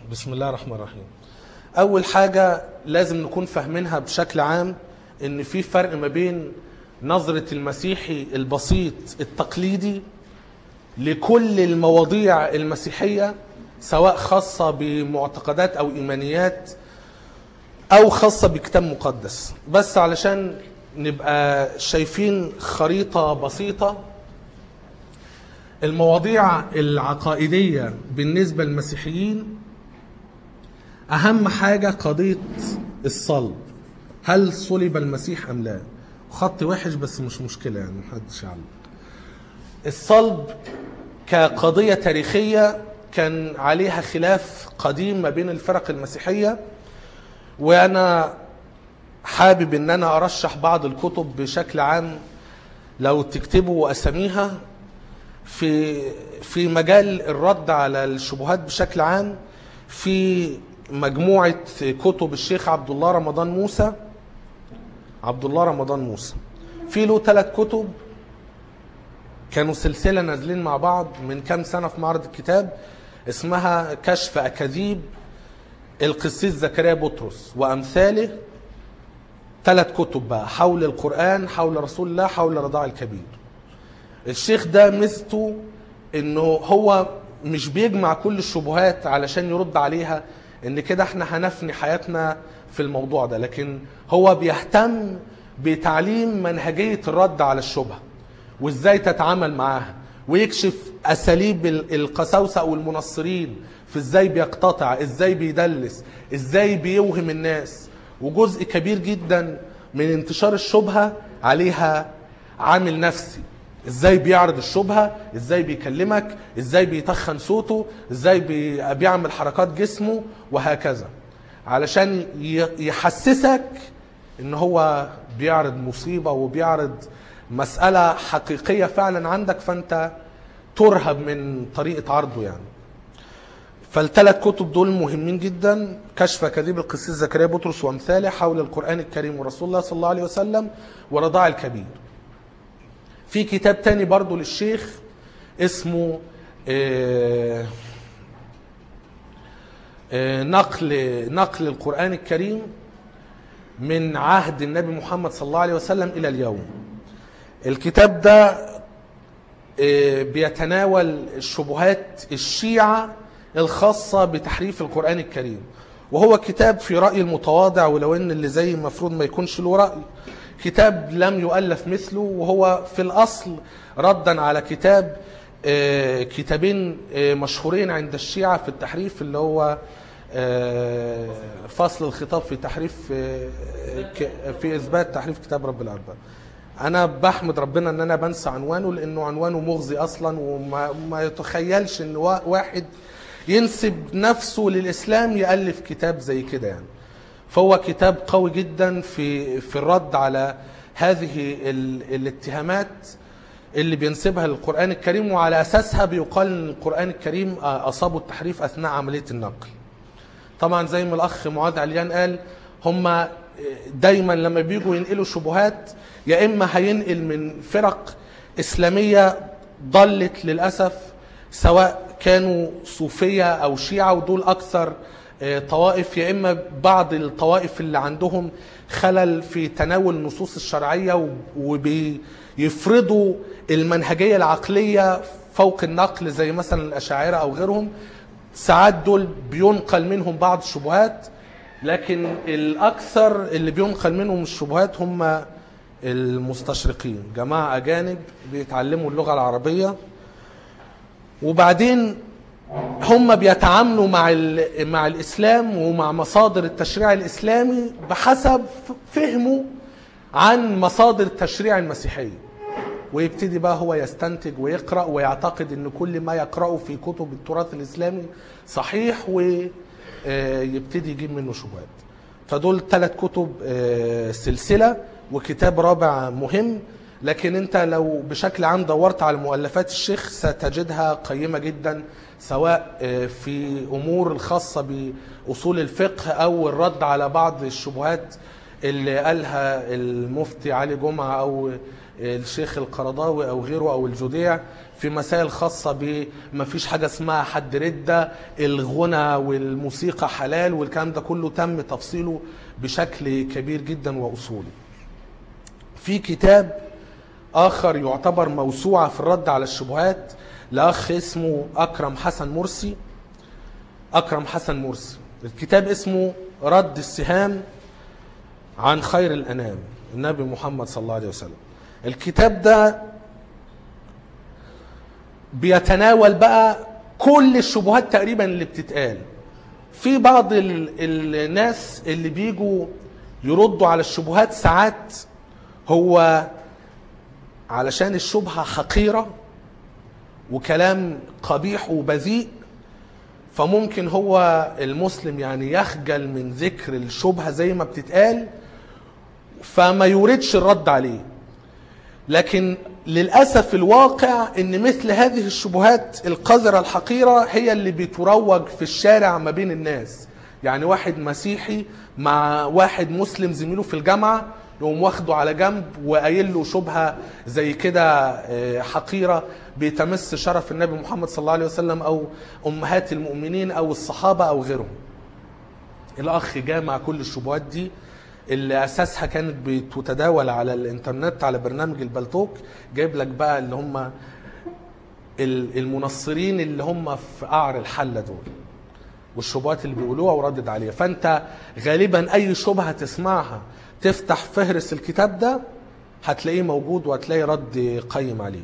بسم الله الرحمن الرحيم اول حاجه لازم نكون فاهمينها بشكل عام ان في فرق ما بين نظره المسيحي البسيط التقليدي لكل المواضيع المسيحيه سواء خاصه بمعتقدات او ايمانيات او خاصه بكتاب مقدس بس علشان نبقى شايفين خريطه بسيطه المواضيع العقائديه بالنسبه للمسيحيين اهم حاجه قضيه الصلب هل صلب المسيح ام لا خط وحش بس مش مشكله يعني محدش يعلم الصلب كقضيه تاريخيه كان عليها خلاف قديم ما بين الفرق المسيحيه وانا حابب ان انا ارشح بعض الكتب بشكل عام لو تكتبوا اساميها في في مجال الرد على الشبهات بشكل عام في مجموعه كتب الشيخ عبد الله رمضان موسى عبد الله رمضان موسى في له ثلاث كتب كانوا سلسله نازلين مع بعض من كام سنه في معرض الكتاب اسمها كشف اكاذيب القسيس زكريا بطرس وامثاله ثلاث كتب بقى حول القران حول رسول الله حول رضاع الكبير الشيخ ده ميزته انه هو مش بيجمع كل الشبهات علشان يرد عليها ان كده احنا هنفني حياتنا في الموضوع ده لكن هو بيهتم بتعليم منهجية الرد على الشبهة وازاي تتعامل معاها ويكشف اساليب ال- القساوسة او المنصرين في ازاي بيقتطع ازاي بيدلس ازاي بيوهم الناس وجزء كبير جدا من انتشار الشبهة عليها عامل نفسي ازاي بيعرض الشبهة ازاي بيكلمك ازاي بيتخن صوته ازاي بي- بيعمل حركات جسمه وهكذا علشان ي- يحسسك ان هو بيعرض مصيبة وبيعرض مسألة حقيقية فعلا عندك فانت ترهب من طريقة عرضه يعني فالثلاث كتب دول مهمين جدا كشف كذيب القسيس زكريا بطرس وامثاله حول القرآن الكريم ورسول الله صلى الله عليه وسلم ورضاع الكبير في كتاب تاني برضو للشيخ اسمه آه، آه، نقل نقل القرآن الكريم من عهد النبي محمد صلى الله عليه وسلم إلى اليوم الكتاب ده آه، بيتناول الشبهات الشيعة الخاصة بتحريف القرآن الكريم وهو كتاب في رأي المتواضع ولو ان اللي زي المفروض ما يكونش له رأي كتاب لم يؤلف مثله وهو في الأصل ردا على كتاب آه، كتابين آه، مشهورين عند الشيعة في التحريف اللي هو آه، فصل الخطاب في تحريف آه، ك- في إثبات تحريف كتاب رب الأرباب انا بحمد ربنا ان انا بنسى عنوانه لانه عنوانه مغزي اصلا وما ما يتخيلش ان وا- واحد ينسب نفسه للاسلام يالف كتاب زي كده يعني فهو كتاب قوي جدا في في الرد على هذه ال- الاتهامات اللي بينسبها للقران الكريم وعلى اساسها بيقال ان القران الكريم آه، اصابه التحريف اثناء عمليه النقل طبعا زي ما الاخ معاذ عليان قال هم دايما لما بيجوا ينقلوا شبهات يا اما هينقل من فرق اسلاميه ضلت للاسف سواء كانوا صوفيه او شيعه ودول اكثر آه، طوائف يا اما بعض الطوائف اللي عندهم خلل في تناول النصوص الشرعيه وبيفرضوا المنهجيه العقليه فوق النقل زي مثلا الاشاعره او غيرهم ساعات دول بينقل منهم بعض الشبهات لكن الاكثر اللي بينقل منهم الشبهات هم المستشرقين جماعه اجانب بيتعلموا اللغه العربيه وبعدين هم بيتعاملوا مع ال- مع الاسلام ومع مصادر التشريع الاسلامي بحسب فهمه عن مصادر التشريع المسيحيه ويبتدي بقى هو يستنتج ويقرا ويعتقد ان كل ما يقراه في كتب التراث الاسلامي صحيح ويبتدي يجيب منه شبهات فدول ثلاث كتب آه، سلسله وكتاب رابع مهم لكن انت لو بشكل عام دورت على مؤلفات الشيخ ستجدها قيمه جدا سواء آه، في امور الخاصه باصول الفقه او الرد على بعض الشبهات اللي قالها المفتي علي جمعه او الشيخ القرضاوي او غيره او الجديع في مسائل خاصة بما فيش حاجة اسمها حد ردة الغنى والموسيقى حلال والكلام ده كله تم تفصيله بشكل كبير جدا وأصولي في كتاب آخر يعتبر موسوعة في الرد على الشبهات لأخ اسمه أكرم حسن مرسي أكرم حسن مرسي الكتاب اسمه رد السهام عن خير الأنام النبي محمد صلى الله عليه وسلم الكتاب ده بيتناول بقى كل الشبهات تقريبا اللي بتتقال في بعض ال- الناس اللي بيجوا يردوا على الشبهات ساعات هو علشان الشبهة حقيرة وكلام قبيح وبذيء فممكن هو المسلم يعني يخجل من ذكر الشبهة زي ما بتتقال فما يوردش الرد عليه لكن للأسف الواقع أن مثل هذه الشبهات القذرة الحقيرة هي اللي بتروج في الشارع ما بين الناس يعني واحد مسيحي مع واحد مسلم زميله في الجامعة يقوم واخده على جنب وقايل له شبهة زي كده آه، حقيرة بتمس شرف النبي محمد صلى الله عليه وسلم أو أمهات المؤمنين أو الصحابة أو غيرهم الاخ جامع كل الشبهات دي اللي اساسها كانت بتتداول على الانترنت على برنامج البلتوك جايب لك بقى اللي هم ال- المنصرين اللي هم في قعر الحله دول والشبهات اللي بيقولوها وردد عليها فانت غالبا اي شبهه تسمعها تفتح فهرس الكتاب ده هتلاقيه موجود وهتلاقي رد قيم عليه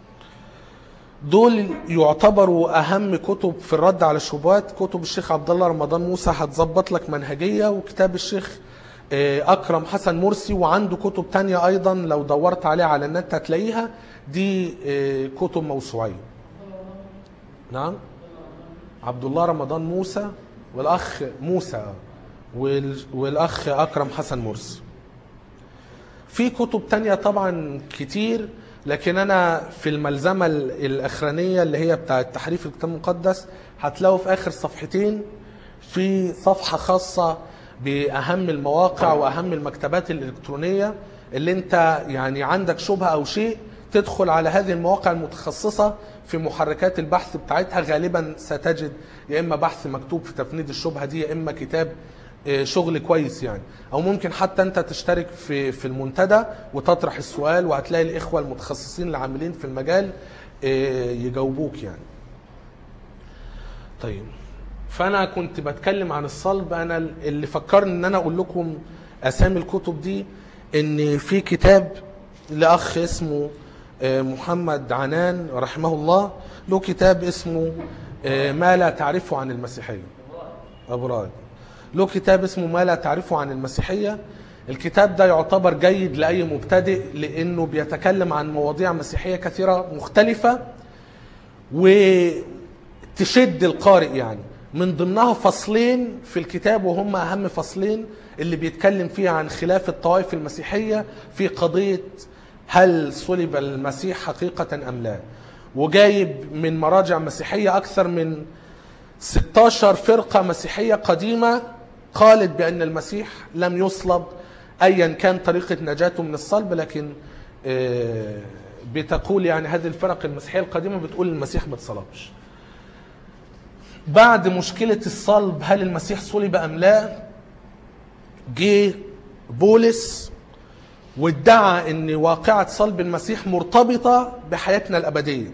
دول يعتبروا اهم كتب في الرد على الشبهات كتب الشيخ عبد الله رمضان موسى هتظبط لك منهجيه وكتاب الشيخ آه، اكرم حسن مرسي وعنده كتب تانية ايضا لو دورت عليها على النت هتلاقيها دي آه، كتب موسوعيه نعم عبد الله رمضان موسى والاخ موسى وال- والاخ اكرم حسن مرسي في كتب تانية طبعا كتير لكن انا في الملزمه ال- الاخرانيه اللي هي بتاعه تحريف الكتاب المقدس هتلاقوا في اخر صفحتين في صفحه خاصه باهم المواقع واهم المكتبات الالكترونيه اللي انت يعني عندك شبهه او شيء تدخل على هذه المواقع المتخصصه في محركات البحث بتاعتها غالبا ستجد يا اما بحث مكتوب في تفنيد الشبهه دي يا اما كتاب آه، شغل كويس يعني او ممكن حتى انت تشترك في في المنتدى وتطرح السؤال وهتلاقي الاخوه المتخصصين اللي عاملين في المجال آه، يجاوبوك يعني طيب فانا كنت بتكلم عن الصلب انا اللي فكرني ان انا اقول لكم اسامي الكتب دي ان في كتاب لاخ اسمه آه، محمد عنان رحمه الله له كتاب اسمه آه، ما لا تعرفه عن المسيحيه ابو رائد له كتاب اسمه ما لا تعرفه عن المسيحيه الكتاب ده يعتبر جيد لاي مبتدئ لانه بيتكلم عن مواضيع مسيحيه كثيره مختلفه وتشد القارئ يعني من ضمنها فصلين في الكتاب وهم اهم فصلين اللي بيتكلم فيه عن خلاف الطوائف المسيحيه في قضيه هل صلب المسيح حقيقه ام لا وجايب من مراجع مسيحيه اكثر من 16 فرقه مسيحيه قديمه قالت بان المسيح لم يصلب ايا كان طريقه نجاته من الصلب لكن آه، بتقول يعني هذه الفرق المسيحيه القديمه بتقول المسيح ما اتصلبش بعد مشكله الصلب هل المسيح صلب ام لا جه بولس وادعى ان واقعه صلب المسيح مرتبطه بحياتنا الابديه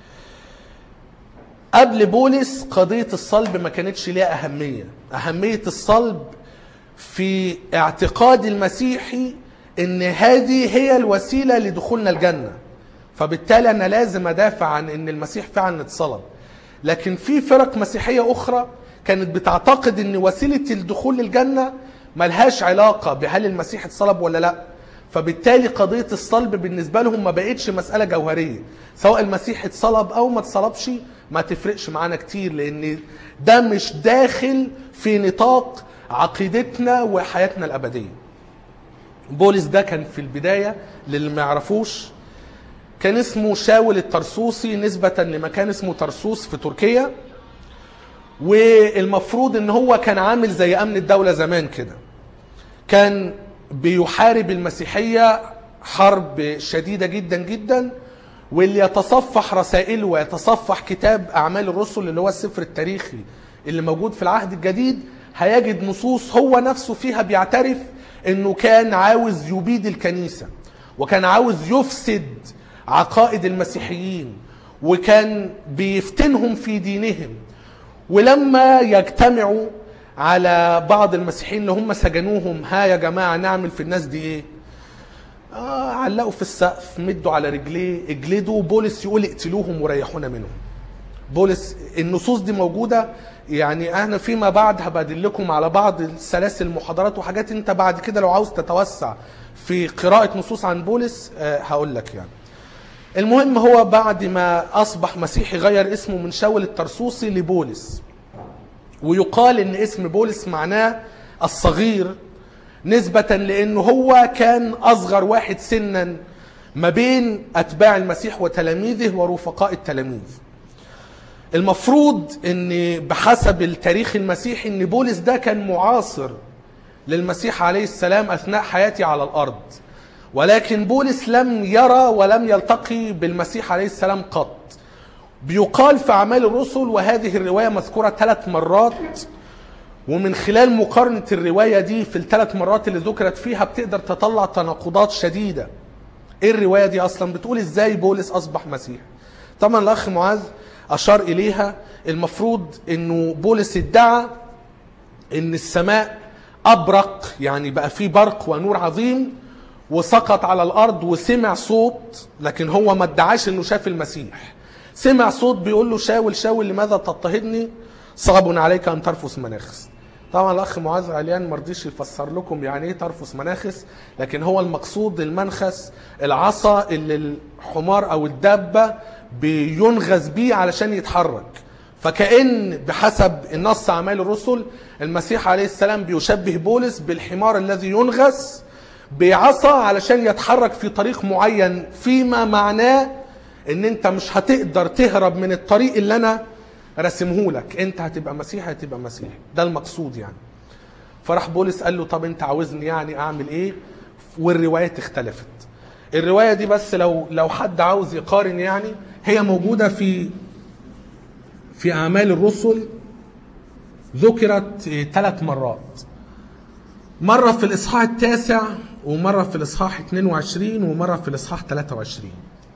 قبل بولس قضيه الصلب ما كانتش ليها اهميه اهميه الصلب في اعتقاد المسيحي ان هذه هي الوسيله لدخولنا الجنه فبالتالي انا لازم ادافع عن ان المسيح فعلا اتصلب لكن في فرق مسيحيه اخرى كانت بتعتقد ان وسيله الدخول للجنه ملهاش علاقه بهل المسيح اتصلب ولا لا فبالتالي قضيه الصلب بالنسبه لهم ما بقتش مساله جوهريه سواء المسيح اتصلب او ما اتصلبش ما تفرقش معانا كتير لان ده مش داخل في نطاق عقيدتنا وحياتنا الابديه بولس ده كان في البدايه للي ما يعرفوش كان اسمه شاول الترسوسي نسبة لمكان اسمه ترسوس في تركيا والمفروض ان هو كان عامل زي امن الدولة زمان كده كان بيحارب المسيحية حرب شديدة جدا جدا واللي يتصفح رسائله ويتصفح كتاب اعمال الرسل اللي هو السفر التاريخي اللي موجود في العهد الجديد هيجد نصوص هو نفسه فيها بيعترف انه كان عاوز يبيد الكنيسه وكان عاوز يفسد عقائد المسيحيين وكان بيفتنهم في دينهم ولما يجتمعوا على بعض المسيحيين اللي هم سجنوهم ها يا جماعه نعمل في الناس دي ايه آه علقوا في السقف مدوا على رجليه اجلدوا بولس يقول اقتلوهم وريحونا منهم بولس النصوص دي موجوده يعني انا فيما بعد هبادل لكم على بعض سلاسل المحاضرات وحاجات انت بعد كده لو عاوز تتوسع في قراءه نصوص عن بولس آه هقول لك يعني المهم هو بعد ما اصبح مسيحي غير اسمه من شاول الترسوسي لبولس ويقال ان اسم بولس معناه الصغير نسبة لانه هو كان اصغر واحد سنا ما بين اتباع المسيح وتلاميذه ورفقاء التلاميذ المفروض ان بحسب التاريخ المسيحي ان بولس ده كان معاصر للمسيح عليه السلام اثناء حياته على الارض ولكن بولس لم يرى ولم يلتقي بالمسيح عليه السلام قط بيقال في اعمال الرسل وهذه الروايه مذكوره ثلاث مرات ومن خلال مقارنه الروايه دي في الثلاث مرات اللي ذكرت فيها بتقدر تطلع تناقضات شديده ايه الروايه دي اصلا بتقول ازاي بولس اصبح مسيح طبعا الاخ معاذ اشار اليها المفروض انه بولس ادعى ان السماء ابرق يعني بقى فيه برق ونور عظيم وسقط على الارض وسمع صوت لكن هو ما ادعاش انه شاف المسيح سمع صوت بيقول له شاول شاول لماذا تضطهدني صعب عليك ان ترفس مناخس طبعا الاخ معاذ عليان ما رضيش يفسر لكم يعني ايه ترفس مناخس لكن هو المقصود المنخس العصا اللي الحمار او الدابه بينغز بيه علشان يتحرك فكأن بحسب النص أعمال الرسل المسيح عليه السلام بيشبه بولس بالحمار الذي ينغس بعصا علشان يتحرك في طريق معين فيما معناه ان انت مش هتقدر تهرب من الطريق اللي انا رسمه لك انت هتبقى مسيحي هتبقى مسيحي ده المقصود يعني فراح بولس قال له طب انت عاوزني يعني اعمل ايه والروايات اختلفت الروايه دي بس لو لو حد عاوز يقارن يعني هي موجوده في في اعمال الرسل ذكرت ثلاث مرات مرة في الإصحاح التاسع ومرة في الإصحاح 22 ومرة في الإصحاح 23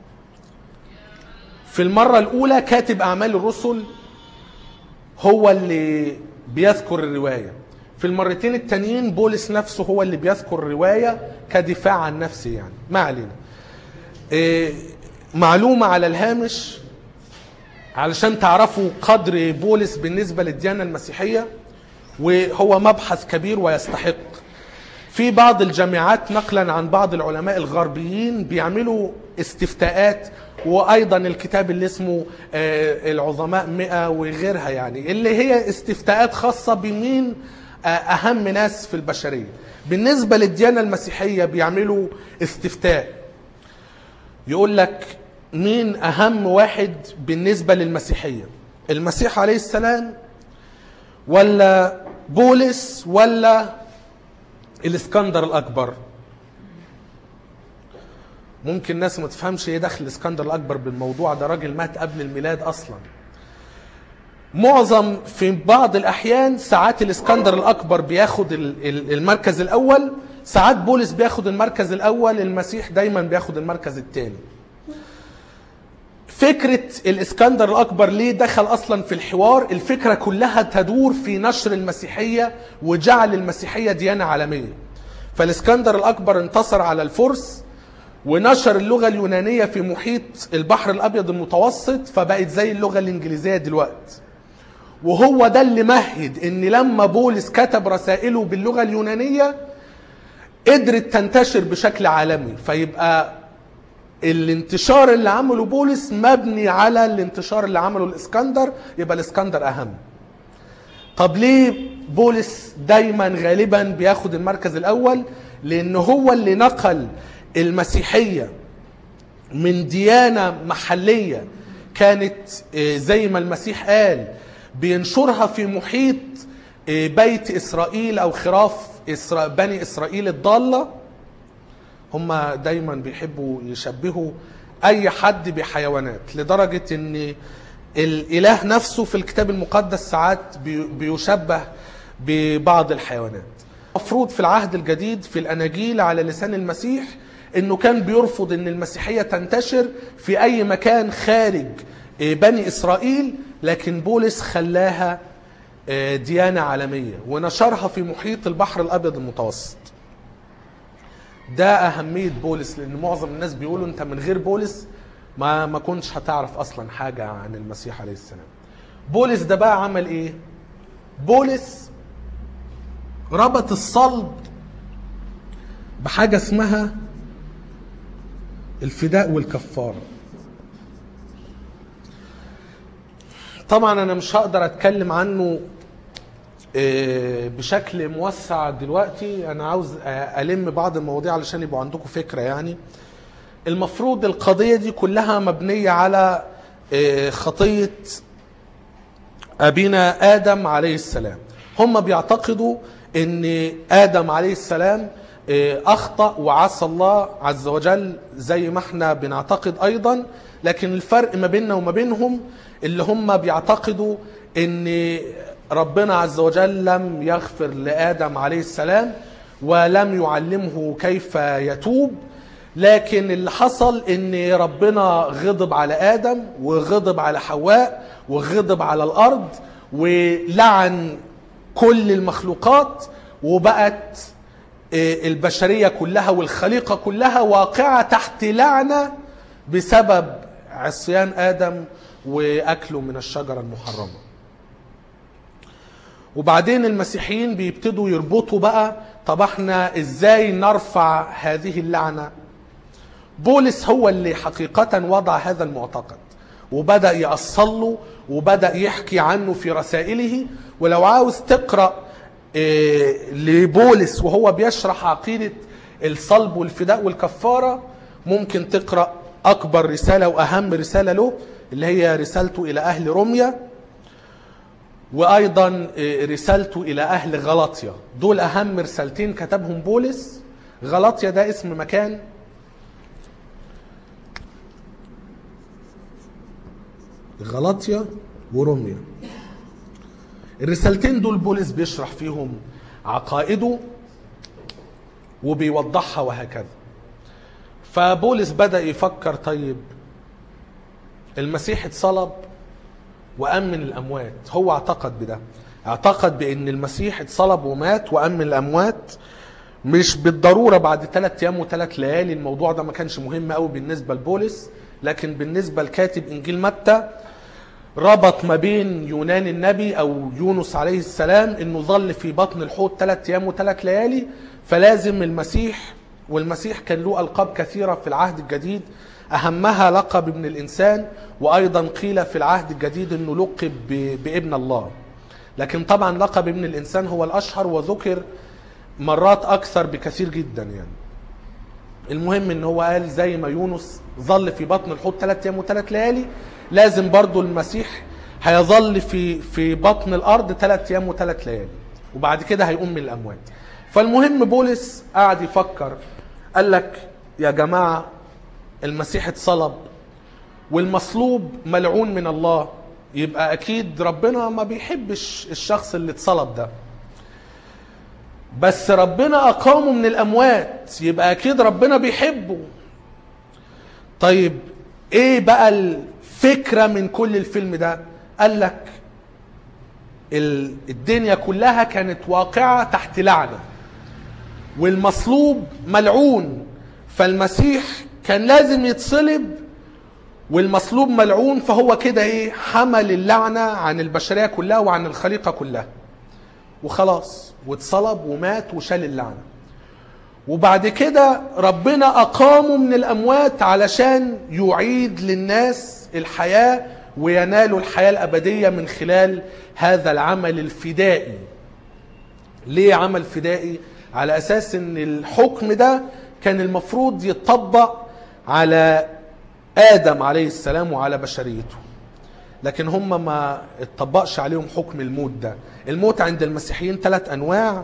في المرة الأولى كاتب أعمال الرسل هو اللي بيذكر الرواية في المرتين التانيين بولس نفسه هو اللي بيذكر الرواية كدفاع عن نفسه يعني ما علينا إيه معلومة على الهامش علشان تعرفوا قدر بولس بالنسبة للديانة المسيحية وهو مبحث كبير ويستحق في بعض الجامعات نقلا عن بعض العلماء الغربيين بيعملوا استفتاءات وايضا الكتاب اللي اسمه العظماء مئة وغيرها يعني اللي هي استفتاءات خاصة بمين اهم ناس في البشرية بالنسبة للديانة المسيحية بيعملوا استفتاء يقول لك مين اهم واحد بالنسبة للمسيحية المسيح عليه السلام ولا بولس ولا الاسكندر الاكبر ممكن ناس ما تفهمش ايه دخل الاسكندر الاكبر بالموضوع ده راجل مات قبل الميلاد اصلا معظم في بعض الاحيان ساعات الاسكندر الاكبر بياخد المركز الاول ساعات بولس بياخد المركز الاول المسيح دايما بياخد المركز الثاني فكرة الإسكندر الأكبر ليه دخل أصلا في الحوار الفكرة كلها تدور في نشر المسيحية وجعل المسيحية ديانة عالمية فالإسكندر الأكبر انتصر على الفرس ونشر اللغة اليونانية في محيط البحر الأبيض المتوسط فبقت زي اللغة الإنجليزية دلوقتي وهو ده اللي مهد ان لما بولس كتب رسائله باللغة اليونانية قدرت تنتشر بشكل عالمي فيبقى الانتشار اللي عمله بولس مبني على الانتشار اللي عمله الاسكندر يبقى الاسكندر اهم طب ليه بولس دايما غالبا بياخد المركز الاول لان هو اللي نقل المسيحيه من ديانه محليه كانت زي ما المسيح قال بينشرها في محيط بيت اسرائيل او خراف بني اسرائيل الضاله هم دايما بيحبوا يشبهوا اي حد بحيوانات لدرجة ان الاله نفسه في الكتاب المقدس ساعات بي- بيشبه ببعض الحيوانات مفروض في العهد الجديد في الاناجيل على لسان المسيح انه كان بيرفض ان المسيحيه تنتشر في اي مكان خارج آه، بني اسرائيل لكن بولس خلاها آه، ديانه عالميه ونشرها في محيط البحر الابيض المتوسط ده اهميه بولس لان معظم الناس بيقولوا انت من غير بولس ما ما كنتش هتعرف اصلا حاجه عن المسيح عليه السلام بولس ده بقى عمل ايه بولس ربط الصلب بحاجه اسمها الفداء والكفاره طبعا انا مش هقدر اتكلم عنه آه، بشكل موسع دلوقتي انا عاوز آه، الم بعض المواضيع علشان يبقوا عندكم فكره يعني المفروض القضيه دي كلها مبنيه على آه، خطيه ابينا ادم عليه السلام هم بيعتقدوا ان ادم عليه السلام آه، اخطا وعصى الله عز وجل زي ما احنا بنعتقد ايضا لكن الفرق ما بيننا وما بينهم اللي هم بيعتقدوا ان ربنا عز وجل لم يغفر لادم عليه السلام ولم يعلمه كيف يتوب لكن اللي حصل ان ربنا غضب على ادم وغضب على حواء وغضب على الارض ولعن كل المخلوقات وبقت آه، البشريه كلها والخليقه كلها واقعه تحت لعنه بسبب عصيان ادم واكله من الشجره المحرمه وبعدين المسيحيين بيبتدوا يربطوا بقى طب احنا ازاي نرفع هذه اللعنه بولس هو اللي حقيقة وضع هذا المعتقد وبدأ يأصل له وبدأ يحكي عنه في رسائله ولو عاوز تقرأ إيه، لبولس وهو بيشرح عقيدة الصلب والفداء والكفارة ممكن تقرأ أكبر رسالة وأهم رسالة له اللي هي رسالته إلى أهل روميا وأيضا إيه، رسالته إلى أهل غلطيا دول أهم رسالتين كتبهم بولس غلطيا ده اسم مكان غلطيا وروميا الرسالتين دول بولس بيشرح فيهم عقائده وبيوضحها وهكذا فبولس بدأ يفكر طيب المسيح اتصلب وأمن الأموات هو اعتقد بده اعتقد بأن المسيح اتصلب ومات وأمن الأموات مش بالضرورة بعد ثلاث أيام وثلاث ليالي الموضوع ده ما كانش مهم قوي بالنسبة لبولس لكن بالنسبة لكاتب إنجيل متى ربط ما بين يونان النبي او يونس عليه السلام انه ظل في بطن الحوت ثلاث ايام وثلاث ليالي فلازم المسيح والمسيح كان له القاب كثيره في العهد الجديد اهمها لقب ابن الانسان وايضا قيل في العهد الجديد انه لقب ب- بابن الله لكن طبعا لقب ابن الانسان هو الاشهر وذكر مرات اكثر بكثير جدا يعني المهم ان هو قال زي ما يونس ظل في بطن الحوت ثلاث ايام وثلاث ليالي لازم برضو المسيح هيظل في في بطن الارض ثلاث ايام وثلاث ليالي وبعد كده هيقوم من الاموات فالمهم بولس قعد يفكر قال لك يا جماعه المسيح اتصلب والمصلوب ملعون من الله يبقى اكيد ربنا ما بيحبش الشخص اللي اتصلب ده بس ربنا اقامه من الاموات يبقى اكيد ربنا بيحبه طيب ايه بقى الفكره من كل الفيلم ده قال لك ال- الدنيا كلها كانت واقعه تحت لعنه والمصلوب ملعون فالمسيح كان لازم يتصلب والمصلوب ملعون فهو كده ايه حمل اللعنه عن البشريه كلها وعن الخليقه كلها وخلاص واتصلب ومات وشال اللعنه وبعد كده ربنا أقامه من الأموات علشان يعيد للناس الحياة وينالوا الحياة الأبدية من خلال هذا العمل الفدائي ليه عمل فدائي؟ على أساس أن الحكم ده كان المفروض يتطبق على آدم عليه السلام وعلى بشريته لكن هم ما اتطبقش عليهم حكم الموت ده الموت عند المسيحيين ثلاث أنواع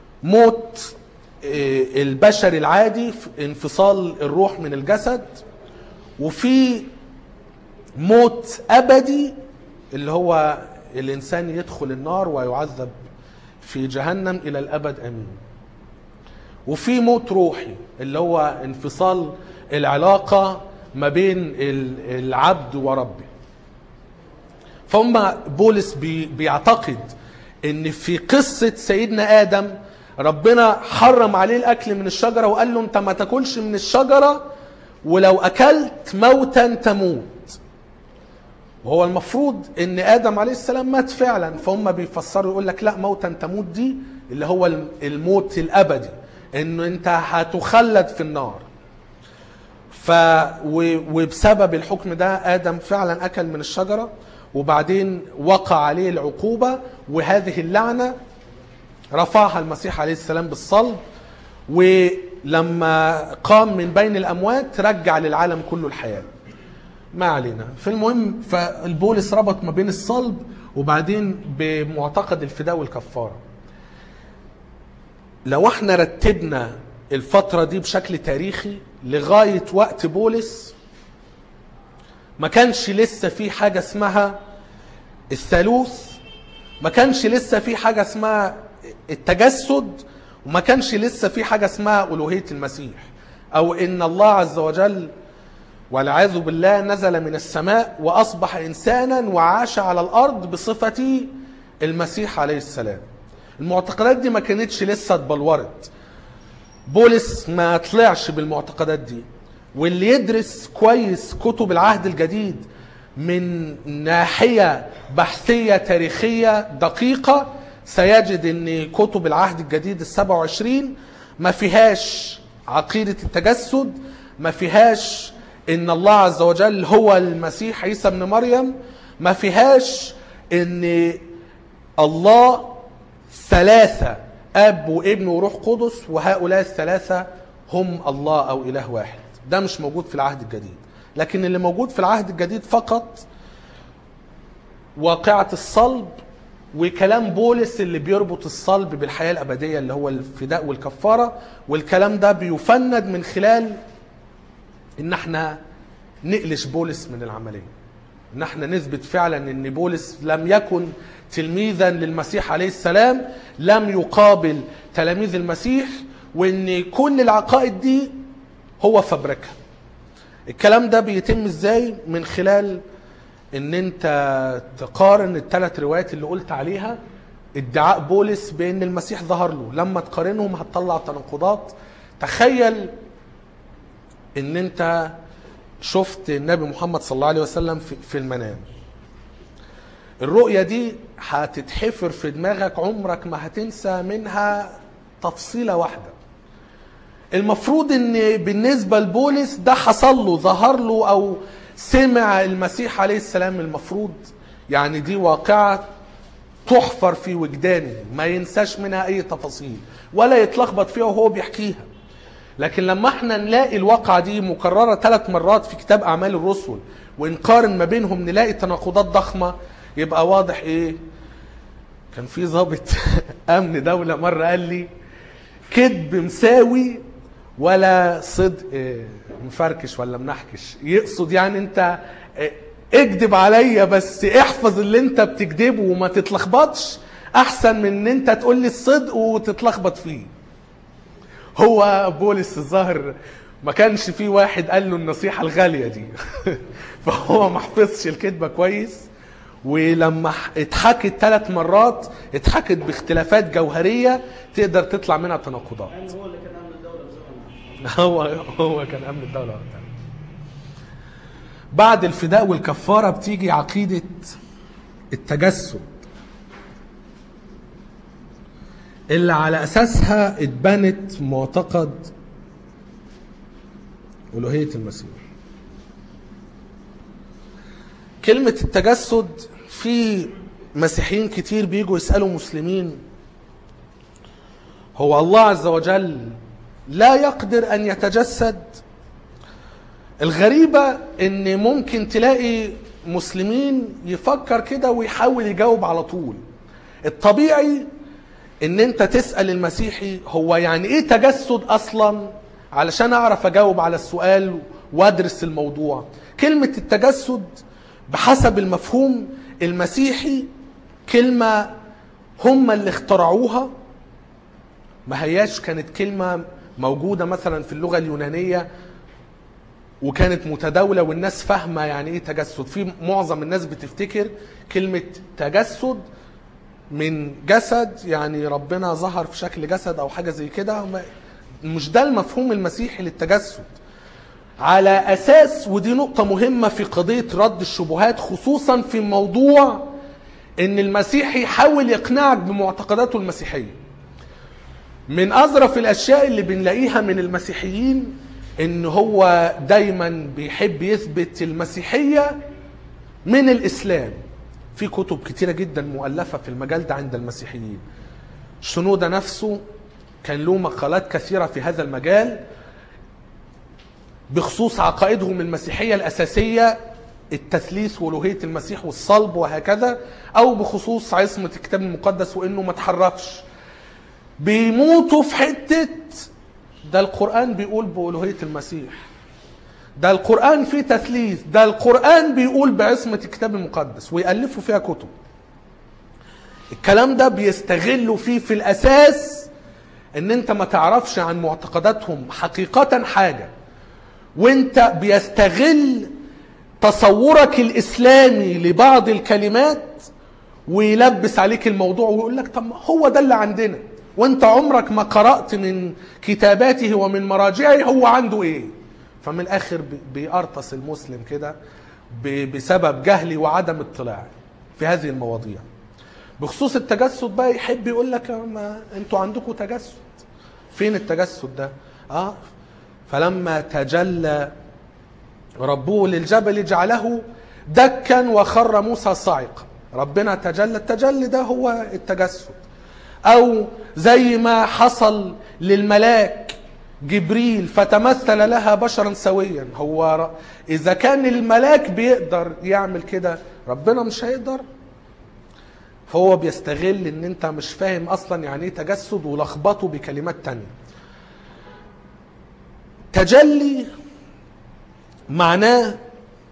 موت آه، البشر العادي انفصال الروح من الجسد وفي موت ابدي اللي هو الانسان يدخل النار ويعذب في جهنم الى الابد امين وفي موت روحي اللي هو انفصال العلاقه ما بين ال- العبد وربه فهم بولس بي بيعتقد ان في قصه سيدنا ادم ربنا حرم عليه الاكل من الشجره وقال له انت ما تاكلش من الشجره ولو اكلت موتا تموت وهو المفروض ان ادم عليه السلام مات فعلا فهم بيفسروا يقول لك لا موتا تموت دي اللي هو الم- الموت الابدي انه انت هتخلد في النار ف و- وبسبب الحكم ده ادم فعلا اكل من الشجره وبعدين وقع عليه العقوبه وهذه اللعنه رفعها المسيح عليه السلام بالصلب ولما قام من بين الاموات رجع للعالم كله الحياه ما علينا في المهم فالبولس ربط ما بين الصلب وبعدين بمعتقد الفداء والكفاره لو احنا رتبنا الفترة دي بشكل تاريخي لغاية وقت بولس ما كانش لسه في حاجة اسمها الثالوث ما كانش لسه في حاجة اسمها التجسد وما كانش لسه في حاجة اسمها ألوهية المسيح أو إن الله عز وجل والعياذ بالله نزل من السماء وأصبح إنسانا وعاش على الأرض بصفة المسيح عليه السلام المعتقدات دي ما كانتش لسه اتبلورت بولس ما طلعش بالمعتقدات دي واللي يدرس كويس كتب العهد الجديد من ناحية بحثية تاريخية دقيقة سيجد ان كتب العهد الجديد السبع وعشرين ما فيهاش عقيدة التجسد ما فيهاش ان الله عز وجل هو المسيح عيسى ابن مريم ما فيهاش ان الله ثلاثة أب وابن وروح قدس وهؤلاء الثلاثة هم الله أو إله واحد ده مش موجود في العهد الجديد لكن اللي موجود في العهد الجديد فقط واقعة الصلب وكلام بولس اللي بيربط الصلب بالحياة الأبدية اللي هو الفداء والكفارة والكلام ده بيفند من خلال ان احنا نقلش بولس من العملية ان احنا نثبت فعلا ان بولس لم يكن تلميذا للمسيح عليه السلام لم يقابل تلاميذ المسيح وان كل العقائد دي هو فبركها الكلام ده بيتم ازاي من خلال ان انت تقارن الثلاث روايات اللي قلت عليها ادعاء بولس بان المسيح ظهر له لما تقارنهم هتطلع تناقضات تخيل ان انت شفت النبي محمد صلى الله عليه وسلم في, في المنام الرؤية دي هتتحفر في دماغك عمرك ما هتنسى منها تفصيلة واحدة المفروض ان بالنسبة لبولس ده حصل له ظهر له او سمع المسيح عليه السلام المفروض يعني دي واقعة تحفر في وجدانه ما ينساش منها اي تفاصيل ولا يتلخبط فيها وهو بيحكيها لكن لما احنا نلاقي الواقعة دي مكررة ثلاث مرات في كتاب أعمال الرسل ونقارن ما بينهم نلاقي تناقضات ضخمة يبقى واضح ايه كان في ضابط أمن دولة مرة قال لي كذب مساوي ولا صدق اه، مفركش ولا منحكش يقصد يعني انت اه، اكذب عليا بس احفظ اللي انت بتكذبه وما تتلخبطش احسن من ان انت تقول لي الصدق وتتلخبط فيه هو بولس الظاهر ما كانش في واحد قال له النصيحة الغالية دي فهو ما حفظش الكذبة كويس ولما ح- اتحكت ثلاث مرات اتحكت باختلافات جوهرية تقدر تطلع منها تناقضات لان هو اللي كان عامل الدوله بزمن هو هو كان امن الدوله وقتها بعد الفداء والكفاره بتيجي عقيده التجسد اللي على اساسها اتبنت معتقد الوهيه المسيح كلمه التجسد في مسيحيين كتير بيجوا يسالوا مسلمين هو الله عز وجل لا يقدر ان يتجسد الغريبة ان ممكن تلاقي مسلمين يفكر كده ويحاول يجاوب على طول الطبيعي ان انت تسأل المسيحي هو يعني ايه تجسد اصلا علشان اعرف اجاوب على السؤال وادرس الموضوع كلمة التجسد بحسب المفهوم المسيحي كلمة هم اللي اخترعوها ما هياش كانت كلمة موجودة مثلا في اللغة اليونانية وكانت متداولة والناس فاهمة يعني ايه تجسد في معظم الناس بتفتكر كلمة تجسد من جسد يعني ربنا ظهر في شكل جسد او حاجة زي كده ما- مش ده المفهوم المسيحي للتجسد على اساس ودي نقطة مهمة في قضية رد الشبهات خصوصا في موضوع ان المسيحي يحاول يقنعك بمعتقداته المسيحية من اظرف الاشياء اللي بنلاقيها من المسيحيين ان هو دايما بيحب يثبت المسيحية من الاسلام في كتب كتيرة جدا مؤلفة في المجال ده عند المسيحيين شنودة نفسه كان له مقالات كثيرة في هذا المجال بخصوص عقائدهم المسيحية الأساسية التثليث وألوهية المسيح والصلب وهكذا أو بخصوص عصمة الكتاب المقدس وإنه ما تحرفش بيموتوا في حتة ده القرآن بيقول بألوهية المسيح ده القرآن فيه تثليث ده القرآن بيقول بعصمة الكتاب المقدس ويألفوا فيها كتب الكلام ده بيستغلوا فيه في الأساس ان انت ما تعرفش عن معتقداتهم حقيقة حاجة وانت بيستغل تصورك الاسلامي لبعض الكلمات ويلبس عليك الموضوع ويقول لك طب ما هو ده اللي عندنا وانت عمرك ما قرأت من كتاباته ومن مراجعه هو عنده ايه فمن الاخر بي- بيقرطس المسلم كده ب- بسبب جهلي وعدم اطلاعي في هذه المواضيع بخصوص التجسد بقى يحب يقول لك ما انتوا عندكم تجسد فين التجسد ده اه فلما تجلى ربه للجبل جعله دكا وخر موسى صاعقا ربنا تجلى التجلي ده هو التجسد او زي ما حصل للملاك جبريل فتمثل لها بشرا سويا هو ر- اذا كان الملاك بيقدر يعمل كده ربنا مش هيقدر فهو بيستغل ان انت مش فاهم اصلا يعني ايه تجسد ولخبطه بكلمات تانية تجلي معناه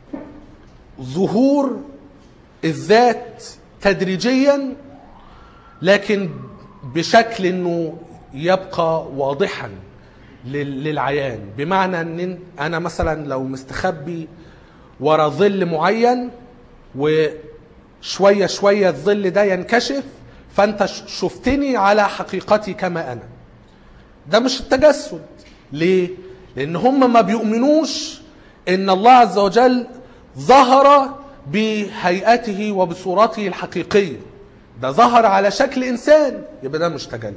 ظهور الذات تدريجيا لكن بشكل انه يبقى واضحا لل- للعيان بمعنى ان انا مثلا لو مستخبي ورا ظل معين وشويه شويه الظل ده ينكشف فانت ش- شفتني على حقيقتي كما انا ده مش التجسد ليه لان هم ما بيؤمنوش ان الله عز وجل ظهر بهيئته وبصورته الحقيقيه ده ظهر على شكل انسان يبقى ده مش تجلي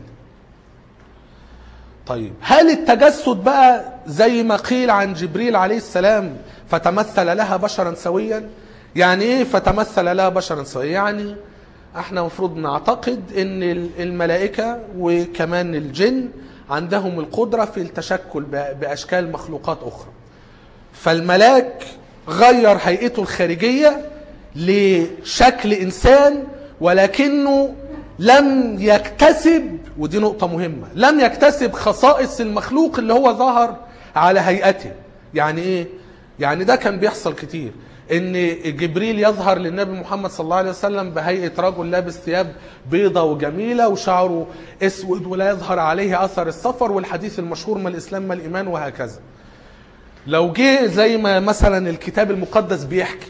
طيب هل التجسد بقى زي ما قيل عن جبريل عليه السلام فتمثل لها بشرا سويا يعني ايه فتمثل لها بشرا سويا يعني احنا المفروض نعتقد ان الملائكة وكمان الجن عندهم القدرة في التشكل ب- باشكال مخلوقات اخرى فالملاك غير هيئته الخارجية لشكل إنسان ولكنه لم يكتسب ودي نقطة مهمة لم يكتسب خصائص المخلوق اللي هو ظهر على هيئته يعني إيه؟ يعني ده كان بيحصل كتير ان جبريل يظهر للنبي محمد صلى الله عليه وسلم بهيئه رجل لابس ثياب بيضة وجميله وشعره اسود ولا يظهر عليه اثر السفر والحديث المشهور ما الاسلام ما الايمان وهكذا لو جه زي ما مثلا الكتاب المقدس بيحكي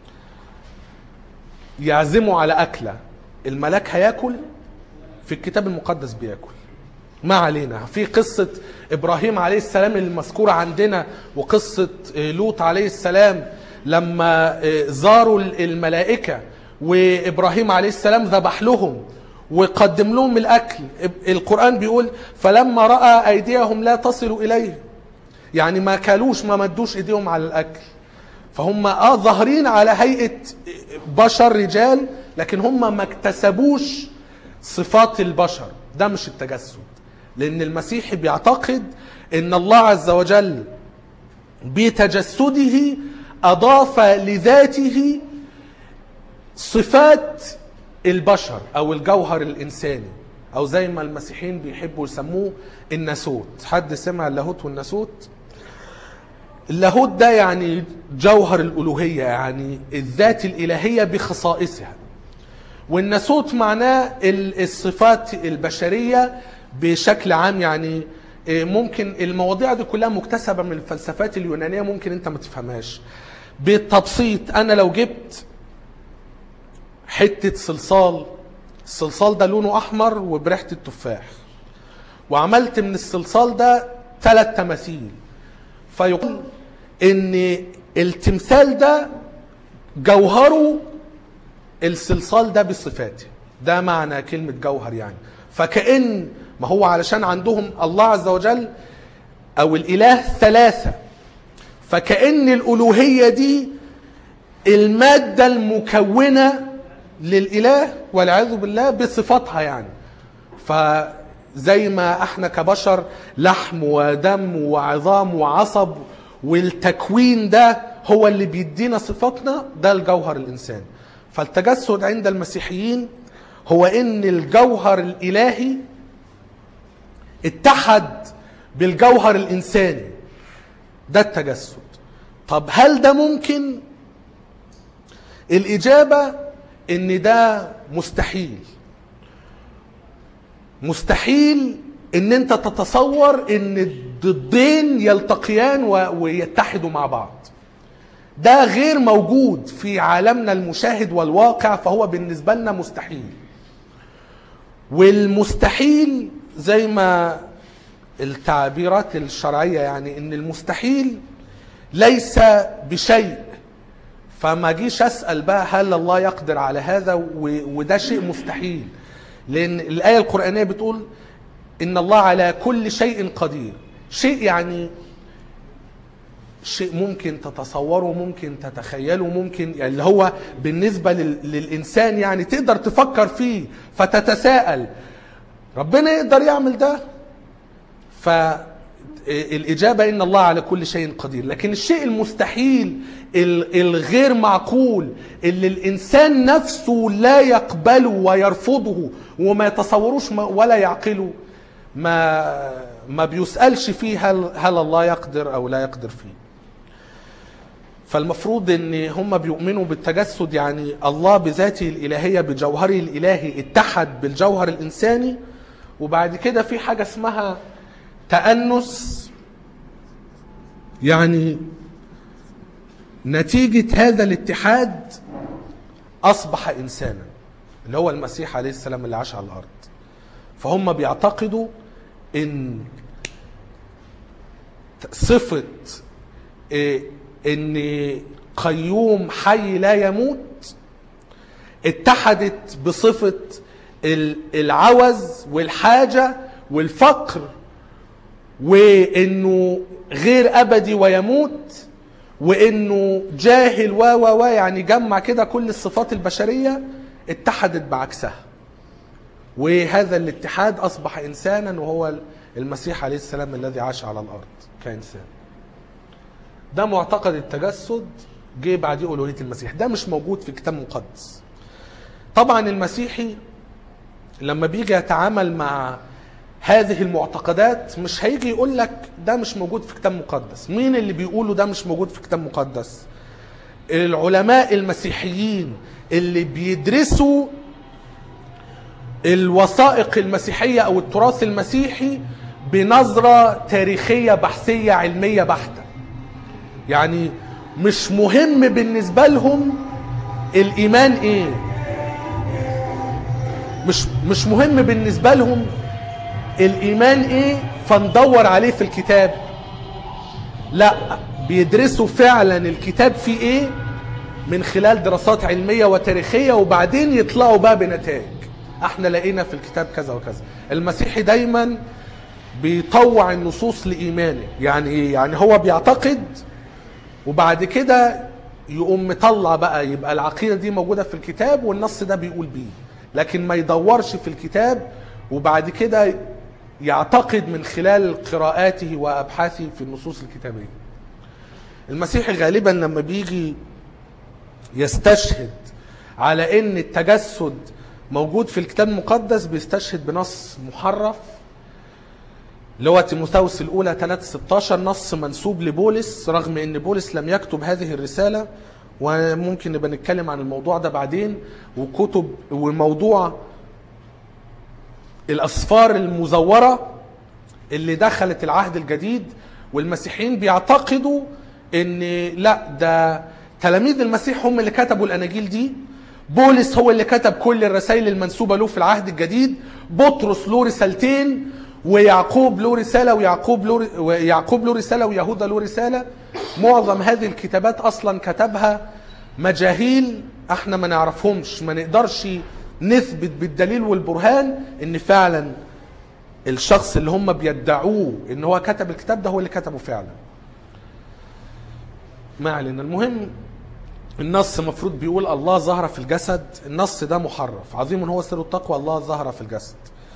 يعزموا على أكلة الملاك هياكل في الكتاب المقدس بياكل ما علينا في قصة إبراهيم عليه السلام المذكورة عندنا وقصة آه، لوط عليه السلام لما آه، زاروا الملائكة وإبراهيم عليه السلام ذبح لهم وقدم لهم الأكل القرآن بيقول فلما رأى أيديهم لا تصل إليه يعني ما كلوش ما مدوش ايديهم على الاكل فهم اه ظاهرين على هيئه بشر رجال لكن هم ما اكتسبوش صفات البشر ده مش التجسد لان المسيحي بيعتقد ان الله عز وجل بتجسده اضاف لذاته صفات البشر او الجوهر الانساني او زي ما المسيحيين بيحبوا يسموه الناسوت حد سمع اللاهوت والناسوت اللاهوت ده يعني جوهر الألوهية يعني الذات الإلهية بخصائصها والناسوت معناه ال- الصفات البشرية بشكل عام يعني إيه، ممكن المواضيع دي كلها مكتسبة من الفلسفات اليونانية ممكن انت ما تفهمهاش بالتبسيط انا لو جبت حتة صلصال الصلصال ده لونه احمر وبريحة التفاح وعملت من الصلصال ده ثلاث تماثيل فيقول ان التمثال ده جوهره الصلصال ده بصفاته ده معنى كلمة جوهر يعني فكأن ما هو علشان عندهم الله عز وجل أو الإله ثلاثة فكأن الألوهية دي المادة المكونة للإله والعياذ بالله بصفاتها يعني فزي ما احنا كبشر لحم ودم وعظام وعصب والتكوين ده هو اللي بيدينا صفاتنا ده الجوهر الإنساني فالتجسد عند المسيحيين هو ان الجوهر الالهي اتحد بالجوهر الانساني ده التجسد طب هل ده ممكن الاجابه ان ده مستحيل مستحيل ان انت تتصور ان الضدين يلتقيان و- ويتحدوا مع بعض ده غير موجود في عالمنا المشاهد والواقع فهو بالنسبة لنا مستحيل والمستحيل زي ما التعبيرات الشرعية يعني ان المستحيل ليس بشيء فما جيش اسأل بقى هل الله يقدر على هذا و- وده شيء مستحيل لان الآية القرآنية بتقول ان الله على كل شيء قدير شيء يعني شيء ممكن تتصوره ممكن تتخيله ممكن يعني اللي هو بالنسبة لل- للإنسان يعني تقدر تفكر فيه فتتساءل ربنا يقدر يعمل ده فالإجابة إن الله على كل شيء قدير لكن الشيء المستحيل ال- الغير معقول اللي الإنسان نفسه لا يقبله ويرفضه وما يتصوروش ما- ولا يعقله ما ما بيسألش فيه هل هل الله يقدر أو لا يقدر فيه فالمفروض ان هم بيؤمنوا بالتجسد يعني الله بذاته الالهيه بجوهره الالهي اتحد بالجوهر الانساني وبعد كده في حاجه اسمها تأنس يعني نتيجه هذا الاتحاد اصبح انسانا اللي هو المسيح عليه السلام اللي عاش على الارض فهم بيعتقدوا ان صفه إيه، ان قيوم حي لا يموت اتحدت بصفة ال- العوز والحاجة والفقر وانه غير ابدي ويموت وانه جاهل و و و يعني جمع كده كل الصفات البشرية اتحدت بعكسها وهذا الاتحاد اصبح انسانا وهو المسيح عليه السلام الذي عاش على الارض كانسان ده معتقد التجسد جه بعديه ألوهية المسيح ده مش موجود في كتاب مقدس طبعا المسيحي لما بيجي يتعامل مع هذه المعتقدات مش هيجي يقول لك ده مش موجود في كتاب مقدس مين اللي بيقولوا ده مش موجود في كتاب مقدس العلماء المسيحيين اللي بيدرسوا الوثائق المسيحية أو التراث المسيحي بنظرة تاريخية بحثية علمية بحتة يعني مش مهم بالنسبة لهم الإيمان إيه مش مش مهم بالنسبة لهم الإيمان إيه فندور عليه في الكتاب لا بيدرسوا فعلا الكتاب فيه إيه من خلال دراسات علمية وتاريخية وبعدين يطلعوا بقى بنتائج احنا لقينا في الكتاب كذا وكذا المسيحي دايما بيطوع النصوص لإيمانه يعني إيه؟ يعني هو بيعتقد وبعد كده يقوم مطلع بقى يبقى العقيدة دي موجودة في الكتاب والنص ده بيقول بيه لكن ما يدورش في الكتاب وبعد كده يعتقد من خلال قراءاته وأبحاثه في النصوص الكتابية المسيحي غالبا لما بيجي يستشهد على ان التجسد موجود في الكتاب المقدس بيستشهد بنص محرف اللي هو تيموثاوس الاولى 3 16 نص منسوب لبولس رغم ان بولس لم يكتب هذه الرساله وممكن نبقى نتكلم عن الموضوع ده بعدين وكتب وموضوع الاسفار المزوره اللي دخلت العهد الجديد والمسيحيين بيعتقدوا ان لا ده تلاميذ المسيح هم اللي كتبوا الاناجيل دي بولس هو اللي كتب كل الرسائل المنسوبه له في العهد الجديد بطرس له رسالتين ويعقوب له رساله ويعقوب له ويعقوب له رساله ويهوذا له رساله معظم هذه الكتابات اصلا كتبها مجاهيل احنا ما نعرفهمش ما نقدرش نثبت بالدليل والبرهان ان فعلا الشخص اللي هم بيدعوه ان هو كتب الكتاب ده هو اللي كتبه فعلا ما علينا المهم النص المفروض بيقول الله ظهر في الجسد النص ده محرف عظيم هو سر التقوى الله ظهر في الجسد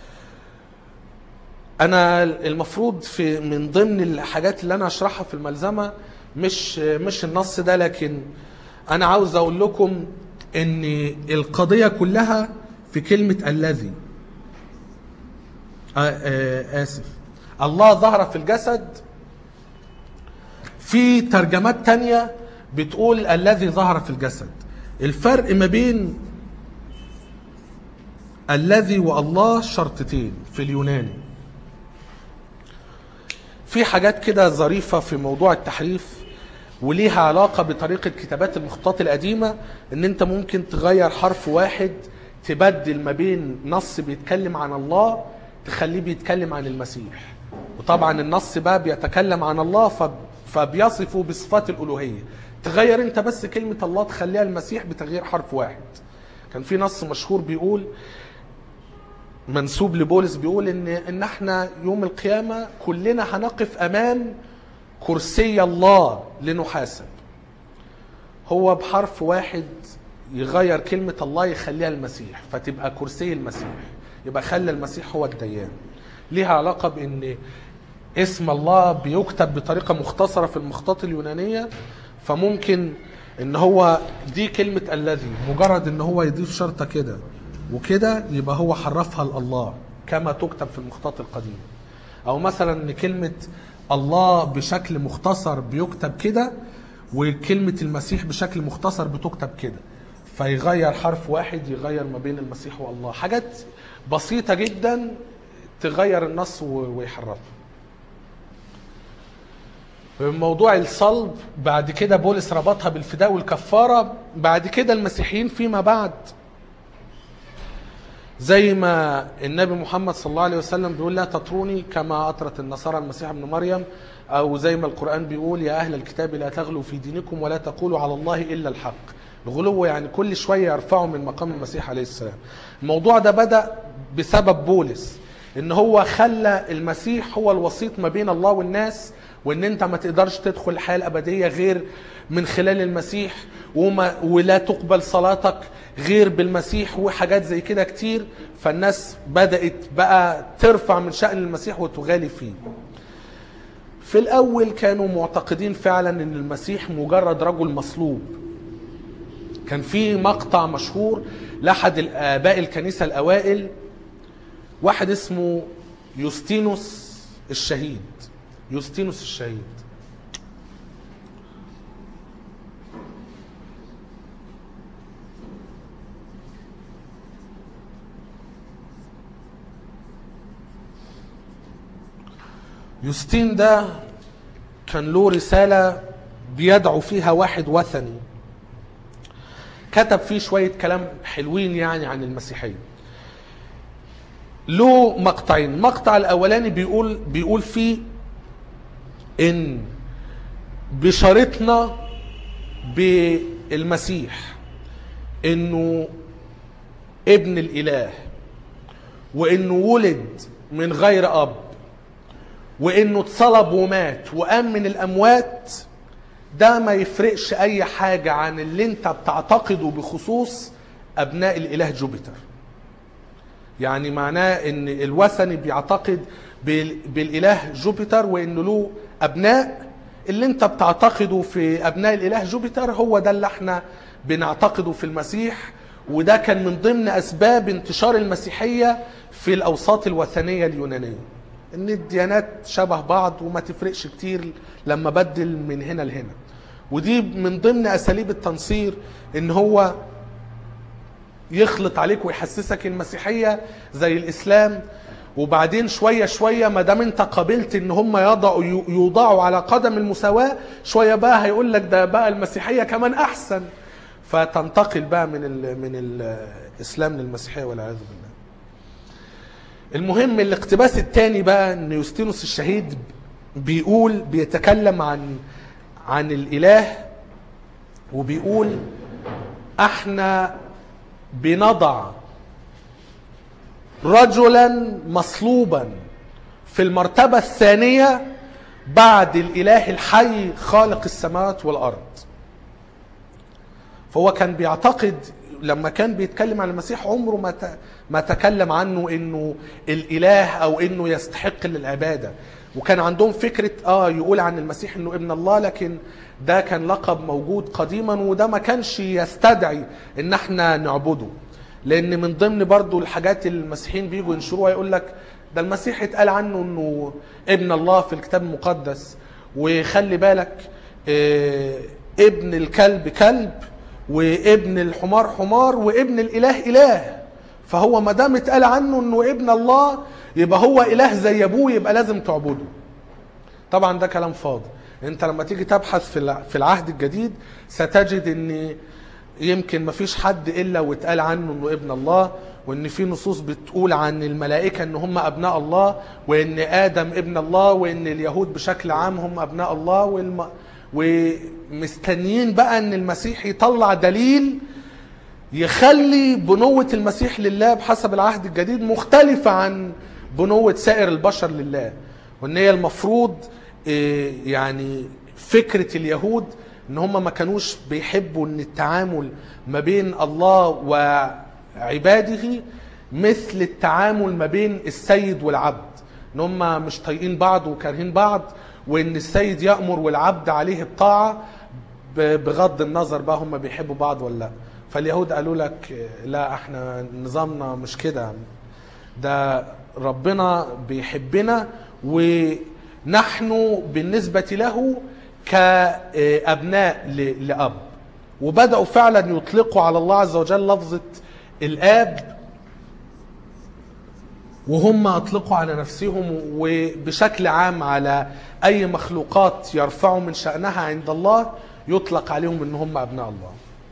انا المفروض في من ضمن الحاجات اللي انا اشرحها في الملزمه مش مش النص ده لكن انا عاوز اقول لكم ان القضيه كلها في كلمه الذي آه آه اسف الله ظهر في الجسد في ترجمات تانية بتقول الذي ظهر في الجسد الفرق ما بين الذي والله شرطتين في اليوناني في حاجات كده ظريفة في موضوع التحريف وليها علاقة بطريقة كتابات المخطوطات القديمة ان انت ممكن تغير حرف واحد تبدل ما بين نص بيتكلم عن الله تخليه بيتكلم عن المسيح وطبعا النص بقى بيتكلم عن الله فب- فبيصفه بصفات الألوهية تغير انت بس كلمة الله تخليها المسيح بتغيير حرف واحد كان في نص مشهور بيقول منسوب لبولس بيقول ان ان احنا يوم القيامه كلنا هنقف امام كرسي الله لنحاسب هو بحرف واحد يغير كلمة الله يخليها المسيح فتبقى كرسي المسيح يبقى خلى المسيح هو الديان ليها علاقة بان اسم الله بيكتب بطريقة مختصرة في المخطوطات اليونانية فممكن ان هو دي كلمة الذي مجرد ان هو يضيف شرطة كده وكده يبقى هو حرفها لله كما تكتب في المخطوطات القديمة او مثلا ان كلمة الله بشكل مختصر بيكتب كده وكلمة المسيح بشكل مختصر بتكتب كده فيغير حرف واحد يغير ما بين المسيح والله حاجات بسيطة جدا تغير النص و- ويحرفها موضوع الصلب بعد كده بولس ربطها بالفداء والكفارة بعد كده المسيحيين فيما بعد زي ما النبي محمد صلى الله عليه وسلم بيقول لا تطروني كما أطرت النصارى المسيح ابن مريم أو زي ما القرآن بيقول يا أهل الكتاب لا تغلوا في دينكم ولا تقولوا على الله إلا الحق الغلو يعني كل شوية يرفعوا من مقام المسيح عليه السلام الموضوع ده بدأ بسبب بولس ان هو خلى المسيح هو الوسيط ما بين الله والناس وان انت ما تقدرش تدخل الحياه الابديه غير من خلال المسيح وما ولا تقبل صلاتك غير بالمسيح وحاجات زي كده كتير فالناس بدات بقى ترفع من شان المسيح وتغالي فيه في الاول كانوا معتقدين فعلا ان المسيح مجرد رجل مصلوب كان في مقطع مشهور لاحد الاباء الكنيسه الاوائل واحد اسمه يوستينوس الشهيد يوستينوس الشهيد يوستين ده كان له رسالة بيدعو فيها واحد وثني كتب فيه شوية كلام حلوين يعني عن المسيحية له مقطعين المقطع الاولاني بيقول بيقول فيه ان بشارتنا بالمسيح انه ابن الاله وانه ولد من غير اب وانه اتصلب ومات وقام من الاموات ده ما يفرقش اي حاجه عن اللي انت بتعتقده بخصوص ابناء الاله جوبيتر يعني معناه ان الوثني بيعتقد بال- بالاله جوبيتر وانه له ابناء اللي انت بتعتقده في ابناء الاله جوبيتر هو ده اللي احنا بنعتقده في المسيح وده كان من ضمن اسباب انتشار المسيحيه في الاوساط الوثنيه اليونانيه ان الديانات شبه بعض وما تفرقش كتير لما بدل من هنا لهنا ودي من ضمن اساليب التنصير ان هو يخلط عليك ويحسسك المسيحيه زي الاسلام وبعدين شويه شويه ما دام انت قابلت ان هم يضعوا يوضعوا على قدم المساواه شويه بقى هيقول لك ده بقى المسيحيه كمان احسن فتنتقل بقى من ال من الاسلام للمسيحيه والعياذ بالله. المهم الاقتباس الثاني بقى ان يوستينوس الشهيد بيقول بيتكلم عن عن الاله وبيقول احنا بنضع رجلا مصلوبا في المرتبة الثانية بعد الإله الحي خالق السماوات والأرض فهو كان بيعتقد لما كان بيتكلم عن المسيح عمره ما ت- ما تكلم عنه انه الاله او انه يستحق للعباده وكان عندهم فكره اه يقول عن المسيح انه ابن الله لكن ده كان لقب موجود قديما وده ما كانش يستدعي ان احنا نعبده لان من ضمن برضو الحاجات اللي المسيحيين بيجوا ينشروها يقول لك ده المسيح اتقال عنه انه ابن الله في الكتاب المقدس وخلي بالك آه، ابن الكلب كلب وابن الحمار حمار وابن الاله اله فهو ما دام اتقال عنه انه ابن الله يبقى هو اله زي ابوه يبقى لازم تعبده طبعا ده كلام فاضي انت لما تيجي تبحث في الع- في العهد الجديد ستجد ان يمكن ما فيش حد الا واتقال عنه انه ابن الله وان في نصوص بتقول عن الملائكه ان هم ابناء الله وان ادم ابن الله وان اليهود بشكل عام هم ابناء الله والم... ومستنيين بقى ان المسيح يطلع دليل يخلي بنوة المسيح لله بحسب العهد الجديد مختلفة عن بنوة سائر البشر لله وان هي المفروض إيه، يعني فكرة اليهود ان هم ما كانوش بيحبوا ان التعامل ما بين الله وعباده مثل التعامل ما بين السيد والعبد ان هم مش طايقين بعض وكارهين بعض وان السيد يأمر والعبد عليه الطاعة ب- بغض النظر بقى هم بيحبوا بعض ولا لا فاليهود قالوا لك لا احنا نظامنا مش كده ده ربنا بيحبنا ونحن بالنسبة له كأبناء ل- لأب وبدأوا فعلا يطلقوا على الله عز وجل لفظة الآب وهم أطلقوا على نفسهم وبشكل عام على أي مخلوقات يرفعوا من شأنها عند الله يطلق عليهم ان هم ابناء الله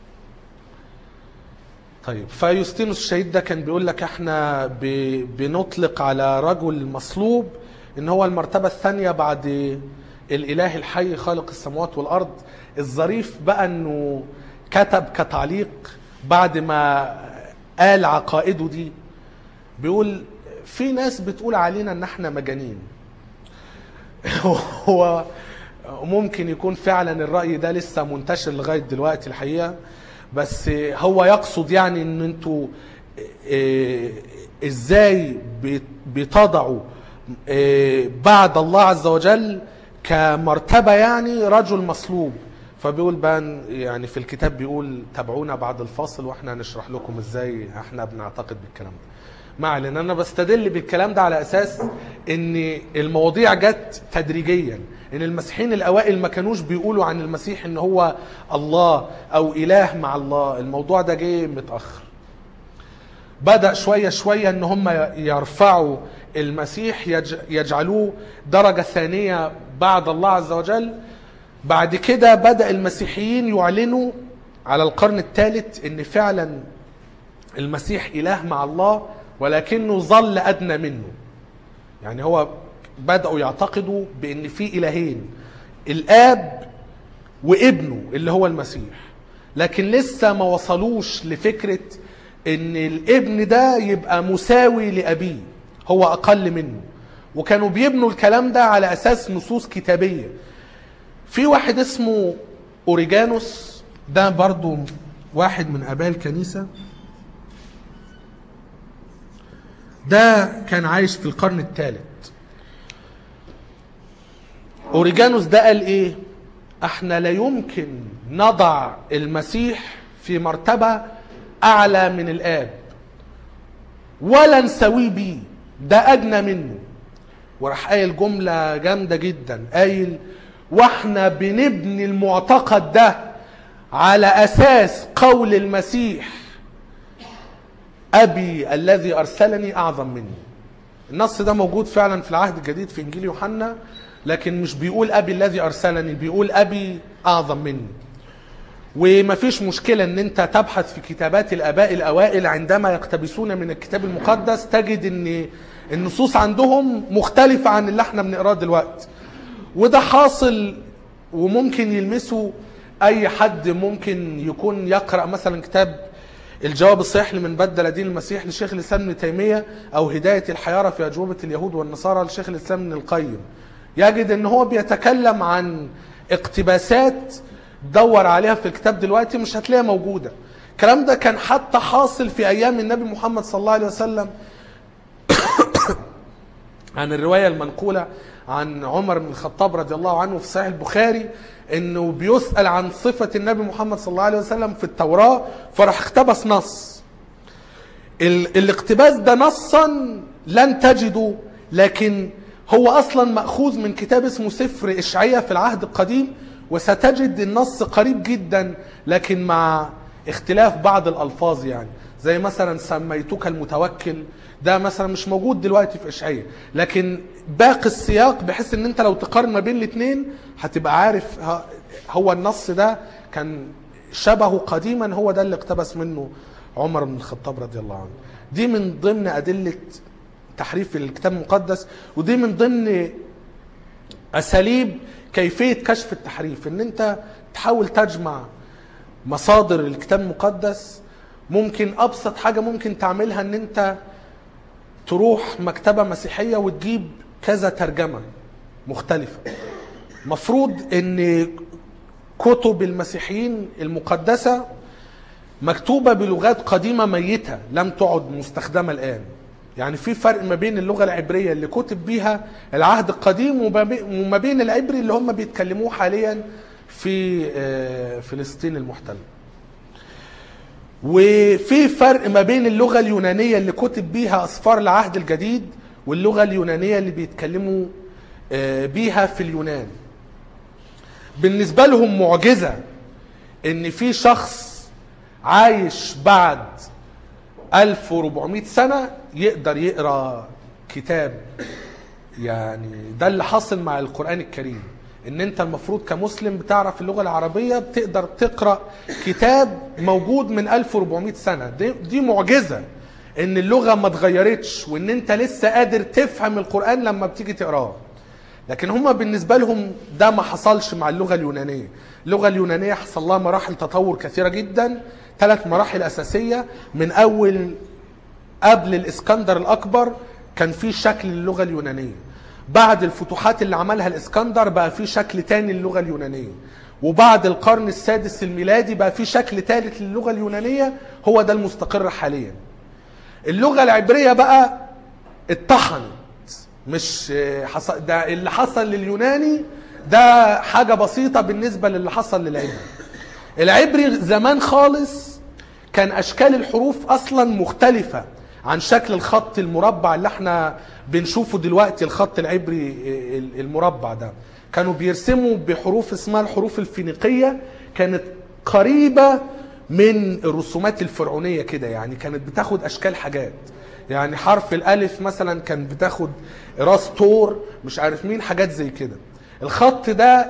طيب فيوستينوس الشهيد ده كان بيقول لك احنا ب- بنطلق على رجل مصلوب ان هو المرتبة الثانية بعد الاله الحي خالق السماوات والارض الظريف بقى انه كتب كتعليق بعد ما قال عقائده دي بيقول في ناس بتقول علينا ان احنا مجانين هو ممكن يكون فعلا الرأي ده لسه منتشر لغاية دلوقتي الحقيقة بس هو يقصد يعني ان انتوا إيه، ازاي بت- بتضعوا إيه، بعد الله عز وجل كمرتبة يعني رجل مصلوب فبيقول بقى إن- يعني في الكتاب بيقول تابعونا بعد الفاصل واحنا هنشرح لكم ازاي احنا بنعتقد بالكلام ده ما علينا انا بستدل بالكلام ده على اساس ان المواضيع جت تدريجيا ان المسيحيين الاوائل ما كانوش بيقولوا عن المسيح ان هو الله او اله مع الله الموضوع ده جه متاخر بدا شويه شويه ان هم يرفعوا المسيح يج- يجعلوه درجه ثانيه بعد الله عز وجل بعد كده بدا المسيحيين يعلنوا على القرن الثالث ان فعلا المسيح اله مع الله ولكنه ظل ادنى منه يعني هو بداوا يعتقدوا بان في الهين الاب وابنه اللي هو المسيح لكن لسه ما وصلوش لفكره ان الابن ده يبقى مساوي لابيه هو اقل منه وكانوا بيبنوا الكلام ده على اساس نصوص كتابيه في واحد اسمه اوريجانوس ده برضو واحد من اباء الكنيسه ده كان عايش في القرن الثالث اوريجانوس ده قال ايه احنا لا يمكن نضع المسيح في مرتبة اعلى من الاب ولا نسويه بيه ده ادنى منه وراح قايل جملة جامدة جدا قايل واحنا بنبني المعتقد ده على أساس قول المسيح أبي الذي أرسلني أعظم مني النص ده موجود فعلا في العهد الجديد في إنجيل يوحنا لكن مش بيقول أبي الذي أرسلني بيقول أبي أعظم مني ومفيش مشكلة ان انت تبحث في كتابات الاباء الاوائل عندما يقتبسون من الكتاب المقدس تجد ان النصوص عندهم مختلفة عن اللي احنا بنقراه دلوقتي وده حاصل وممكن يلمسه اي حد ممكن يكون يقرأ مثلا كتاب الجواب الصحيح لمن بدل دين المسيح لشيخ الاسلام ابن تيمية او هداية الحيارى في اجوبة اليهود والنصارى لشيخ الاسلام ابن القيم يجد ان هو بيتكلم عن اقتباسات دور عليها في الكتاب دلوقتي مش هتلاقيها موجودة الكلام ده كان حتى حاصل في ايام النبي محمد صلى الله عليه وسلم عن الرواية المنقولة عن عمر بن الخطاب رضي الله عنه في صحيح البخاري انه بيسأل عن صفة النبي محمد صلى الله عليه وسلم في التوراة فراح اقتبس نص ال- الاقتباس ده نصا لن تجده لكن هو اصلا ماخوذ من كتاب اسمه سفر اشعياء في العهد القديم وستجد النص قريب جدا لكن مع اختلاف بعض الالفاظ يعني زي مثلا سميتك المتوكل ده مثلا مش موجود دلوقتي في اشعياء لكن باقي السياق بحيث ان انت لو تقارن ما بين الاثنين هتبقى عارف ه- هو النص ده كان شبهه قديما هو ده اللي اقتبس منه عمر بن الخطاب رضي الله عنه دي من ضمن أدلة تحريف الكتاب المقدس ودي من ضمن أساليب كيفية كشف التحريف ان انت تحاول تجمع مصادر الكتاب المقدس ممكن ابسط حاجة ممكن تعملها ان انت تروح مكتبة مسيحية وتجيب كذا ترجمة مختلفة مفروض ان كتب المسيحيين المقدسة مكتوبة بلغات قديمة ميتة لم تعد مستخدمة الآن يعني في فرق ما بين اللغة العبرية اللي كتب بيها العهد القديم وما بي- وما بين العبري اللي هم بيتكلموه حاليا في آه، فلسطين المحتلة وفي فرق ما بين اللغة اليونانية اللي كتب بيها أسفار العهد الجديد واللغة اليونانية اللي بيتكلموا آه، بيها في اليونان بالنسبة لهم معجزة ان في شخص عايش بعد 1400 سنة يقدر يقرأ كتاب يعني ده اللي حصل مع القرآن الكريم ان انت المفروض كمسلم بتعرف اللغة العربية بتقدر تقرأ كتاب موجود من 1400 سنة دي, دي معجزة ان اللغة ما اتغيرتش وان انت لسه قادر تفهم القرآن لما بتيجي تقراه لكن هم بالنسبة لهم ده ما حصلش مع اللغة اليونانية اللغة اليونانية حصل لها مراحل تطور كثيرة جدا ثلاث مراحل أساسية من أول قبل الإسكندر الأكبر كان في شكل للغة اليونانية بعد الفتوحات اللي عملها الإسكندر بقى في شكل تاني للغة اليونانية وبعد القرن السادس الميلادي بقى في شكل ثالث للغة اليونانية هو ده المستقر حاليا اللغة العبرية بقى اتطحنت مش حصل ده اللي حصل لليوناني ده حاجة بسيطة بالنسبة للي حصل للعبري العبري زمان خالص كان أشكال الحروف أصلا مختلفة عن شكل الخط المربع اللي احنا بنشوفه دلوقتي الخط العبري المربع ده كانوا بيرسموا بحروف اسمها الحروف الفينيقية كانت قريبة من الرسومات الفرعونية كده يعني كانت بتاخد أشكال حاجات يعني حرف الألف مثلا كان بتاخد راس طور مش عارف مين حاجات زي كده الخط ده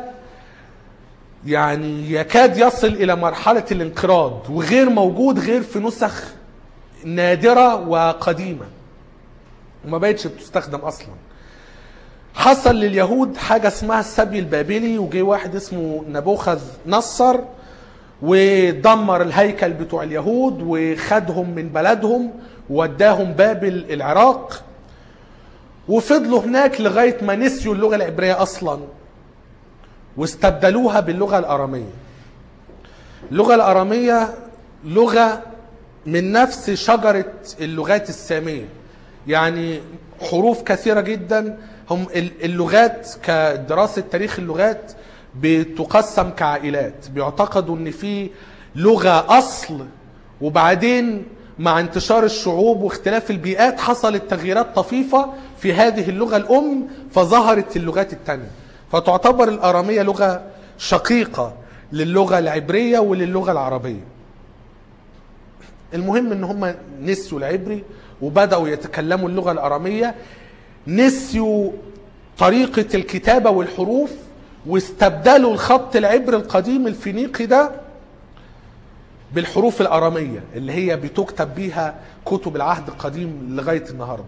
يعني يكاد يصل إلى مرحلة الانقراض وغير موجود غير في نسخ نادرة وقديمة وما بقتش بتستخدم أصلا حصل لليهود حاجة اسمها السبي البابلي وجي واحد اسمه نبوخذ نصر ودمر الهيكل بتوع اليهود وخدهم من بلدهم ووداهم بابل العراق وفضلوا هناك لغاية ما نسيوا اللغة العبرية أصلا واستبدلوها باللغة الأرامية اللغة الأرامية لغة من نفس شجرة اللغات السامية يعني حروف كثيرة جدا هم اللغات كدراسة تاريخ اللغات بتقسم كعائلات بيعتقدوا ان في لغة اصل وبعدين مع انتشار الشعوب واختلاف البيئات حصلت تغييرات طفيفة في هذه اللغة الأم فظهرت اللغات التانية فتعتبر الآرامية لغة شقيقة للغة العبرية وللغة العربية المهم ان هم نسيوا العبري وبدأوا يتكلموا اللغة الأرامية نسيوا طريقة الكتابة والحروف واستبدلوا الخط العبري القديم الفينيقي ده بالحروف الأرامية اللي هي بتكتب بيها كتب العهد القديم لغاية النهاردة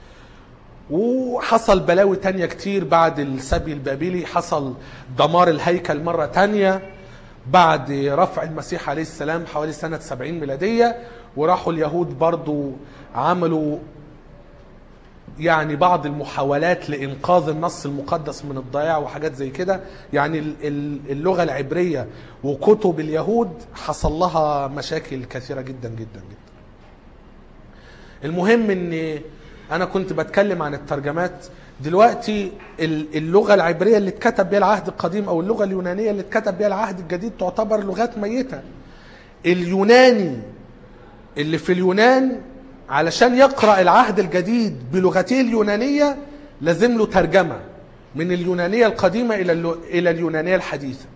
وحصل بلاوي تانية كتير بعد السبي البابلي حصل دمار الهيكل مرة تانية بعد رفع المسيح عليه السلام حوالي سنة 70 ميلادية وراحوا اليهود برضو عملوا يعني بعض المحاولات لإنقاذ النص المقدس من الضياع وحاجات زي كده يعني ال- ال- اللغة العبرية وكتب اليهود حصل لها مشاكل كثيرة جدا جدا جدا المهم ان انا كنت بتكلم عن الترجمات دلوقتي ال- اللغة العبرية اللي اتكتب بها العهد القديم او اللغة اليونانية اللي اتكتب بها العهد الجديد تعتبر لغات ميتة اليوناني اللي في اليونان علشان يقرأ العهد الجديد بلغته اليونانية لازم له ترجمة من اليونانية القديمة إلى اللو- إلى اليونانية الحديثة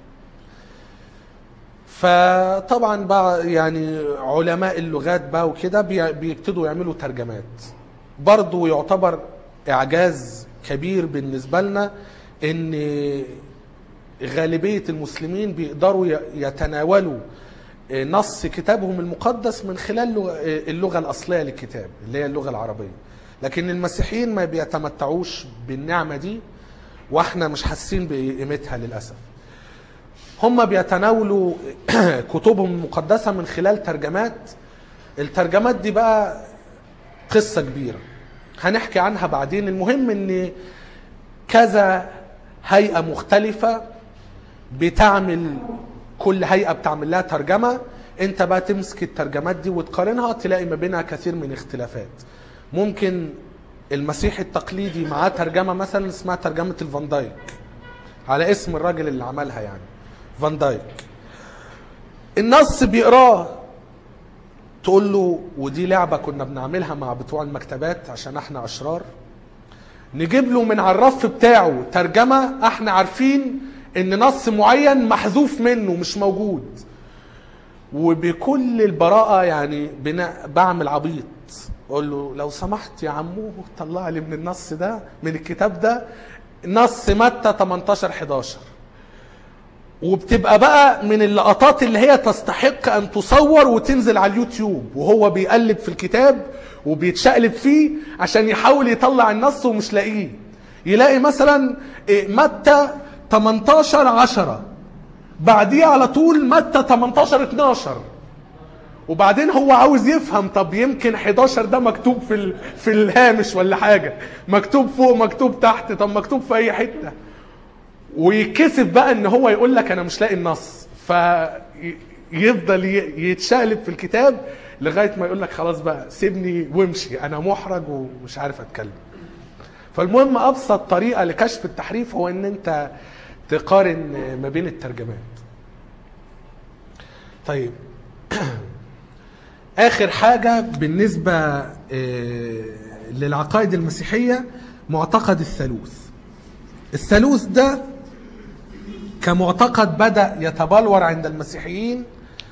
فطبعا بقى يعني علماء اللغات بقى وكده بي- بيبتدوا يعملوا ترجمات برضو يعتبر إعجاز كبير بالنسبة لنا إن غالبية المسلمين بيقدروا ي- يتناولوا نص كتابهم المقدس من خلال لغ- اللغة الأصلية للكتاب اللي هي اللغة العربية لكن المسيحيين ما بيتمتعوش بالنعمة دي واحنا مش حاسين بقيمتها للأسف هم بيتناولوا كتبهم المقدسة من خلال ترجمات الترجمات دي بقى قصة كبيرة هنحكي عنها بعدين المهم ان كذا هيئة مختلفة بتعمل كل هيئة بتعمل لها ترجمة انت بقى تمسك الترجمات دي وتقارنها تلاقي ما بينها كثير من اختلافات ممكن المسيح التقليدي معاه ترجمة مثلا اسمها ترجمة الفان دايك على اسم الراجل اللي عملها يعني فان دايك النص بيقراه تقول له ودي لعبة كنا بنعملها مع بتوع المكتبات عشان احنا اشرار نجيب له من على الرف بتاعه ترجمة احنا عارفين ان نص معين محذوف منه مش موجود وبكل البراءة يعني بنا بعمل عبيط اقول له لو سمحت يا عمو طلع لي من النص ده من الكتاب ده نص متى 18 11 وبتبقى بقى من اللقطات اللي هي تستحق ان تصور وتنزل على اليوتيوب وهو بيقلب في الكتاب وبيتشقلب فيه عشان يحاول يطلع النص ومش لاقيه يلاقي مثلا إيه، متى 18 10 بعديه على طول متى 18 12 وبعدين هو عاوز يفهم طب يمكن 11 ده مكتوب في ال... في الهامش ولا حاجه مكتوب فوق مكتوب تحت طب مكتوب في اي حته ويكسف بقى ان هو يقول لك انا مش لاقي النص فيفضل يتشقلب في الكتاب لغايه ما يقول لك خلاص بقى سيبني وامشي انا محرج ومش عارف اتكلم فالمهم ابسط طريقه لكشف التحريف هو ان انت تقارن ما بين الترجمات طيب اخر حاجه بالنسبه آه، للعقائد المسيحيه معتقد الثالوث الثالوث ده كمعتقد بدا يتبلور عند المسيحيين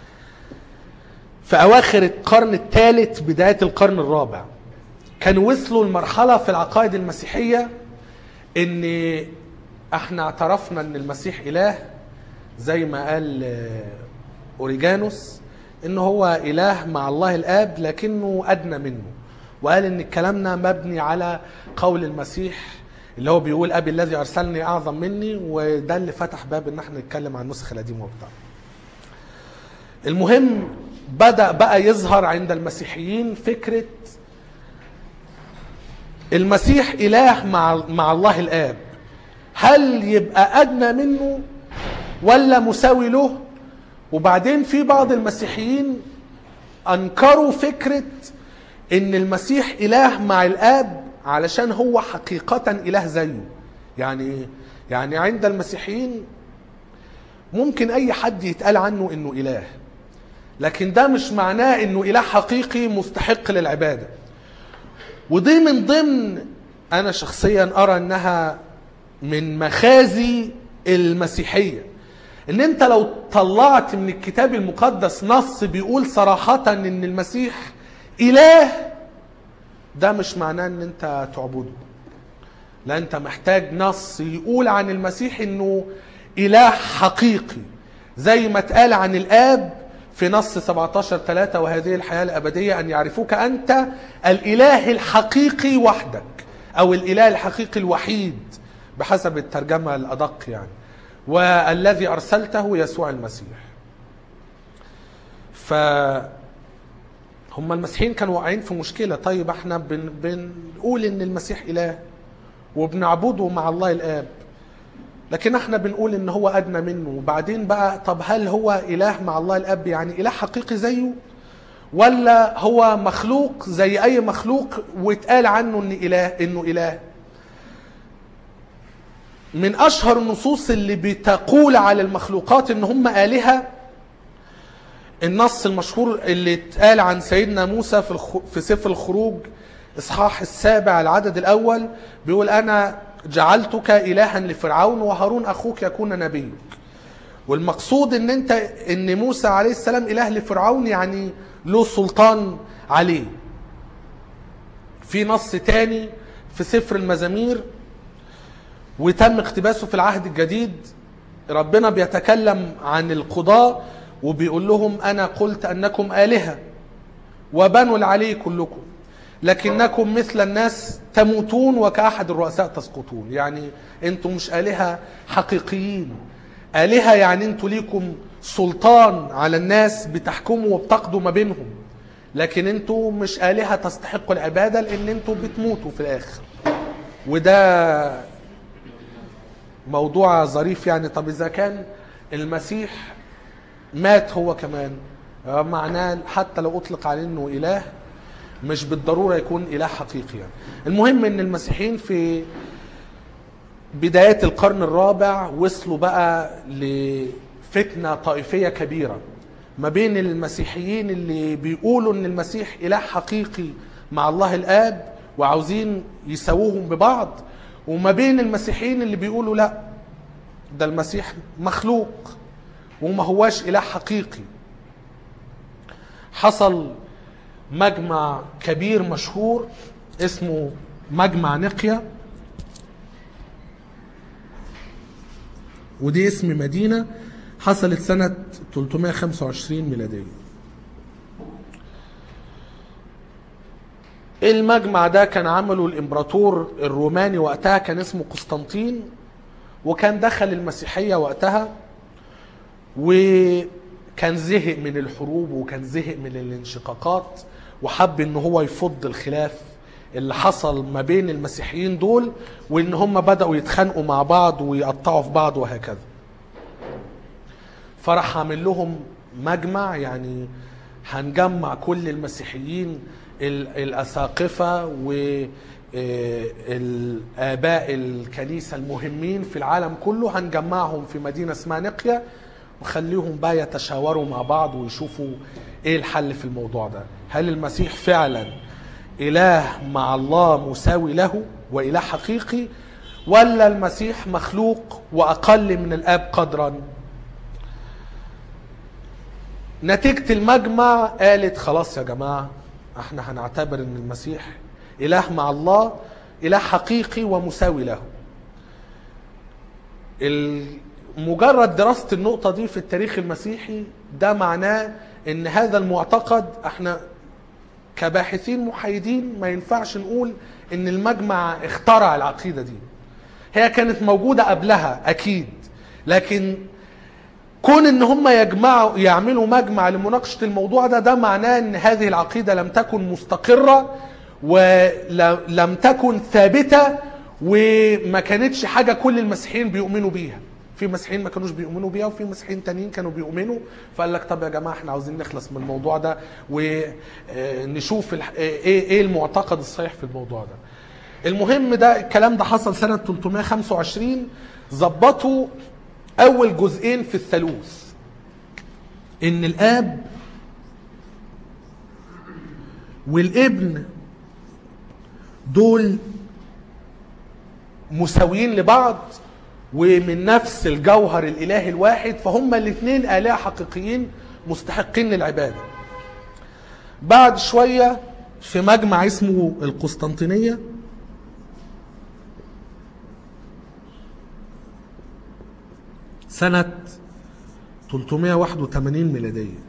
في اواخر القرن الثالث بدايه القرن الرابع كانوا وصلوا لمرحله في العقائد المسيحيه ان احنا اعترفنا ان المسيح اله زي ما قال آه، اوريجانوس ان هو اله مع الله الاب لكنه ادنى منه وقال ان كلامنا مبني على قول المسيح اللي هو بيقول ابي الذي ارسلني اعظم مني وده اللي فتح باب ان احنا نتكلم عن النسخه القديمه وبتاع المهم بدا بقى يظهر عند المسيحيين فكره المسيح اله مع مع الله الاب هل يبقى ادنى منه ولا مساوي له وبعدين في بعض المسيحيين انكروا فكره ان المسيح اله مع الاب علشان هو حقيقه اله زيه يعني يعني عند المسيحيين ممكن اي حد يتقال عنه انه اله لكن ده مش معناه انه اله حقيقي مستحق للعباده ودي من ضمن انا شخصيا ارى انها من مخازي المسيحيه ان انت لو طلعت من الكتاب المقدس نص بيقول صراحه ان المسيح اله ده مش معناه ان انت تعبده لا انت محتاج نص يقول عن المسيح انه اله حقيقي زي ما اتقال عن الاب في نص 17 3 وهذه الحياه الابديه ان يعرفوك انت الاله الحقيقي وحدك او الاله الحقيقي الوحيد بحسب الترجمه الادق يعني والذي ارسلته يسوع المسيح ف هم المسيحيين كانوا واقعين في مشكله طيب احنا بن بنقول ان المسيح اله وبنعبده مع الله الاب لكن احنا بنقول ان هو ادنى منه وبعدين بقى طب هل هو اله مع الله الاب يعني اله حقيقي زيه ولا هو مخلوق زي اي مخلوق واتقال عنه ان اله انه اله من اشهر النصوص اللي بتقول على المخلوقات ان هم الهه النص المشهور اللي اتقال عن سيدنا موسى في الخ... في سفر الخروج اصحاح السابع العدد الاول بيقول انا جعلتك الها لفرعون وهارون اخوك يكون نبيك والمقصود ان انت ان موسى عليه السلام اله لفرعون يعني له سلطان عليه في نص تاني في سفر المزامير وتم اقتباسه في العهد الجديد ربنا بيتكلم عن القضاء وبيقول لهم انا قلت انكم الهه وبنوا العلي كلكم لكنكم مثل الناس تموتون وكأحد الرؤساء تسقطون يعني انتم مش آلهة حقيقيين آلهة يعني انتم ليكم سلطان على الناس بتحكموا وبتقضوا ما بينهم لكن انتم مش آلهة تستحقوا العبادة لان انتم بتموتوا في الاخر وده موضوع ظريف يعني طب اذا كان المسيح مات هو كمان معناه حتى لو اطلق عليه انه اله مش بالضروره يكون اله حقيقي يعني. المهم ان المسيحيين في بدايات القرن الرابع وصلوا بقى لفتنه طائفيه كبيره ما بين المسيحيين اللي بيقولوا ان المسيح اله حقيقي مع الله الاب وعاوزين يساووهم ببعض وما بين المسيحيين اللي بيقولوا لا ده المسيح مخلوق وما هواش اله حقيقي حصل مجمع كبير مشهور اسمه مجمع نقيا ودي اسم مدينة حصلت سنة 325 ميلادية المجمع ده كان عمله الامبراطور الروماني وقتها كان اسمه قسطنطين وكان دخل المسيحية وقتها وكان زهق من الحروب وكان زهق من الانشقاقات وحب ان هو يفض الخلاف اللي حصل ما بين المسيحيين دول وان هم بدأوا يتخانقوا مع بعض ويقطعوا في بعض وهكذا فراح عامل لهم مجمع يعني هنجمع كل المسيحيين ال- الأساقفة والآباء الكنيسة المهمين في العالم كله هنجمعهم في مدينة اسمها نقيا وخليهم بقى يتشاوروا مع بعض ويشوفوا ايه الحل في الموضوع ده هل المسيح فعلا اله مع الله مساوي له واله حقيقي ولا المسيح مخلوق واقل من الاب قدرا نتيجة المجمع قالت خلاص يا جماعة احنا هنعتبر ان المسيح اله مع الله اله حقيقي ومساوي له ال- مجرد دراسة النقطة دي في التاريخ المسيحي ده معناه ان هذا المعتقد احنا كباحثين محايدين ما ينفعش نقول ان المجمع اخترع العقيدة دي هي كانت موجودة قبلها اكيد لكن كون ان هم يجمعوا يعملوا مجمع لمناقشة الموضوع ده ده معناه ان هذه العقيدة لم تكن مستقرة ولم تكن ثابتة وما كانتش حاجة كل المسيحيين بيؤمنوا بيها في مسيحيين ما كانوش بيؤمنوا بيها وفي مسيحيين تانيين كانوا بيؤمنوا فقال لك طب يا جماعه احنا عاوزين نخلص من الموضوع ده ونشوف الح- ايه ايه المعتقد الصحيح في الموضوع ده. المهم ده الكلام ده حصل سنه 325 ظبطوا اول جزئين في الثالوث ان الاب والابن دول مساويين لبعض ومن نفس الجوهر الالهي الواحد فهم الاثنين الهه حقيقيين مستحقين للعباده بعد شويه في مجمع اسمه القسطنطينيه سنة 381 ميلادية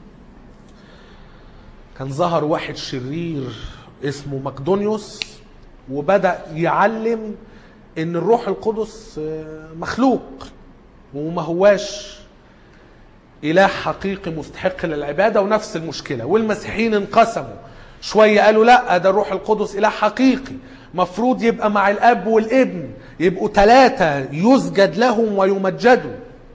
كان ظهر واحد شرير اسمه مقدونيوس وبدأ يعلم ان الروح القدس آه، مخلوق وما هواش اله حقيقي مستحق للعباده ونفس المشكله والمسيحيين انقسموا شويه قالوا لا ده الروح القدس اله حقيقي مفروض يبقى مع الاب والابن يبقوا ثلاثه يسجد لهم ويمجدوا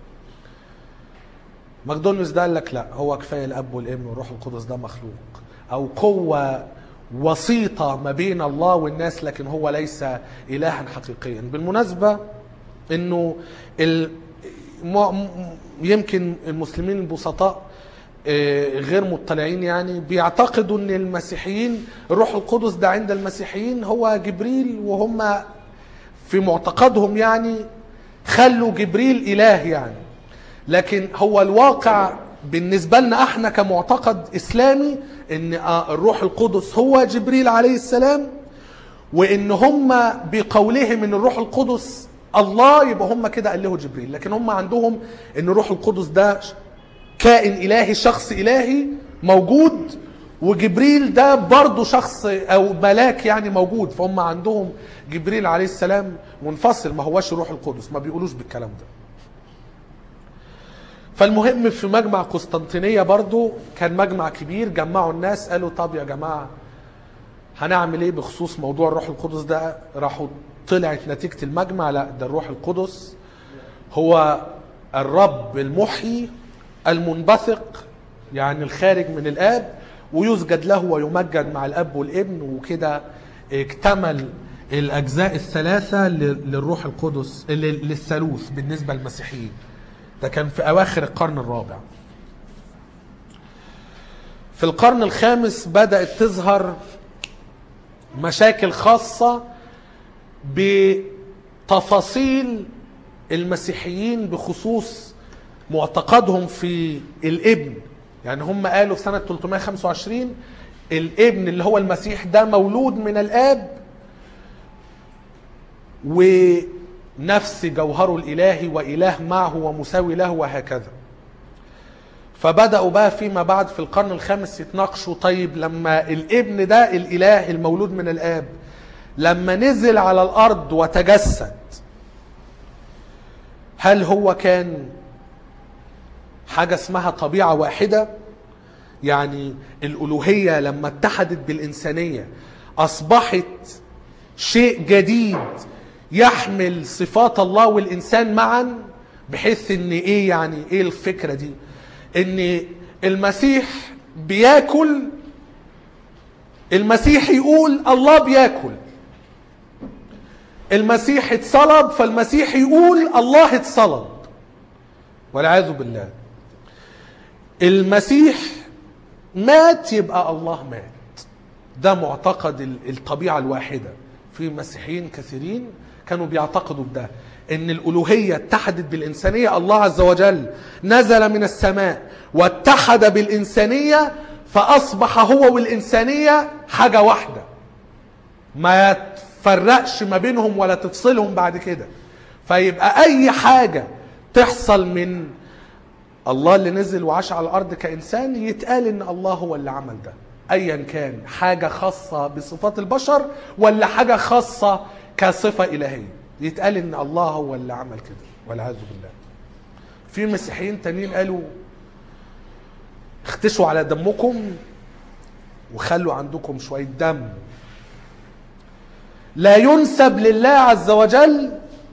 مقدونيوس ده قال لك لا هو كفايه الاب والابن والروح القدس ده مخلوق او قوه وسيطه ما بين الله والناس لكن هو ليس الها حقيقيا بالمناسبه انه ال... م... م- يمكن المسلمين البسطاء آه، غير مطلعين يعني بيعتقدوا ان المسيحيين الروح القدس ده عند المسيحيين هو جبريل وهم في معتقدهم يعني خلوا جبريل اله يعني لكن هو الواقع بالنسبة لنا احنا كمعتقد اسلامي ان آه الروح القدس هو جبريل عليه السلام وان هم بقولهم ان الروح القدس الله يبقى هم كده ألهوا جبريل لكن هم عندهم ان الروح القدس ده كائن الهي شخص الهي موجود وجبريل ده برضه شخص او ملاك يعني موجود فهم عندهم جبريل عليه السلام منفصل ما هواش الروح القدس ما بيقولوش بالكلام ده فالمهم في مجمع قسطنطينية برضو كان مجمع كبير جمعوا الناس قالوا طب يا جماعة هنعمل ايه بخصوص موضوع الروح القدس ده راحوا طلعت نتيجة المجمع لا ده الروح القدس هو الرب المحيي المنبثق يعني الخارج من الاب ويسجد له ويمجد مع الاب والابن وكده اكتمل الاجزاء الثلاثه لل- للروح القدس لل- للثالوث بالنسبه للمسيحيين ده كان في اواخر القرن الرابع في القرن الخامس بدات تظهر مشاكل خاصه بتفاصيل المسيحيين بخصوص معتقدهم في الابن يعني هم قالوا في سنة 325 الابن اللي هو المسيح ده مولود من الاب ونفس جوهره الالهي واله معه ومساوي له وهكذا فبداوا بقى فيما بعد في القرن الخامس يتناقشوا طيب لما الابن ده الاله المولود من الاب لما نزل على الارض وتجسد هل هو كان حاجه اسمها طبيعه واحده يعني الالوهيه لما اتحدت بالانسانيه اصبحت شيء جديد يحمل صفات الله والانسان معا بحيث ان ايه يعني ايه الفكره دي ان المسيح بياكل المسيح يقول الله بياكل المسيح اتصلب فالمسيح يقول الله اتصلب والعياذ بالله المسيح مات يبقى الله مات ده معتقد ال- الطبيعة الواحدة في مسيحيين كثيرين كانوا بيعتقدوا بده ان الالوهية اتحدت بالانسانية الله عز وجل نزل من السماء واتحد بالانسانية فاصبح هو والانسانية حاجة واحدة ما تفرقش ما بينهم ولا تفصلهم بعد كده فيبقى اي حاجة تحصل من الله اللي نزل وعاش على الارض كانسان يتقال ان الله هو اللي عمل ده ايا كان حاجه خاصه بصفات البشر ولا حاجه خاصه كصفه الهيه يتقال ان الله هو اللي عمل كده والعياذ بالله في مسيحيين تانيين قالوا اختشوا على دمكم وخلوا عندكم شويه دم لا ينسب لله عز وجل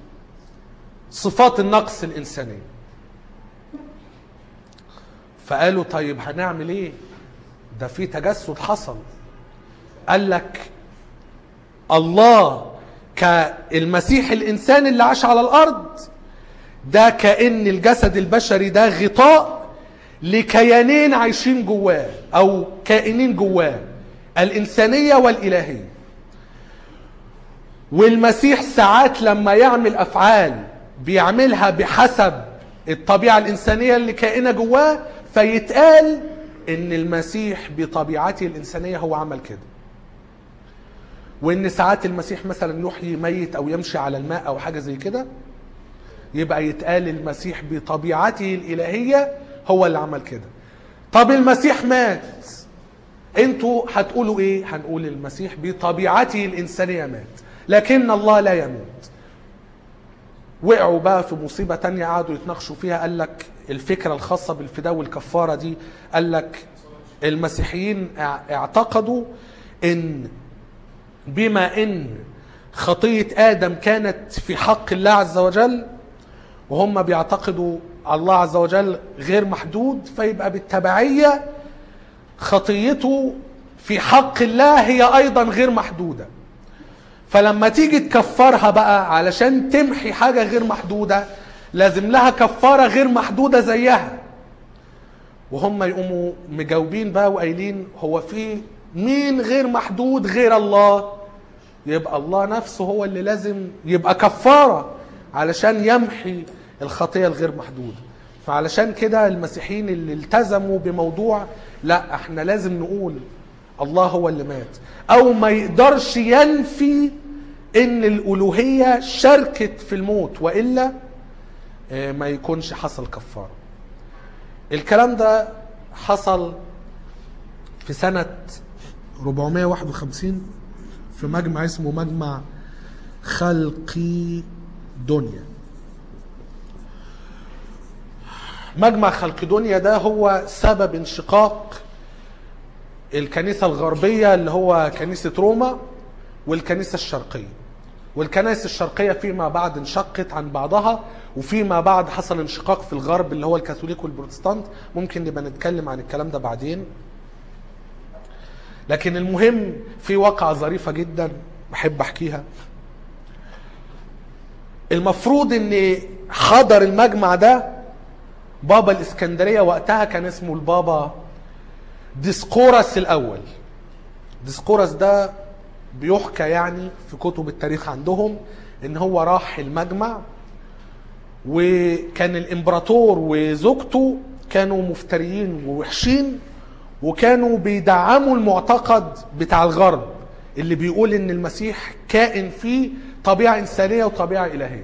صفات النقص الانسانيه فقالوا طيب هنعمل ايه ده في تجسد حصل قال لك الله كالمسيح الانسان اللي عاش على الارض ده كأن الجسد البشري ده غطاء لكيانين عايشين جواه او كائنين جواه الإنسانية والإلهية والمسيح ساعات لما يعمل أفعال بيعملها بحسب الطبيعة الإنسانية اللي كائنة جواه فيتقال إن المسيح بطبيعته الإنسانية هو عمل كده وإن ساعات المسيح مثلا يحيي ميت أو يمشي على الماء أو حاجة زي كده يبقى يتقال المسيح بطبيعته الإلهية هو اللي عمل كده طب المسيح مات انتوا هتقولوا ايه هنقول المسيح بطبيعته الإنسانية مات لكن الله لا يموت وقعوا بقى في مصيبة تانية قعدوا يتناقشوا فيها قال لك الفكرة الخاصة بالفداء والكفارة دي قال لك المسيحيين اع- اعتقدوا ان بما ان خطية آدم كانت في حق الله عز وجل وهم بيعتقدوا الله عز وجل غير محدود فيبقى بالتبعية خطيته في حق الله هي أيضا غير محدودة فلما تيجي تكفرها بقى علشان تمحي حاجة غير محدودة لازم لها كفارة غير محدودة زيها وهم يقوموا مجاوبين بقى وقايلين هو في مين غير محدود غير الله يبقى الله نفسه هو اللي لازم يبقى كفارة علشان يمحي الخطية الغير محدودة فعلشان كده المسيحيين اللي التزموا بموضوع لا احنا لازم نقول الله هو اللي مات او ما يقدرش ينفي ان الالوهية شاركت في الموت والا اه، ما يكونش حصل كفارة الكلام ده حصل في سنة 451 في مجمع اسمه مجمع خلقي دنيا مجمع خلقدونيا ده هو سبب انشقاق الكنيسة الغربية اللي هو كنيسة روما والكنيسة الشرقية والكنائس الشرقية فيما بعد انشقت عن بعضها وفيما بعد حصل انشقاق في الغرب اللي هو الكاثوليك والبروتستانت ممكن نبقى نتكلم عن الكلام ده بعدين لكن المهم في واقعة ظريفة جدا بحب احكيها المفروض ان حضر المجمع ده بابا الاسكندرية وقتها كان اسمه البابا ديسقورس الاول ديسقورس ده بيحكى يعني في كتب التاريخ عندهم ان هو راح المجمع وكان الامبراطور وزوجته كانوا مفتريين ووحشين وكانوا بيدعموا المعتقد بتاع الغرب اللي بيقول ان المسيح كائن فيه طبيعة انسانية وطبيعة الهية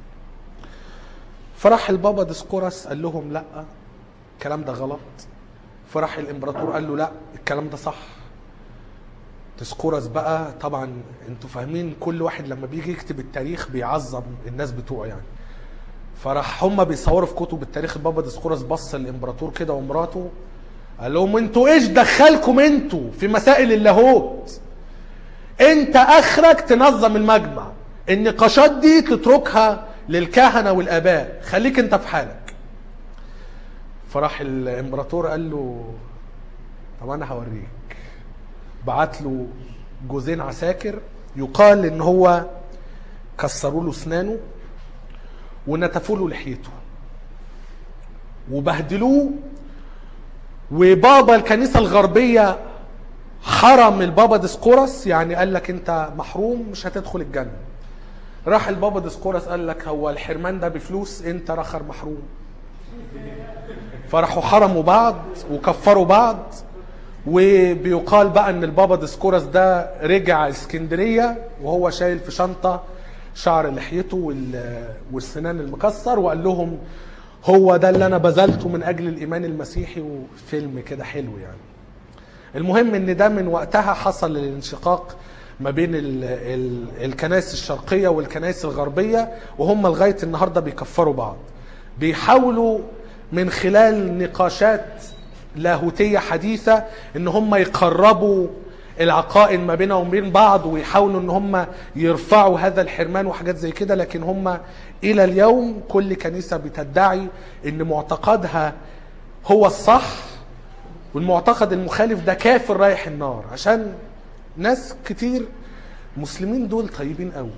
فراح البابا ديسقورس قال لهم لا الكلام ده غلط فراح الامبراطور قال له لا الكلام ده صح ديسقورس بقى طبعا انتوا فاهمين كل واحد لما بيجي يكتب التاريخ بيعظم الناس بتوعه يعني فراح هم بيصوروا في كتب التاريخ البابا ديسقورس بص الامبراطور كده ومراته قال لهم انتوا ايش دخلكم انتوا في مسائل اللاهوت انت اخرك تنظم المجمع النقاشات دي تتركها للكهنة والاباء خليك انت في حالك فراح الامبراطور قال له طب انا هوريك بعت له جوزين عساكر يقال ان هو كسروا له اسنانه ونتفوا له لحيته وبهدلوه وبابا الكنيسة الغربية حرم البابا ديسقورس يعني قال لك انت محروم مش هتدخل الجنة راح البابا ديسقورس قال لك هو الحرمان ده بفلوس انت رخر محروم فراحوا حرموا بعض وكفروا بعض وبيقال بقى ان البابا ديسكورس ده رجع اسكندريه وهو شايل في شنطه شعر لحيته وال- والسنان المكسر وقال لهم هو ده اللي انا بذلته من اجل الايمان المسيحي وفيلم كده حلو يعني المهم ان ده من وقتها حصل الانشقاق ما بين ال ال الكنائس الشرقية والكنائس الغربية وهم لغاية النهاردة بيكفروا بعض بيحاولوا من خلال نقاشات لاهوتية حديثة ان هم يقربوا العقائد ما بينهم وبين بعض ويحاولوا ان هم يرفعوا هذا الحرمان وحاجات زي كده لكن هم الى اليوم كل كنيسة بتدعي ان معتقدها هو الصح والمعتقد المخالف ده كافر رايح النار عشان ناس كتير مسلمين دول طيبين قوي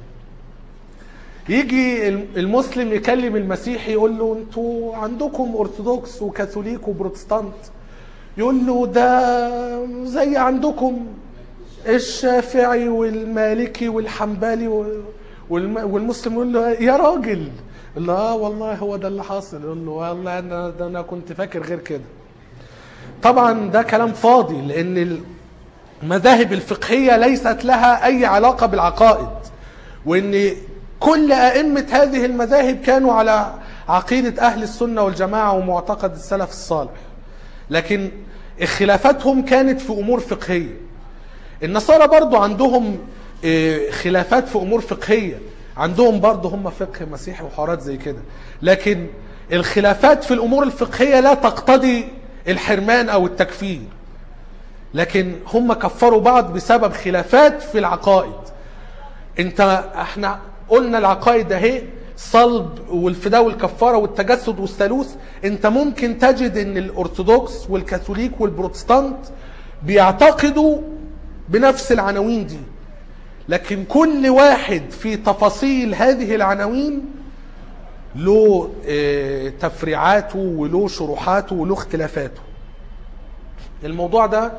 يجي المسلم يكلم المسيحي يقول له انتوا عندكم ارثوذكس وكاثوليك وبروتستانت يقول له ده زي عندكم الشافعي والمالكي والحنبلي و- والم- والمسلم يقول له يا راجل يقول له اه والله هو ده اللي حاصل يقول له والله انا ده انا كنت فاكر غير كده طبعا ده كلام فاضي لان المذاهب الفقهيه ليست لها اي علاقه بالعقائد وان كل ائمه هذه المذاهب كانوا على عقيده اهل السنه والجماعه ومعتقد السلف الصالح لكن خلافاتهم كانت في امور فقهيه النصارى برضو عندهم آه، خلافات في امور فقهيه عندهم برضو هم فقه مسيحي وحوارات زي كده لكن الخلافات في الامور الفقهيه لا تقتضي الحرمان او التكفير لكن هم كفروا بعض بسبب خلافات في العقائد انت احنا قلنا العقائد ده اهي صلب والفداء والكفاره والتجسد والثالوث انت ممكن تجد ان الارثوذكس والكاثوليك والبروتستانت بيعتقدوا بنفس العناوين دي لكن كل واحد في تفاصيل هذه العناوين له اه، تفريعاته وله شروحاته وله اختلافاته الموضوع ده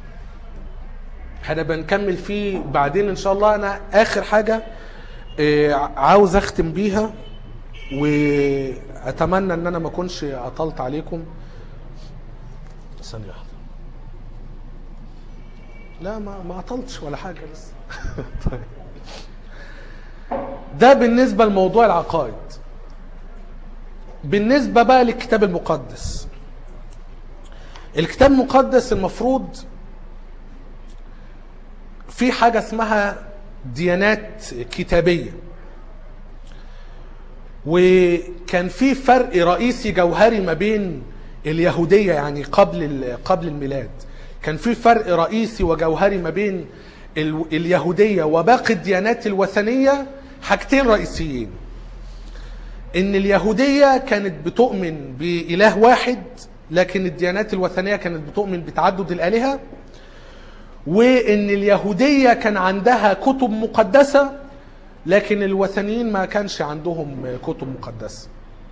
هنبقى نكمل فيه بعدين ان شاء الله انا اخر حاجه آه، عاوز اختم بيها واتمنى ان انا ما اكونش اطلت عليكم ثانيه واحده لا ما ما اطلتش ولا حاجه لسه طيب ده بالنسبه لموضوع العقائد بالنسبه بقى للكتاب المقدس الكتاب المقدس المفروض في حاجة اسمها ديانات كتابية وكان في فرق رئيسي جوهري ما بين اليهودية يعني قبل ال- قبل الميلاد كان في فرق رئيسي وجوهري ما بين ال- اليهودية وباقي الديانات الوثنية حاجتين رئيسيين ان اليهودية كانت بتؤمن بإله واحد لكن الديانات الوثنية كانت بتؤمن بتعدد الآلهة وان اليهوديه كان عندها كتب مقدسه لكن الوثنيين ما كانش عندهم كتب مقدسه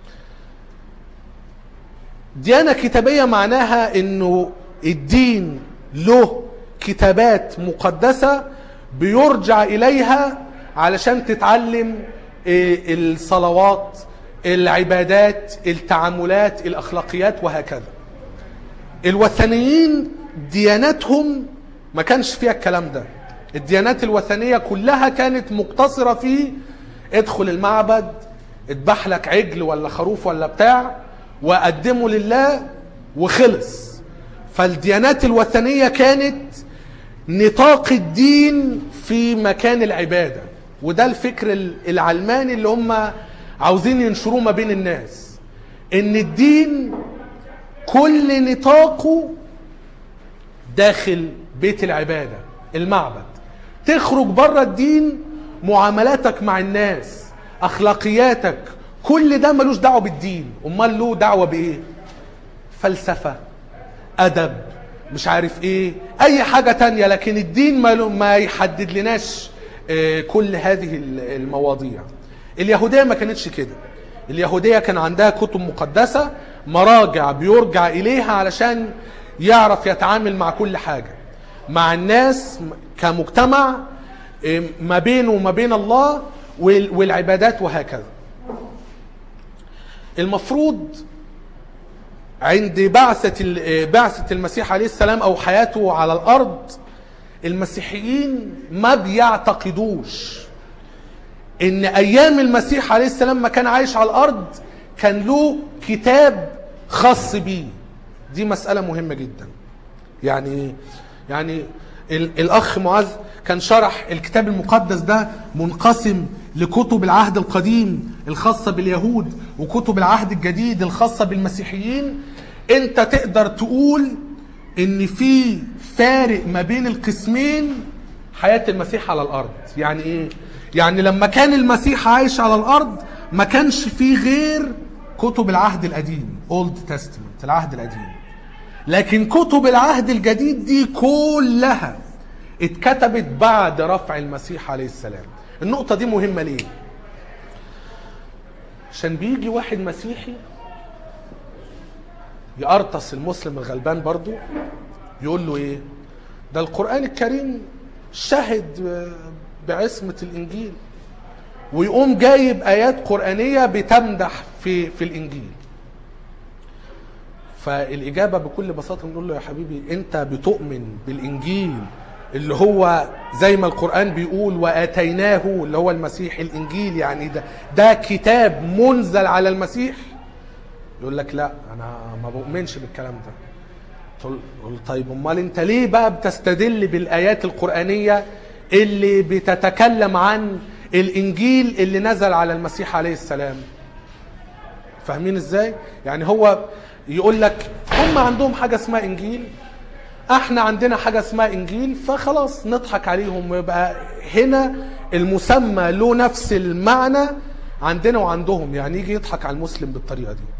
ديانه كتابيه معناها انه الدين له كتابات مقدسه بيرجع اليها علشان تتعلم إيه، الصلوات العبادات التعاملات الاخلاقيات وهكذا الوثنيين دياناتهم ما كانش فيها الكلام ده الديانات الوثنية كلها كانت مقتصرة في ادخل المعبد اذبح لك عجل ولا خروف ولا بتاع وقدمه لله وخلص فالديانات الوثنية كانت نطاق الدين في مكان العبادة وده الفكر العلماني اللي هم عاوزين ينشروه ما بين الناس ان الدين كل نطاقه داخل بيت العبادة المعبد تخرج بره الدين معاملاتك مع الناس اخلاقياتك كل ده ملوش دعوه بالدين امال له دعوه بايه فلسفه ادب مش عارف ايه اي حاجه تانية لكن الدين ما, له- ما يحدد لناش آه، كل هذه ال- المواضيع اليهوديه ما كانتش كده اليهوديه كان عندها كتب مقدسه مراجع بيرجع اليها علشان يعرف يتعامل مع كل حاجه مع الناس كمجتمع آه، ما بينه وما بين الله وال- والعبادات وهكذا المفروض عند بعثة ال- بعثة المسيح عليه السلام أو حياته على الأرض المسيحيين ما بيعتقدوش إن أيام المسيح عليه السلام ما كان عايش على الأرض كان له كتاب خاص بيه دي مسألة مهمة جدا يعني يعني ال- الأخ معاذ كان شرح الكتاب المقدس ده منقسم لكتب العهد القديم الخاصة باليهود وكتب العهد الجديد الخاصة بالمسيحيين انت تقدر تقول ان في فارق ما بين القسمين حياة المسيح على الأرض يعني ايه؟ يعني لما كان المسيح عايش على الأرض ما كانش فيه غير كتب العهد القديم Old Testament العهد القديم لكن كتب العهد الجديد دي كلها اتكتبت بعد رفع المسيح عليه السلام النقطة دي مهمة ليه عشان بيجي واحد مسيحي يقرطس المسلم الغلبان برضو يقول له ايه ده القرآن الكريم شهد بعصمة الإنجيل ويقوم جايب آيات قرآنية بتمدح في في الإنجيل فالإجابة بكل بساطة نقول له يا حبيبي أنت بتؤمن بالإنجيل اللي هو زي ما القرآن بيقول وآتيناه اللي هو المسيح الإنجيل يعني ده ده كتاب منزل على المسيح يقول لك لا أنا ما بؤمنش بالكلام ده تقول تقول طيب امال انت ليه بقى بتستدل بالايات القرانيه اللي بتتكلم عن الانجيل اللي نزل على المسيح عليه السلام فاهمين ازاي يعني هو يقول لك هم عندهم حاجه اسمها انجيل احنا عندنا حاجه اسمها انجيل فخلاص نضحك عليهم ويبقى هنا المسمى له نفس المعنى عندنا وعندهم يعني يجي يضحك على المسلم بالطريقه دي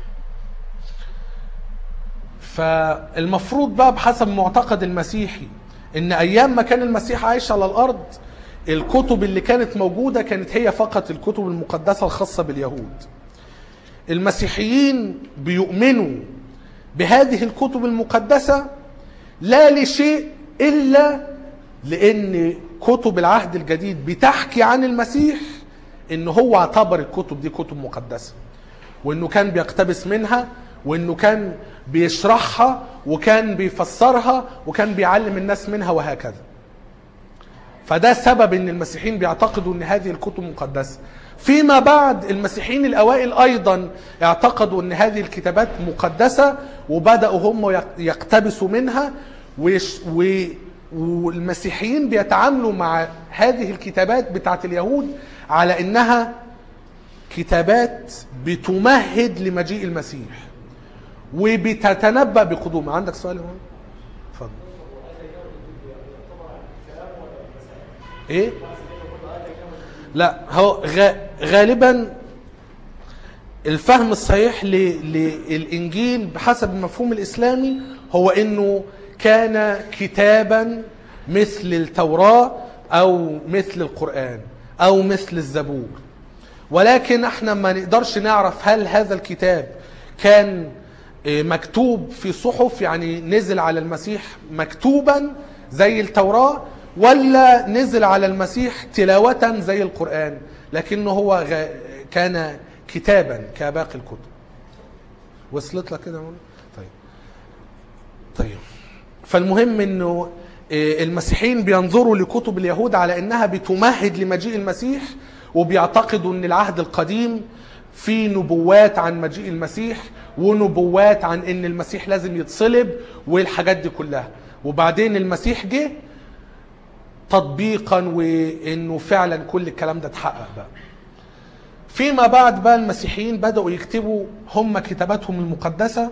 فالمفروض بقى بحسب معتقد المسيحي ان ايام ما كان المسيح عايش على الارض الكتب اللي كانت موجودة كانت هي فقط الكتب المقدسة الخاصة باليهود المسيحيين بيؤمنوا بهذه الكتب المقدسة لا لشيء إلا لأن كتب العهد الجديد بتحكي عن المسيح إن هو اعتبر الكتب دي كتب مقدسة وإنه كان بيقتبس منها وإنه كان بيشرحها وكان بيفسرها وكان بيعلم الناس منها وهكذا فده سبب ان المسيحيين بيعتقدوا ان هذه الكتب مقدسه فيما بعد المسيحيين الاوائل ايضا اعتقدوا ان هذه الكتابات مقدسه وبداوا هم يقتبسوا منها ويش و والمسيحيين بيتعاملوا مع هذه الكتابات بتاعت اليهود على انها كتابات بتمهد لمجيء المسيح وبتتنبأ بقدومه عندك سؤال يا مهندس؟ اتفضل ايه لا هو غ- غالبا الفهم الصحيح ل- للانجيل بحسب المفهوم الاسلامي هو انه كان كتابا مثل التوراه او مثل القران او مثل الزبور ولكن احنا ما نقدرش نعرف هل هذا الكتاب كان آه، مكتوب في صحف يعني نزل على المسيح مكتوبا زي التوراة ولا نزل على المسيح تلاوة زي القرآن لكنه هو غ- كان كتابا كباقي الكتب وصلت لك كده يا مولانا؟ طيب طيب فالمهم انه آه، المسيحيين بينظروا لكتب اليهود على انها بتمهد لمجيء المسيح وبيعتقدوا ان العهد القديم في نبوات عن مجيء المسيح ونبوات عن ان المسيح لازم يتصلب والحاجات دي كلها وبعدين المسيح جه تطبيقا وانه فعلا كل الكلام ده اتحقق بقى فيما بعد بقى المسيحيين بدأوا يكتبوا هم كتاباتهم المقدسة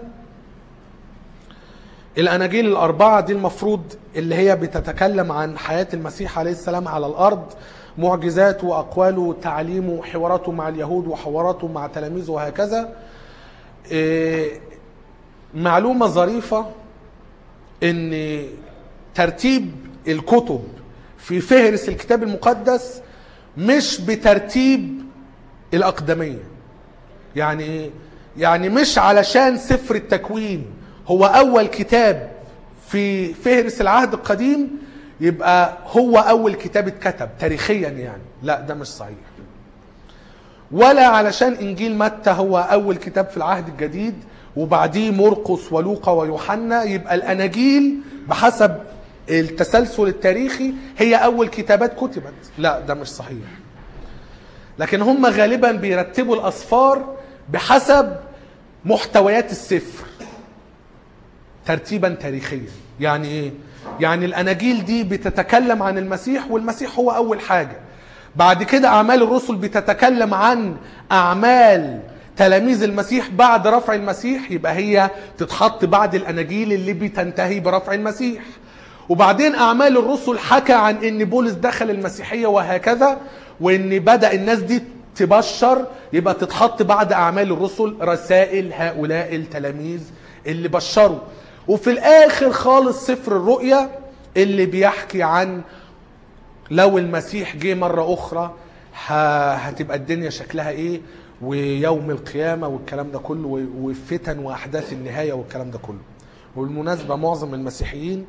الأناجيل الأربعة دي المفروض اللي هي بتتكلم عن حياة المسيح عليه السلام على الأرض معجزاته وأقواله وتعليمه وحواراته مع اليهود وحواراته مع تلاميذه وهكذا إيه، معلومة ظريفة ان ترتيب الكتب في فهرس الكتاب المقدس مش بترتيب الأقدمية يعني ايه؟ يعني مش علشان سفر التكوين هو أول كتاب في فهرس العهد القديم يبقى هو أول كتاب اتكتب تاريخيا يعني لا ده مش صحيح ولا علشان انجيل متى هو اول كتاب في العهد الجديد وبعديه مرقس ولوقا ويوحنا يبقى الاناجيل بحسب التسلسل التاريخي هي اول كتابات كتبت لا ده مش صحيح لكن هم غالبا بيرتبوا الاصفار بحسب محتويات السفر ترتيبا تاريخيا يعني ايه يعني الاناجيل دي بتتكلم عن المسيح والمسيح هو اول حاجه بعد كده اعمال الرسل بتتكلم عن اعمال تلاميذ المسيح بعد رفع المسيح يبقى هي تتحط بعد الاناجيل اللي بتنتهي برفع المسيح وبعدين اعمال الرسل حكى عن ان بولس دخل المسيحيه وهكذا وان بدا الناس دي تبشر يبقى تتحط بعد اعمال الرسل رسائل هؤلاء التلاميذ اللي بشروا وفي الاخر خالص سفر الرؤيا اللي بيحكي عن لو المسيح جه مرة أخرى ه- هتبقى الدنيا شكلها إيه ويوم القيامة والكلام ده كله و- والفتن وأحداث النهاية والكلام ده كله والمناسبة معظم المسيحيين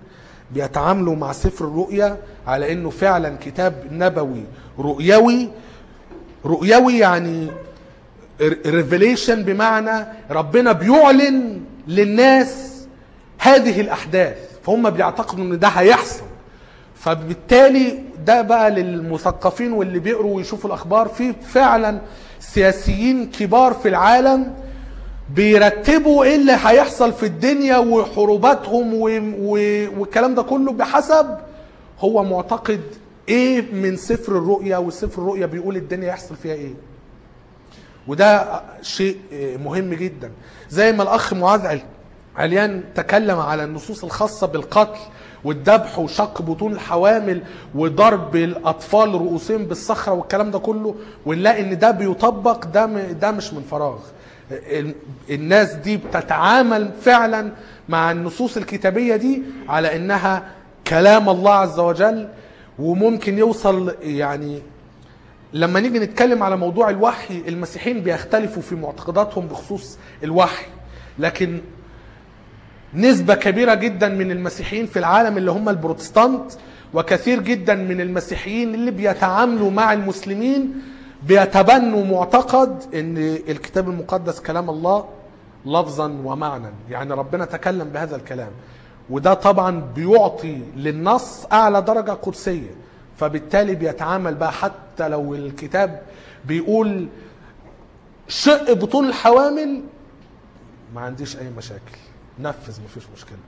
بيتعاملوا مع سفر الرؤيا على انه فعلا كتاب نبوي رؤيوي رؤيوي يعني ريفيليشن بمعنى ربنا بيعلن للناس هذه الاحداث فهم بيعتقدوا ان ده هيحصل فبالتالي ده بقى للمثقفين واللي بيقروا ويشوفوا الاخبار في فعلا سياسيين كبار في العالم بيرتبوا ايه اللي هيحصل في الدنيا وحروباتهم و... و... والكلام ده كله بحسب هو معتقد ايه من سفر الرؤيا وسفر الرؤيا بيقول الدنيا يحصل فيها ايه وده شيء مهم جدا زي ما الاخ معاذ عل- عليان تكلم على النصوص الخاصه بالقتل والذبح وشق بطون الحوامل وضرب الاطفال رؤوسهم بالصخره والكلام ده كله ونلاقي ان ده بيطبق ده م- ده مش من فراغ ال- الناس دي بتتعامل فعلا مع النصوص الكتابيه دي على انها كلام الله عز وجل وممكن يوصل يعني لما نيجي نتكلم على موضوع الوحي المسيحيين بيختلفوا في معتقداتهم بخصوص الوحي لكن نسبة كبيرة جدا من المسيحيين في العالم اللي هم البروتستانت وكثير جدا من المسيحيين اللي بيتعاملوا مع المسلمين بيتبنوا معتقد ان الكتاب المقدس كلام الله لفظا ومعنى يعني ربنا تكلم بهذا الكلام وده طبعا بيعطي للنص اعلى درجة قدسية فبالتالي بيتعامل بقى حتى لو الكتاب بيقول شق بطون الحوامل ما عنديش اي مشاكل نفذ مفيش مشكله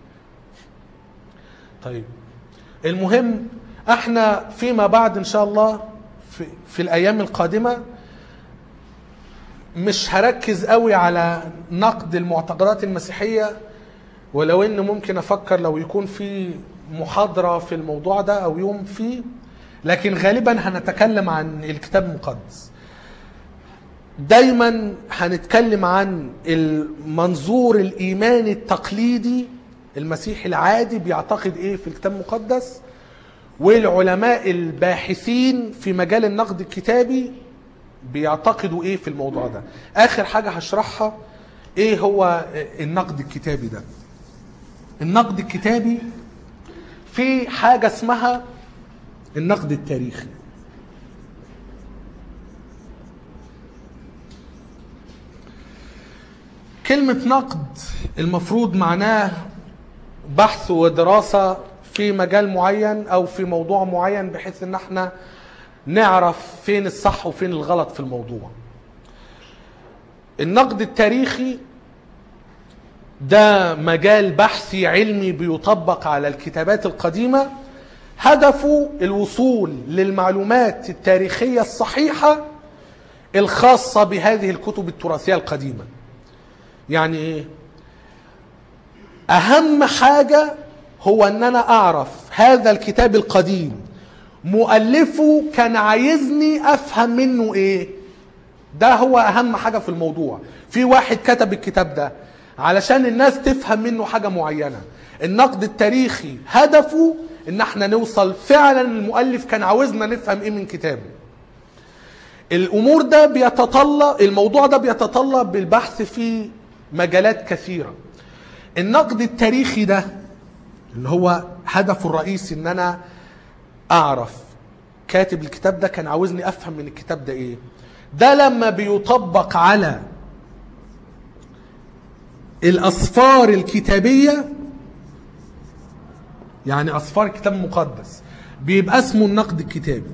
طيب المهم احنا فيما بعد ان شاء الله في, في الايام القادمه مش هركز قوي على نقد المعتقدات المسيحيه ولو ان ممكن افكر لو يكون في محاضره في الموضوع ده او يوم فيه لكن غالبا هنتكلم عن الكتاب المقدس دايما هنتكلم عن المنظور الايماني التقليدي المسيحي العادي بيعتقد ايه في الكتاب المقدس والعلماء الباحثين في مجال النقد الكتابي بيعتقدوا ايه في الموضوع ده اخر حاجه هشرحها ايه هو النقد الكتابي ده النقد الكتابي في حاجه اسمها النقد التاريخي كلمة نقد المفروض معناه بحث ودراسة في مجال معين أو في موضوع معين بحيث إن احنا نعرف فين الصح وفين الغلط في الموضوع. النقد التاريخي ده مجال بحثي علمي بيطبق على الكتابات القديمة هدفه الوصول للمعلومات التاريخية الصحيحة الخاصة بهذه الكتب التراثية القديمة. يعني ايه اهم حاجة هو ان انا اعرف هذا الكتاب القديم مؤلفه كان عايزني افهم منه ايه ده هو اهم حاجة في الموضوع في واحد كتب الكتاب ده علشان الناس تفهم منه حاجة معينة النقد التاريخي هدفه ان احنا نوصل فعلا المؤلف كان عاوزنا نفهم ايه من كتابه الامور ده بيتطلب الموضوع ده بيتطلب بالبحث في مجالات كثيرة النقد التاريخي ده اللي هو هدفه الرئيسي ان انا اعرف كاتب الكتاب ده كان عاوزني افهم من الكتاب ده ايه ده لما بيطبق على الاسفار الكتابية يعني اسفار الكتاب المقدس بيبقى اسمه النقد الكتابي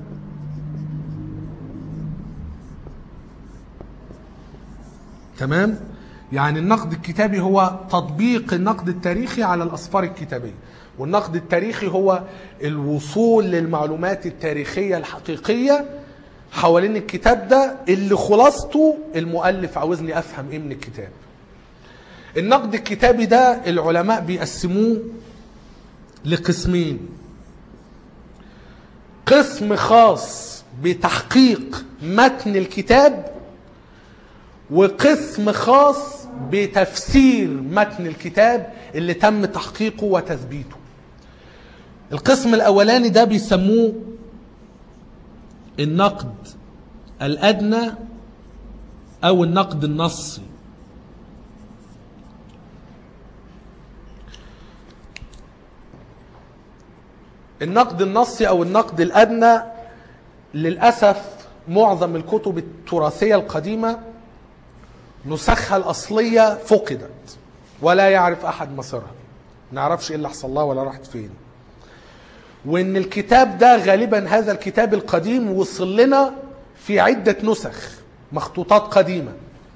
تمام يعني النقد الكتابي هو تطبيق النقد التاريخي على الأسفار الكتابية والنقد التاريخي هو الوصول للمعلومات التاريخية الحقيقية حوالين الكتاب ده اللي خلاصته المؤلف عاوزني أفهم إيه من الكتاب النقد الكتابي ده العلماء بيقسموه لقسمين قسم خاص بتحقيق متن الكتاب وقسم خاص بتفسير متن الكتاب اللي تم تحقيقه وتثبيته القسم الاولاني ده بيسموه النقد الادنى او النقد النصي النقد النصي او النقد الادنى للاسف معظم الكتب التراثيه القديمه نسخها الاصليه فقدت ولا يعرف احد مصيرها نعرفش ايه اللي حصل لها ولا راحت فين وان الكتاب ده غالبا هذا الكتاب القديم وصل لنا في عده نسخ مخطوطات قديمه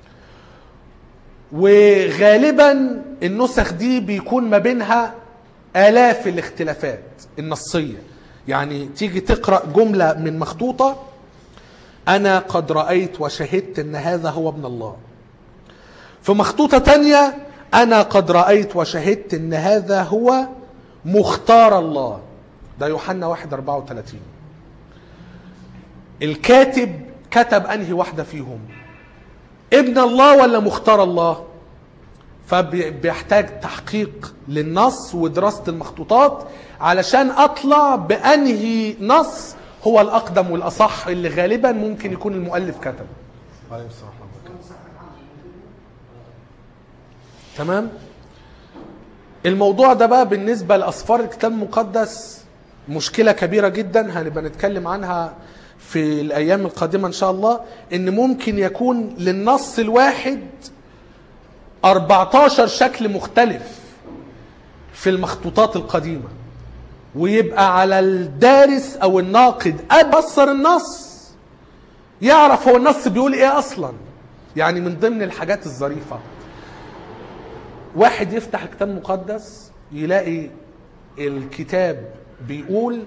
وغالبا النسخ دي بيكون ما بينها آلاف الاختلافات النصية يعني تيجي تقرأ جملة من مخطوطة أنا قد رأيت وشهدت أن هذا هو ابن الله في مخطوطة تانية أنا قد رأيت وشهدت أن هذا هو مختار الله ده يوحنا 1 34 الكاتب كتب أنهي واحدة فيهم ابن الله ولا مختار الله فبيحتاج تحقيق للنص ودراسة المخطوطات علشان أطلع بأنهي نص هو الأقدم والأصح اللي غالبا ممكن يكون المؤلف كتب عليه الصلاة والسلام. تمام الموضوع ده بقى بالنسبة لأسفار الكتاب المقدس مشكلة كبيرة جدا هنبقى نتكلم عنها في الأيام القادمة إن شاء الله إن ممكن يكون للنص الواحد 14 شكل مختلف في المخطوطات القديمة ويبقى على الدارس أو الناقد أبصر النص يعرف هو النص بيقول إيه أصلا يعني من ضمن الحاجات الظريفة واحد يفتح الكتاب المقدس يلاقي الكتاب بيقول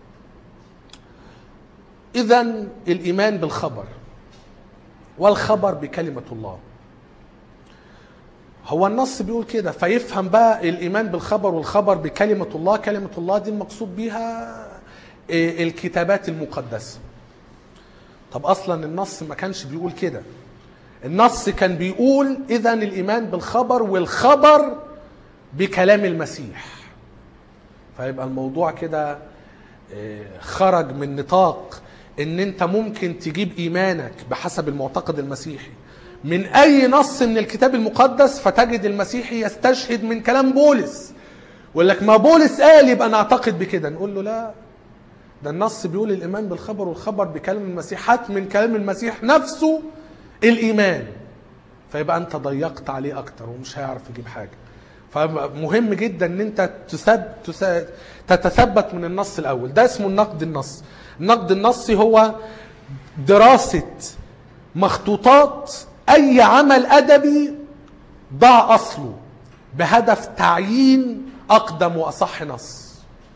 إذا الإيمان بالخبر والخبر بكلمة الله هو النص بيقول كده فيفهم بقى الإيمان بالخبر والخبر بكلمة الله كلمة الله دي المقصود بيها إيه، الكتابات المقدسة طب أصلا النص ما كانش بيقول كده النص كان بيقول إذا الإيمان بالخبر والخبر بكلام المسيح فيبقى الموضوع كده إيه، خرج من نطاق ان انت ممكن تجيب ايمانك بحسب المعتقد المسيحي من اي نص من الكتاب المقدس فتجد المسيحي يستشهد من كلام بولس يقول لك ما بولس قال يبقى نعتقد بكده نقول له لا ده النص بيقول الايمان بالخبر والخبر بكلام المسيح هات من كلام المسيح نفسه الايمان فيبقى انت ضيقت عليه اكتر ومش هيعرف يجيب حاجه فمهم جدا ان انت تثب... تس- تتثبت من النص الاول ده اسمه النقد النص النقد النصي هو دراسه مخطوطات اي عمل ادبي ضع اصله بهدف تعيين اقدم واصح نص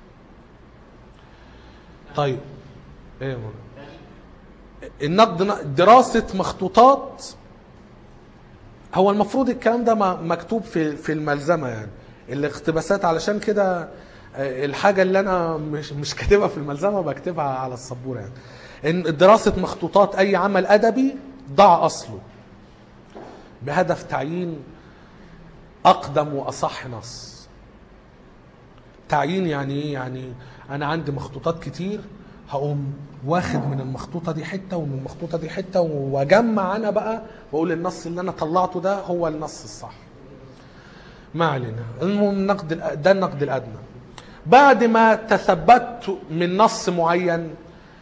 طيب ايه يا منى؟ النقد ن- دراسه مخطوطات هو المفروض الكلام ده م- مكتوب في في الملزمه يعني الاقتباسات علشان كده آه، الحاجه اللي انا مش مش كاتبها في الملزمه بكتبها على السبوره يعني ان دراسه مخطوطات اي عمل ادبي ضع اصله بهدف تعيين اقدم واصح نص تعيين يعني ايه يعني انا عندي مخطوطات كتير هقوم واخد من المخطوطه دي حته ومن المخطوطه دي حته واجمع انا بقى واقول النص اللي انا طلعته ده هو النص الصح ما علينا المهم النقد الأ- ده النقد الادنى بعد ما تثبت من نص معين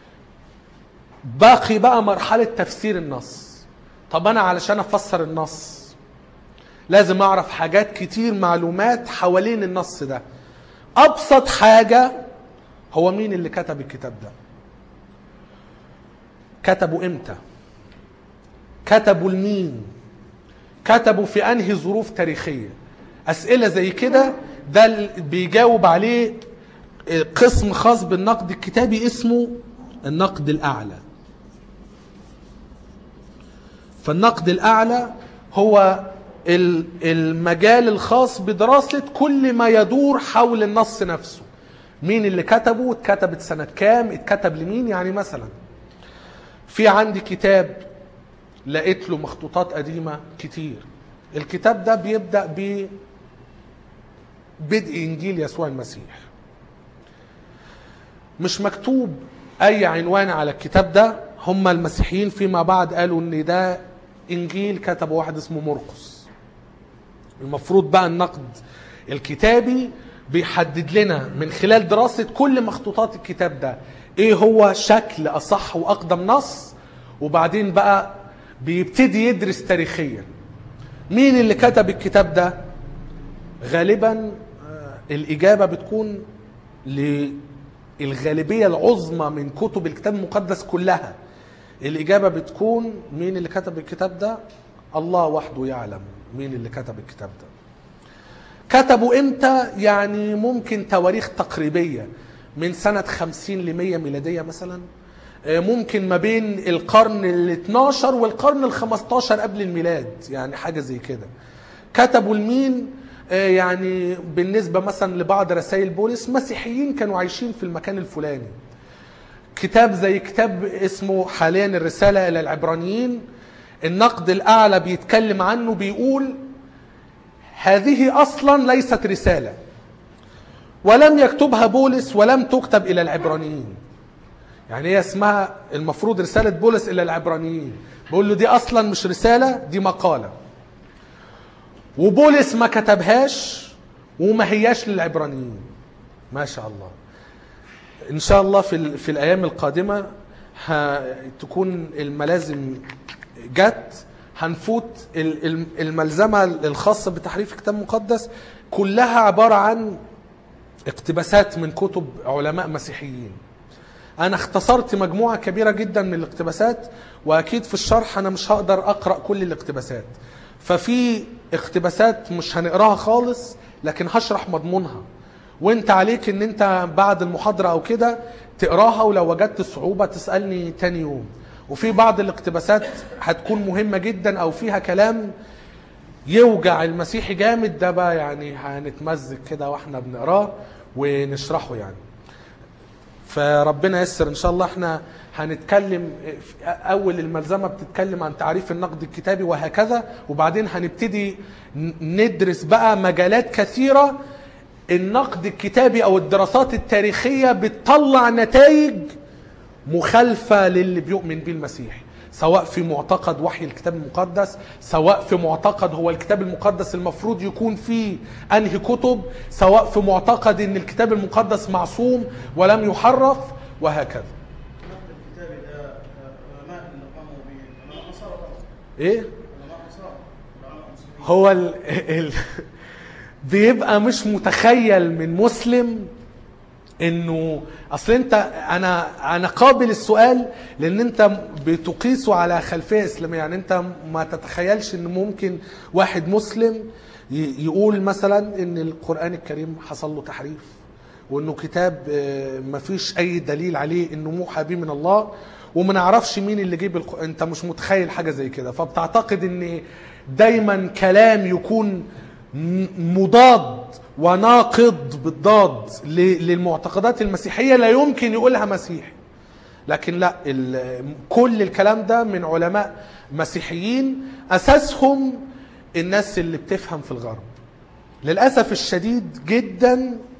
باقي بقى مرحله تفسير النص طب انا علشان افسر النص لازم اعرف حاجات كتير معلومات حوالين النص ده ابسط حاجه هو مين اللي كتب الكتاب ده كتبوا امتى كتبوا لمين كتبوا في انهي ظروف تاريخيه اسئله زي كده ده اللي بيجاوب عليه قسم خاص بالنقد الكتابي اسمه النقد الاعلى فالنقد الاعلى هو ال- المجال الخاص بدراسه كل ما يدور حول النص نفسه مين اللي كتبه اتكتبت سنه كام اتكتب لمين يعني مثلا في عندي كتاب لقيت له مخطوطات قديمه كتير الكتاب ده بيبدا ب بدء انجيل يسوع المسيح مش مكتوب اي عنوان على الكتاب ده هم المسيحيين فيما بعد قالوا ان ده انجيل كتبه واحد اسمه مرقس المفروض بقى النقد الكتابي بيحدد لنا من خلال دراسة كل مخطوطات الكتاب ده ايه هو شكل اصح واقدم نص وبعدين بقى بيبتدي يدرس تاريخيا مين اللي كتب الكتاب ده غالبا آه، الاجابة بتكون للغالبية العظمى من كتب الكتاب المقدس كلها الإجابة بتكون مين اللي كتب الكتاب ده الله وحده يعلم مين اللي كتب الكتاب ده كتبوا امتى يعني ممكن تواريخ تقريبية من سنة 50 ل 100 ميلادية مثلا آه، ممكن ما بين القرن ال 12 والقرن ال 15 قبل الميلاد يعني حاجة زي كده كتبوا لمين آه، يعني بالنسبة مثلا لبعض رسائل بولس مسيحيين كانوا عايشين في المكان الفلاني كتاب زي كتاب اسمه حاليا الرسالة إلى العبرانيين النقد الأعلى بيتكلم عنه بيقول هذه أصلا ليست رسالة ولم يكتبها بولس ولم تكتب إلى العبرانيين يعني هي اسمها المفروض رسالة بولس إلى العبرانيين بيقول له دي أصلا مش رسالة دي مقالة وبولس ما كتبهاش وما هياش للعبرانيين ما شاء الله ان شاء الله في ال- في الايام القادمه هتكون الملازم جت هنفوت ال- ال- الملزمه الخاصه بتحريف الكتاب المقدس كلها عباره عن اقتباسات من كتب علماء مسيحيين انا اختصرت مجموعه كبيره جدا من الاقتباسات واكيد في الشرح انا مش هقدر اقرا كل الاقتباسات ففي اقتباسات مش هنقراها خالص لكن هشرح مضمونها وانت عليك ان انت بعد المحاضره او كده تقراها ولو وجدت صعوبه تسالني تاني يوم وفي بعض الاقتباسات هتكون مهمه جدا او فيها كلام يوجع المسيحي جامد ده بقى يعني هنتمزج كده واحنا بنقراه ونشرحه يعني فربنا يسر ان شاء الله احنا هنتكلم في اول الملزمه بتتكلم عن تعريف النقد الكتابي وهكذا وبعدين هنبتدي ن- ندرس بقى مجالات كثيره النقد الكتابي او الدراسات التاريخيه بتطلع نتائج مخالفه للي بيؤمن بيه المسيح سواء في معتقد وحي الكتاب المقدس سواء في معتقد هو الكتاب المقدس المفروض يكون فيه انهي كتب سواء في معتقد ان الكتاب المقدس معصوم ولم يحرف وهكذا النقد الكتابي ده آه، علماء اللي قاموا به علماء نصارى طبعا ايه علماء نصارى علماء مسلمين هو ال... ال... بيبقى مش متخيل من مسلم انه اصل انت انا انا قابل السؤال لان انت بتقيسه على خلفيه اسلاميه يعني انت ما تتخيلش ان ممكن واحد مسلم ي- يقول مثلا ان القران الكريم حصل له تحريف وانه كتاب آه، ما فيش اي دليل عليه انه موحى به من الله وما نعرفش مين اللي جيب الق... انت مش متخيل حاجه زي كده فبتعتقد ان دايما كلام يكون م- مضاد وناقض بالضاد ل- للمعتقدات المسيحيه لا يمكن يقولها مسيحي لكن لا ال- كل الكلام ده من علماء مسيحيين اساسهم الناس اللي بتفهم في الغرب للاسف الشديد جدا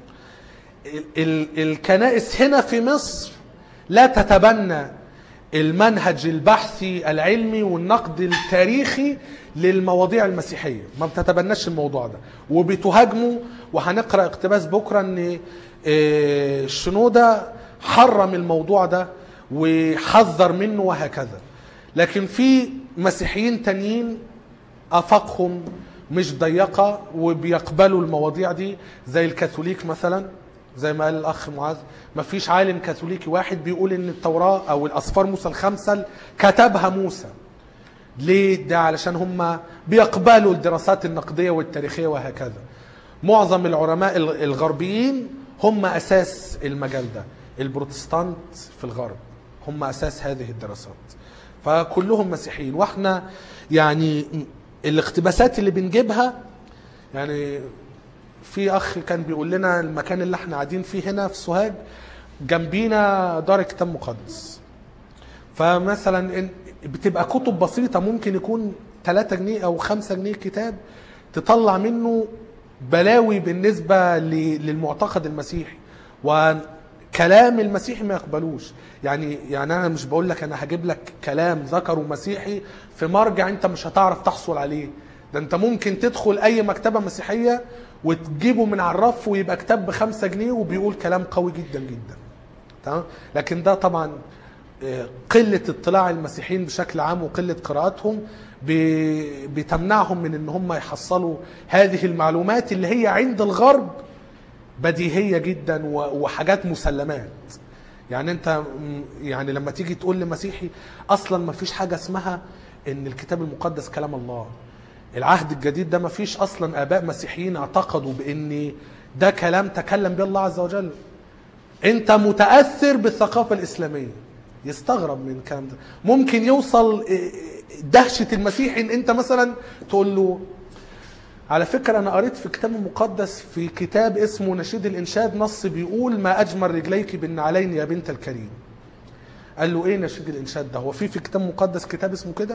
ال- ال- الكنائس هنا في مصر لا تتبنى المنهج البحثي العلمي والنقد التاريخي للمواضيع المسيحية ما بتتبناش الموضوع ده وبتهاجمه وهنقرأ اقتباس بكرة ان آه، شنودة حرم الموضوع ده وحذر منه وهكذا لكن في مسيحيين تانيين افاقهم مش ضيقه وبيقبلوا المواضيع دي زي الكاثوليك مثلا زي ما قال الاخ معاذ ما فيش عالم كاثوليكي واحد بيقول ان التوراه او الاسفار موسى الخمسه كتبها موسى ليه ده علشان هم بيقبلوا الدراسات النقديه والتاريخيه وهكذا معظم العلماء الغ- الغربيين هم اساس المجال ده البروتستانت في الغرب هم اساس هذه الدراسات فكلهم مسيحيين واحنا يعني الاقتباسات اللي بنجيبها يعني في اخ كان بيقول لنا المكان اللي احنا قاعدين فيه هنا في سوهاج جنبينا دار كتاب مقدس فمثلا إن- بتبقى كتب بسيطة ممكن يكون 3 جنيه أو 5 جنيه كتاب تطلع منه بلاوي بالنسبة ل- للمعتقد المسيحي وكلام المسيحي ما يقبلوش يعني يعني أنا مش بقول لك أنا هجيب لك كلام ذكره مسيحي في مرجع أنت مش هتعرف تحصل عليه ده أنت ممكن تدخل أي مكتبة مسيحية وتجيبه من على الرف ويبقى كتاب بخمسة جنيه وبيقول كلام قوي جدا جدا تمام لكن ده طبعا آه، قلة اطلاع المسيحيين بشكل عام وقلة قراءتهم ب- بتمنعهم من ان هم يحصلوا هذه المعلومات اللي هي عند الغرب بديهيه جدا و- وحاجات مسلمات يعني انت م- يعني لما تيجي تقول لمسيحي اصلا ما فيش حاجه اسمها ان الكتاب المقدس كلام الله العهد الجديد ده ما فيش اصلا اباء مسيحيين اعتقدوا بان ده كلام تكلم به الله عز وجل انت متاثر بالثقافه الاسلاميه يستغرب من الكلام ده ممكن يوصل اه، دهشه المسيحي ان انت مثلا تقول له على فكرة أنا قريت في كتاب مقدس في كتاب اسمه نشيد الإنشاد نص بيقول ما أجمل رجليك بالنعلين يا بنت الكريم قال له إيه نشيد الإنشاد ده هو في في كتاب مقدس كتاب اسمه كده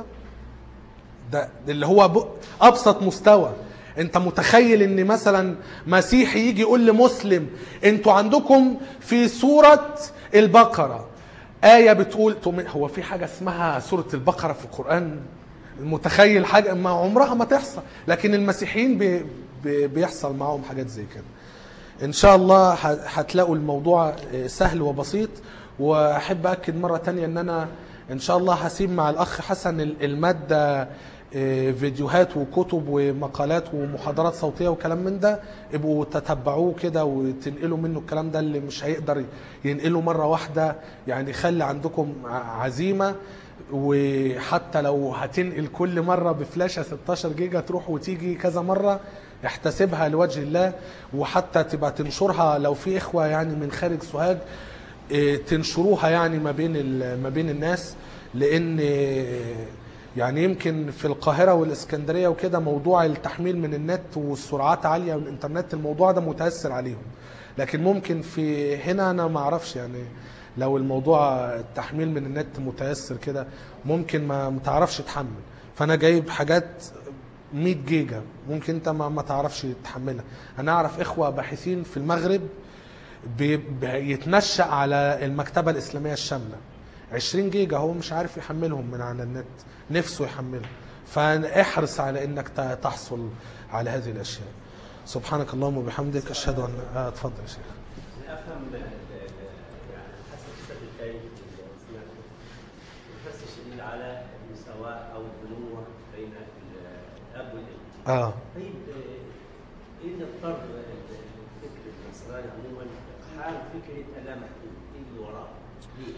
ده ده اللي هو ب- أبسط مستوى انت متخيل ان مثلا مسيحي يجي يقول لمسلم انتوا عندكم في سورة البقرة آية بتقول تقوم- هو في حاجة اسمها سورة البقرة في القرآن متخيل حاجة ما عمرها ما تحصل لكن المسيحيين بي بي بيحصل معاهم حاجات زي كده ان شاء الله ه- هتلاقوا الموضوع آه، سهل وبسيط واحب اكد مره تانية ان انا ان شاء الله هسيب مع الاخ حسن ال- الماده آه، فيديوهات وكتب ومقالات ومحاضرات صوتيه وكلام من ده ابقوا تتبعوه كده وتنقلوا منه الكلام ده اللي مش هيقدر ينقله مره واحده يعني خلي عندكم ع- عزيمه وحتى لو هتنقل كل مره بفلاشه 16 جيجا تروح وتيجي كذا مره احتسبها لوجه الله وحتى تبقى تنشرها لو في اخوه يعني من خارج سوهاج اه، تنشروها يعني ما بين ال- ما بين الناس لان اه، يعني يمكن في القاهره والاسكندريه وكده موضوع التحميل من النت والسرعات عاليه والانترنت الموضوع ده متاثر عليهم لكن ممكن في هنا انا ما اعرفش يعني لو الموضوع التحميل من النت متيسر كده ممكن ما ما تعرفش تحمل فانا جايب حاجات 100 جيجا ممكن انت ما, ما تعرفش تحملها انا اعرف اخوه باحثين في المغرب بي- بيتنشأ على المكتبه الاسلاميه الشامله 20 جيجا هو مش عارف يحملهم من على النت نفسه يحملهم فاحرص على انك ت- تحصل على هذه الاشياء سبحانك اللهم وبحمدك اشهد ان آه، اتفضل يا شيخ افهم ال- ال- يعني حسب السبب الثاني اللي سمعته الحرص الشديد على المساواه او البنوه بين الاب والابن. اه طيب آه، ايه اللي اضطر الفكر النصراني عموما حال فكره الا محدود ايه اللي وراه؟ ليه؟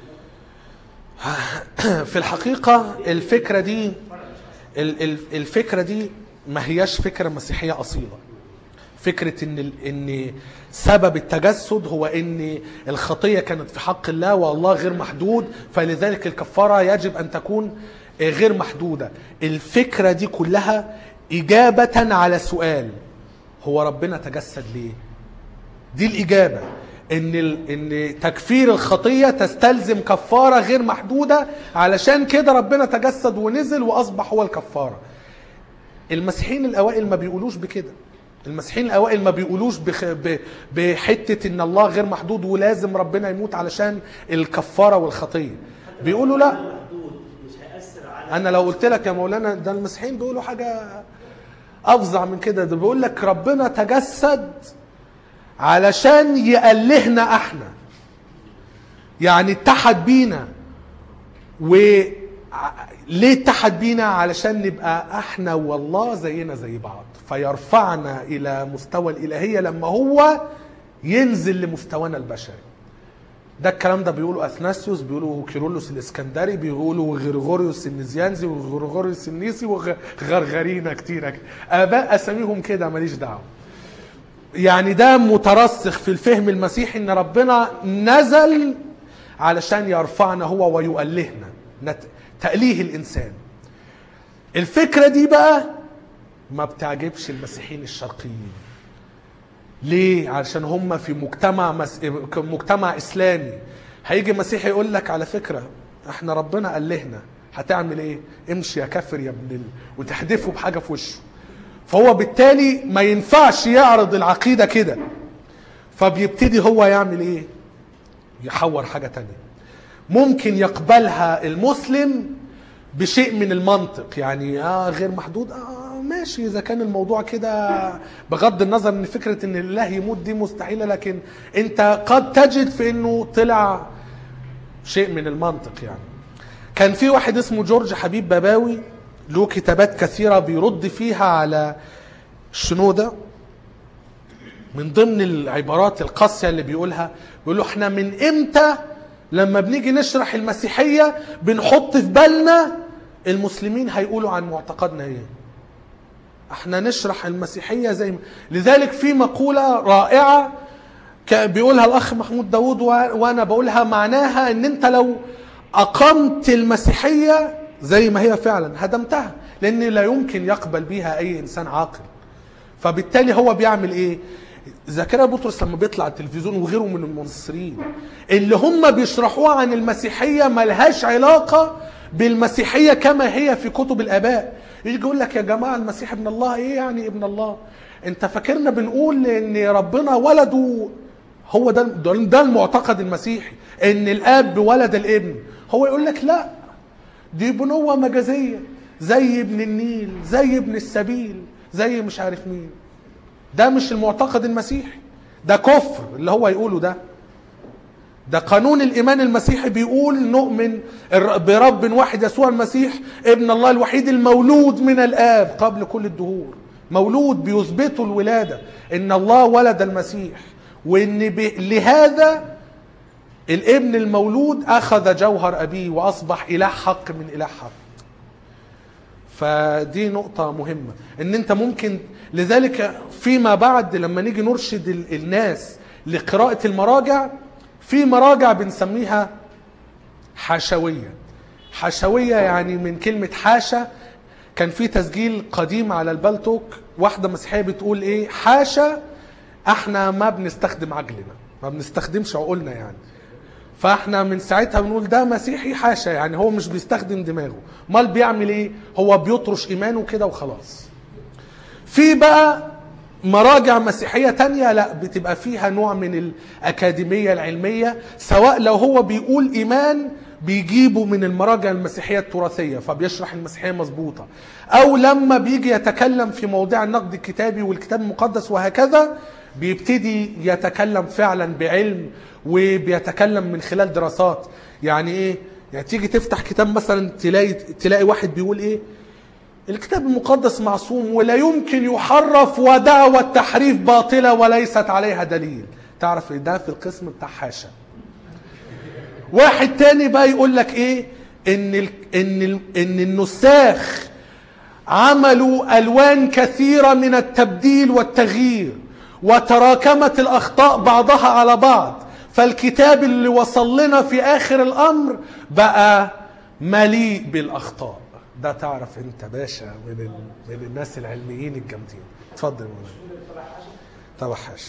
في الحقيقة الفكرة دي ال- ال- الفكرة دي ما هياش فكرة مسيحية أصيلة فكرة إن ال- إن سبب التجسد هو إن الخطية كانت في حق الله والله غير محدود فلذلك الكفارة يجب أن تكون غير محدودة الفكرة دي كلها إجابة على سؤال هو ربنا تجسد ليه؟ دي الإجابة إن ال... إن تكفير الخطية تستلزم كفارة غير محدودة علشان كده ربنا تجسد ونزل وأصبح هو الكفارة. المسيحيين الأوائل ما بيقولوش بكده. المسيحيين الأوائل ما بيقولوش بخ... ب... بحتة إن الله غير محدود ولازم ربنا يموت علشان الكفارة والخطية. بيقولوا لا محدود مش هياثر على انا لو قلت لك يا مولانا ده المسيحيين بيقولوا حاجه افظع من كده ده بيقول لك ربنا تجسد علشان يألهنا احنا يعني اتحد بينا و ع- ليه اتحد بينا علشان نبقى احنا والله زينا زي بعض فيرفعنا الى مستوى الالهيه لما هو ينزل لمستوانا البشري ده الكلام ده بيقولوا اثناسيوس بيقولوا كيرلس الاسكندري بيقولوا غرغوريوس النزيانزي وغرغوريوس النيسي وغرغرينا كتيرة كده. اباء اساميهم كده ماليش دعوه يعني ده مترسخ في الفهم المسيحي ان ربنا نزل علشان يرفعنا هو ويؤلهنا نت- تأليه الانسان الفكره دي بقى ما بتعجبش المسيحيين الشرقيين ليه؟ علشان هم في مجتمع مس... مجتمع اسلامي هيجي مسيحي يقول لك على فكره احنا ربنا قال لنا هتعمل ايه؟ امشي يا كافر يا ابن ال... وتحدفه بحاجه في وشه. فهو بالتالي ما ينفعش يعرض العقيده كده. فبيبتدي هو يعمل ايه؟ يحور حاجه تانية. ممكن يقبلها المسلم بشيء من المنطق يعني اه غير محدود اه ماشي اذا كان الموضوع كده بغض النظر ان فكره ان الله يموت دي مستحيله لكن انت قد تجد في انه طلع شيء من المنطق يعني كان في واحد اسمه جورج حبيب باباوي له كتابات كثيره بيرد فيها على شنوده من ضمن العبارات القاسيه اللي بيقولها بيقول له احنا من امتى لما بنيجي نشرح المسيحيه بنحط في بالنا المسلمين هيقولوا عن معتقدنا ايه احنا نشرح المسيحيه زي ما لذلك في مقوله رائعه ك- بيقولها الاخ محمود داوود و- وانا بقولها معناها ان انت لو اقمت المسيحيه زي ما هي فعلا هدمتها لان لا يمكن يقبل بيها اي انسان عاقل فبالتالي هو بيعمل ايه زكريا بطرس لما بيطلع على التلفزيون وغيره من المنصرين اللي هم بيشرحوها عن المسيحيه ملهاش علاقه بالمسيحيه كما هي في كتب الاباء يجي يقول لك يا جماعه المسيح ابن الله ايه يعني ابن الله انت فاكرنا بنقول ان ربنا ولده هو ده ده ده المعتقد المسيحي ان الاب ولد الابن هو يقول لك لا دي بنوة مجازية زي ابن النيل زي ابن السبيل زي مش عارف مين ده مش المعتقد المسيحي ده كفر اللي هو يقوله ده ده قانون الإيمان المسيحي بيقول نؤمن الر- برب واحد يسوع المسيح ابن الله الوحيد المولود من الآب قبل كل الدهور مولود بيثبتوا الولادة إن الله ولد المسيح وإن ب... لهذا الابن المولود أخذ جوهر أبيه وأصبح إله حق من إله حق فدي نقطة مهمة ان انت ممكن لذلك فيما بعد لما نيجي نرشد ال- الناس لقراءة المراجع في مراجع بنسميها حاشوية حاشوية يعني من كلمة حاشا كان في تسجيل قديم على البلتوك واحدة مسيحية بتقول ايه حاشا احنا ما بنستخدم عقلنا ما بنستخدمش عقولنا يعني فاحنا من ساعتها بنقول ده مسيحي حاشا يعني هو مش بيستخدم دماغه امال بيعمل ايه هو بيطرش ايمانه كده وخلاص في بقى مراجع مسيحية تانية لا بتبقى فيها نوع من الأكاديمية العلمية سواء لو هو بيقول إيمان بيجيبه من المراجع المسيحية التراثية فبيشرح المسيحية مظبوطة أو لما بيجي يتكلم في مواضيع النقد الكتابي والكتاب المقدس وهكذا بيبتدي يتكلم فعلا بعلم وبيتكلم من خلال دراسات يعني ايه يعني تيجي تفتح كتاب مثلا تلاقي تلاقي واحد بيقول ايه الكتاب المقدس معصوم ولا يمكن يحرف ودعوى التحريف باطلة وليست عليها دليل تعرف إيه ده في القسم بتاع حاشا واحد تاني بقى يقول لك ايه ان ال ان ال ان النساخ عملوا الوان كثيره من التبديل والتغيير وتراكمت الاخطاء بعضها على بعض فالكتاب اللي وصل لنا في اخر الامر بقى مليء بالاخطاء ده تعرف انت باشا من ال... من الناس العلميين الجامدين اتفضل يا مولانا تبع حاشا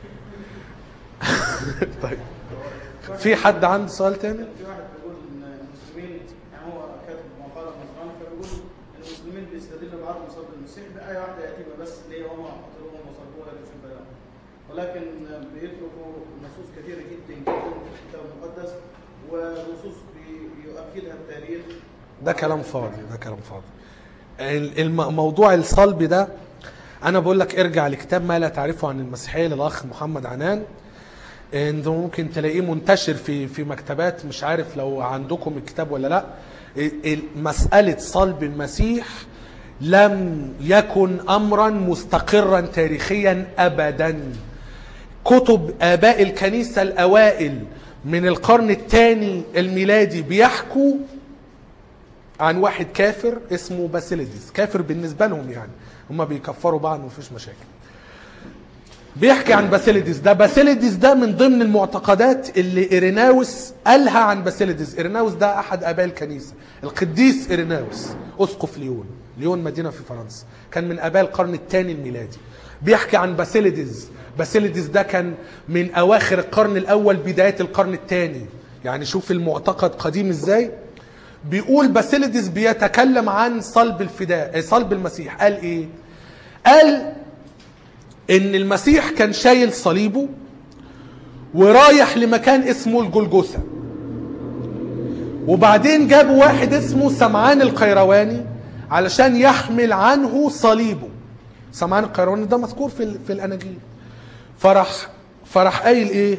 طيب في حد عنده سؤال تاني في واحد بيقول ان المسلمين يعني هو كاتب مقاله نصراني فبيقول ان المسلمين بيستدلوا بعض مصاب المسيح بايه واحده يتيمه بس اللي هي وما قتلوهم وصلبوها لشوف بيان ولكن بيتركوا نصوص كثيره جدا جدا في الكتاب المقدس ونصوص بي- بيؤكدها التاريخ ده كلام فاضي ده كلام فاضي ال- الم- موضوع الصلب ده انا بقول لك ارجع لكتاب ما لا تعرفه عن المسيحيه للاخ محمد عنان انت ممكن تلاقيه منتشر في في مكتبات مش عارف لو عندكم الكتاب ولا لا ال- ال- مساله صلب المسيح لم يكن امرا مستقرا تاريخيا ابدا كتب آباء الكنيسة الأوائل من القرن الثاني الميلادي بيحكوا عن واحد كافر اسمه باسيليدس كافر بالنسبة لهم يعني هم بيكفروا بعض مفيش مشاكل بيحكي عن باسيليدس ده باسيليدس ده من ضمن المعتقدات اللي إيريناوس قالها عن باسيليدس إيريناوس ده أحد آباء الكنيسة القديس إيريناوس أسقف ليون ليون مدينة في فرنسا كان من آباء القرن الثاني الميلادي بيحكي عن باسيليدس باسيليدس ده كان من أواخر القرن الأول بداية القرن الثاني يعني شوف المعتقد قديم إزاي بيقول باسيليدس بيتكلم عن صلب الفداء صلب المسيح قال ايه قال ان المسيح كان شايل صليبه ورايح لمكان اسمه الجلجثة وبعدين جابوا واحد اسمه سمعان القيرواني علشان يحمل عنه صليبه سمعان القيرواني ده مذكور في ال- في الاناجيل فراح فراح قايل ايه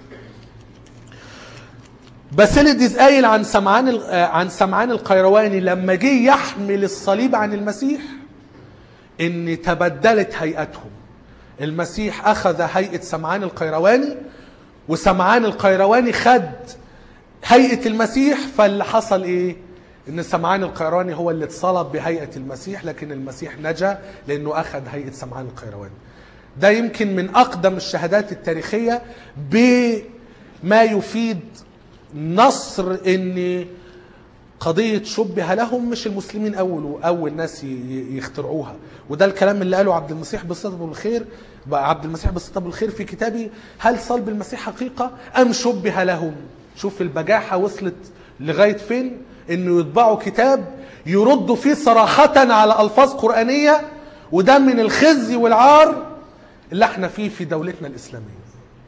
باسيليدس قايل عن سمعان ال- آه، عن سمعان القيرواني لما جه يحمل الصليب عن المسيح ان تبدلت هيئتهم المسيح اخذ هيئه سمعان القيرواني وسمعان القيرواني خد هيئه المسيح فاللي حصل ايه ان سمعان القيرواني هو اللي اتصلب بهيئه المسيح لكن المسيح نجا لانه اخذ هيئه سمعان القيرواني ده يمكن من اقدم الشهادات التاريخيه بما يفيد نصر ان قضية شبه لهم مش المسلمين أول أول ناس ي- ي- يخترعوها وده الكلام اللي قاله عبد المسيح بالصدق بالخير بقى عبد المسيح بالصدق بالخير في كتابه هل صلب المسيح حقيقة أم شبه لهم شوف البجاحة وصلت لغاية فين إنه يطبعوا كتاب يردوا فيه صراحة على ألفاظ قرآنية وده من الخزي والعار اللي احنا فيه في دولتنا الإسلامية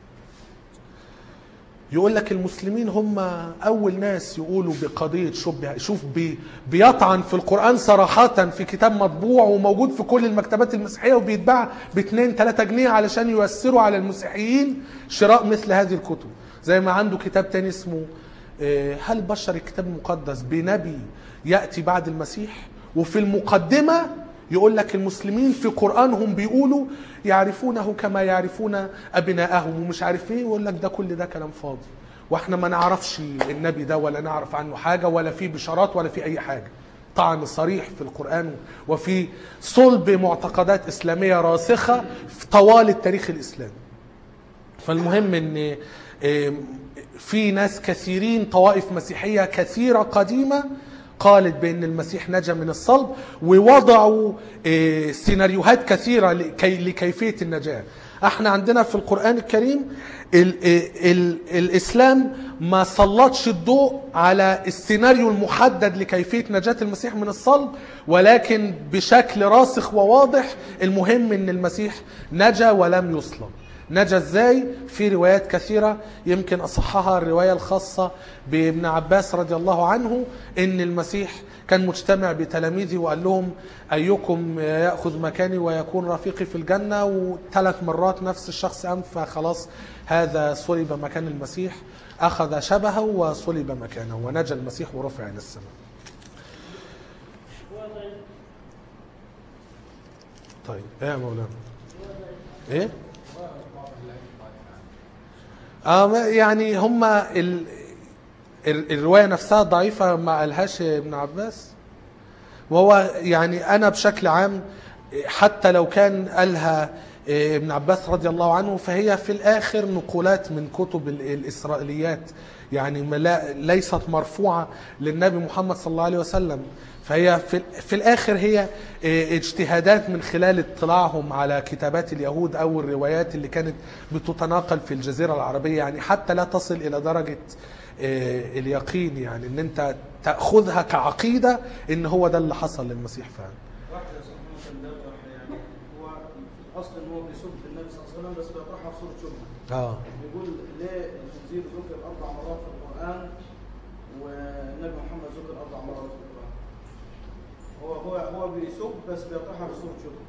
يقول لك المسلمين هم اول ناس يقولوا بقضيه شبه شوف بي بيطعن في القران صراحه في كتاب مطبوع وموجود في كل المكتبات المسيحيه وبيتباع ب 2 3 جنيه علشان ييسروا على المسيحيين شراء مثل هذه الكتب زي ما عنده كتاب تاني اسمه آه، هل بشر الكتاب المقدس بنبي ياتي بعد المسيح وفي المقدمه يقول لك المسلمين في قرآنهم بيقولوا يعرفونه كما يعرفون أبناءهم ومش عارف ايه يقول لك ده كل ده كلام فاضي واحنا ما نعرفش النبي ده ولا نعرف عنه حاجة ولا في بشارات ولا في أي حاجة طعن صريح في القرآن وفي صلب معتقدات إسلامية راسخة في طوال التاريخ الإسلامي فالمهم ان آم، في ناس كثيرين طوائف مسيحيه كثيره قديمه قالت بان المسيح نجا من الصلب ووضعوا آه، سيناريوهات كثيره لكي لكيفيه النجاه احنا عندنا في القران الكريم ال ال الاسلام ما سلطش الضوء على السيناريو المحدد لكيفيه نجاه المسيح من الصلب ولكن بشكل راسخ وواضح المهم ان المسيح نجا ولم يصلب نجا ازاي في روايات كثيره يمكن اصحها الروايه الخاصه بابن عباس رضي الله عنه ان المسيح كان مجتمع بتلاميذه وقال لهم ايكم ياخذ مكاني ويكون رفيقي في الجنه وثلاث مرات نفس الشخص قام فخلاص هذا صلب مكان المسيح اخذ شبهه وصلب مكانه ونجا المسيح ورفع الى السماء طيب ايه يا مولانا ايه اه ما- يعني هم ال... ال- الروايه نفسها ضعيفه ما قالهاش ابن عباس وهو يعني انا بشكل عام حتى لو كان قالها ابن عباس رضي الله عنه فهي في الاخر نقولات من كتب ال- الاسرائيليات يعني ما لا ليست مرفوعه للنبي محمد صلى الله عليه وسلم فهي في, في الاخر هي اجتهادات من خلال اطلاعهم على كتابات اليهود او الروايات اللي كانت بتتناقل في الجزيره العربيه يعني حتى لا تصل الى درجه آه، اليقين يعني ان انت تاخذها كعقيده ان هو ده اللي حصل للمسيح فعلا واحد يا استاذ محمد كان بيطرح يعني هو في الاصل ان هو بيسب النبي صلى الله عليه وسلم بس بيطرحها في صوره شبهه اه بيقول ليه الخنزير ذكر اربع مرات في القران والنبي محمد ذكر اربع مرات في القران هو هو هو بيسب بس بيطرحها في صوره شبهه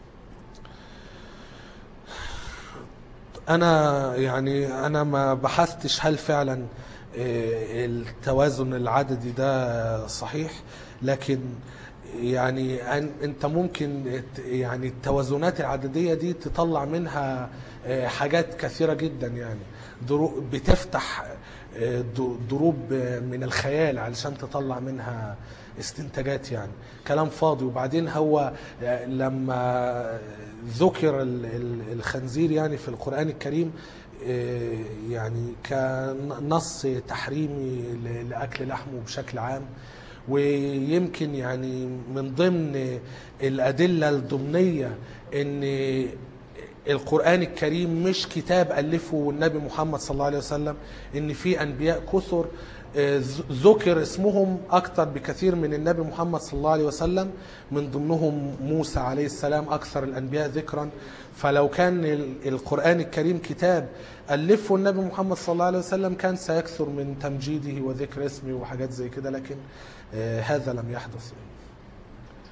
انا يعني انا ما بحثتش هل فعلا آه، التوازن العددي ده صحيح لكن يعني أن- انت ممكن ت- يعني التوازنات العدديه دي تطلع منها آه، حاجات كثيره جدا يعني درو- بتفتح آه، د- دروب آه، من الخيال علشان تطلع منها استنتاجات يعني كلام فاضي وبعدين هو آه، لما ذكر ال- ال- الخنزير يعني في القرآن الكريم آه، يعني كنص تحريمي ل- لأكل لحمه بشكل عام ويمكن يعني من ضمن الأدلة الضمنية أن القرآن الكريم مش كتاب ألفه النبي محمد صلى الله عليه وسلم إن في أنبياء كثر آه، ذ- ذكر اسمهم أكثر بكثير من النبي محمد صلى الله عليه وسلم من ضمنهم موسى عليه السلام أكثر الأنبياء ذكرا فلو كان ال- القرآن الكريم كتاب ألفه النبي محمد صلى الله عليه وسلم كان سيكثر من تمجيده وذكر اسمه وحاجات زي كده لكن آه، هذا لم يحدث يعني.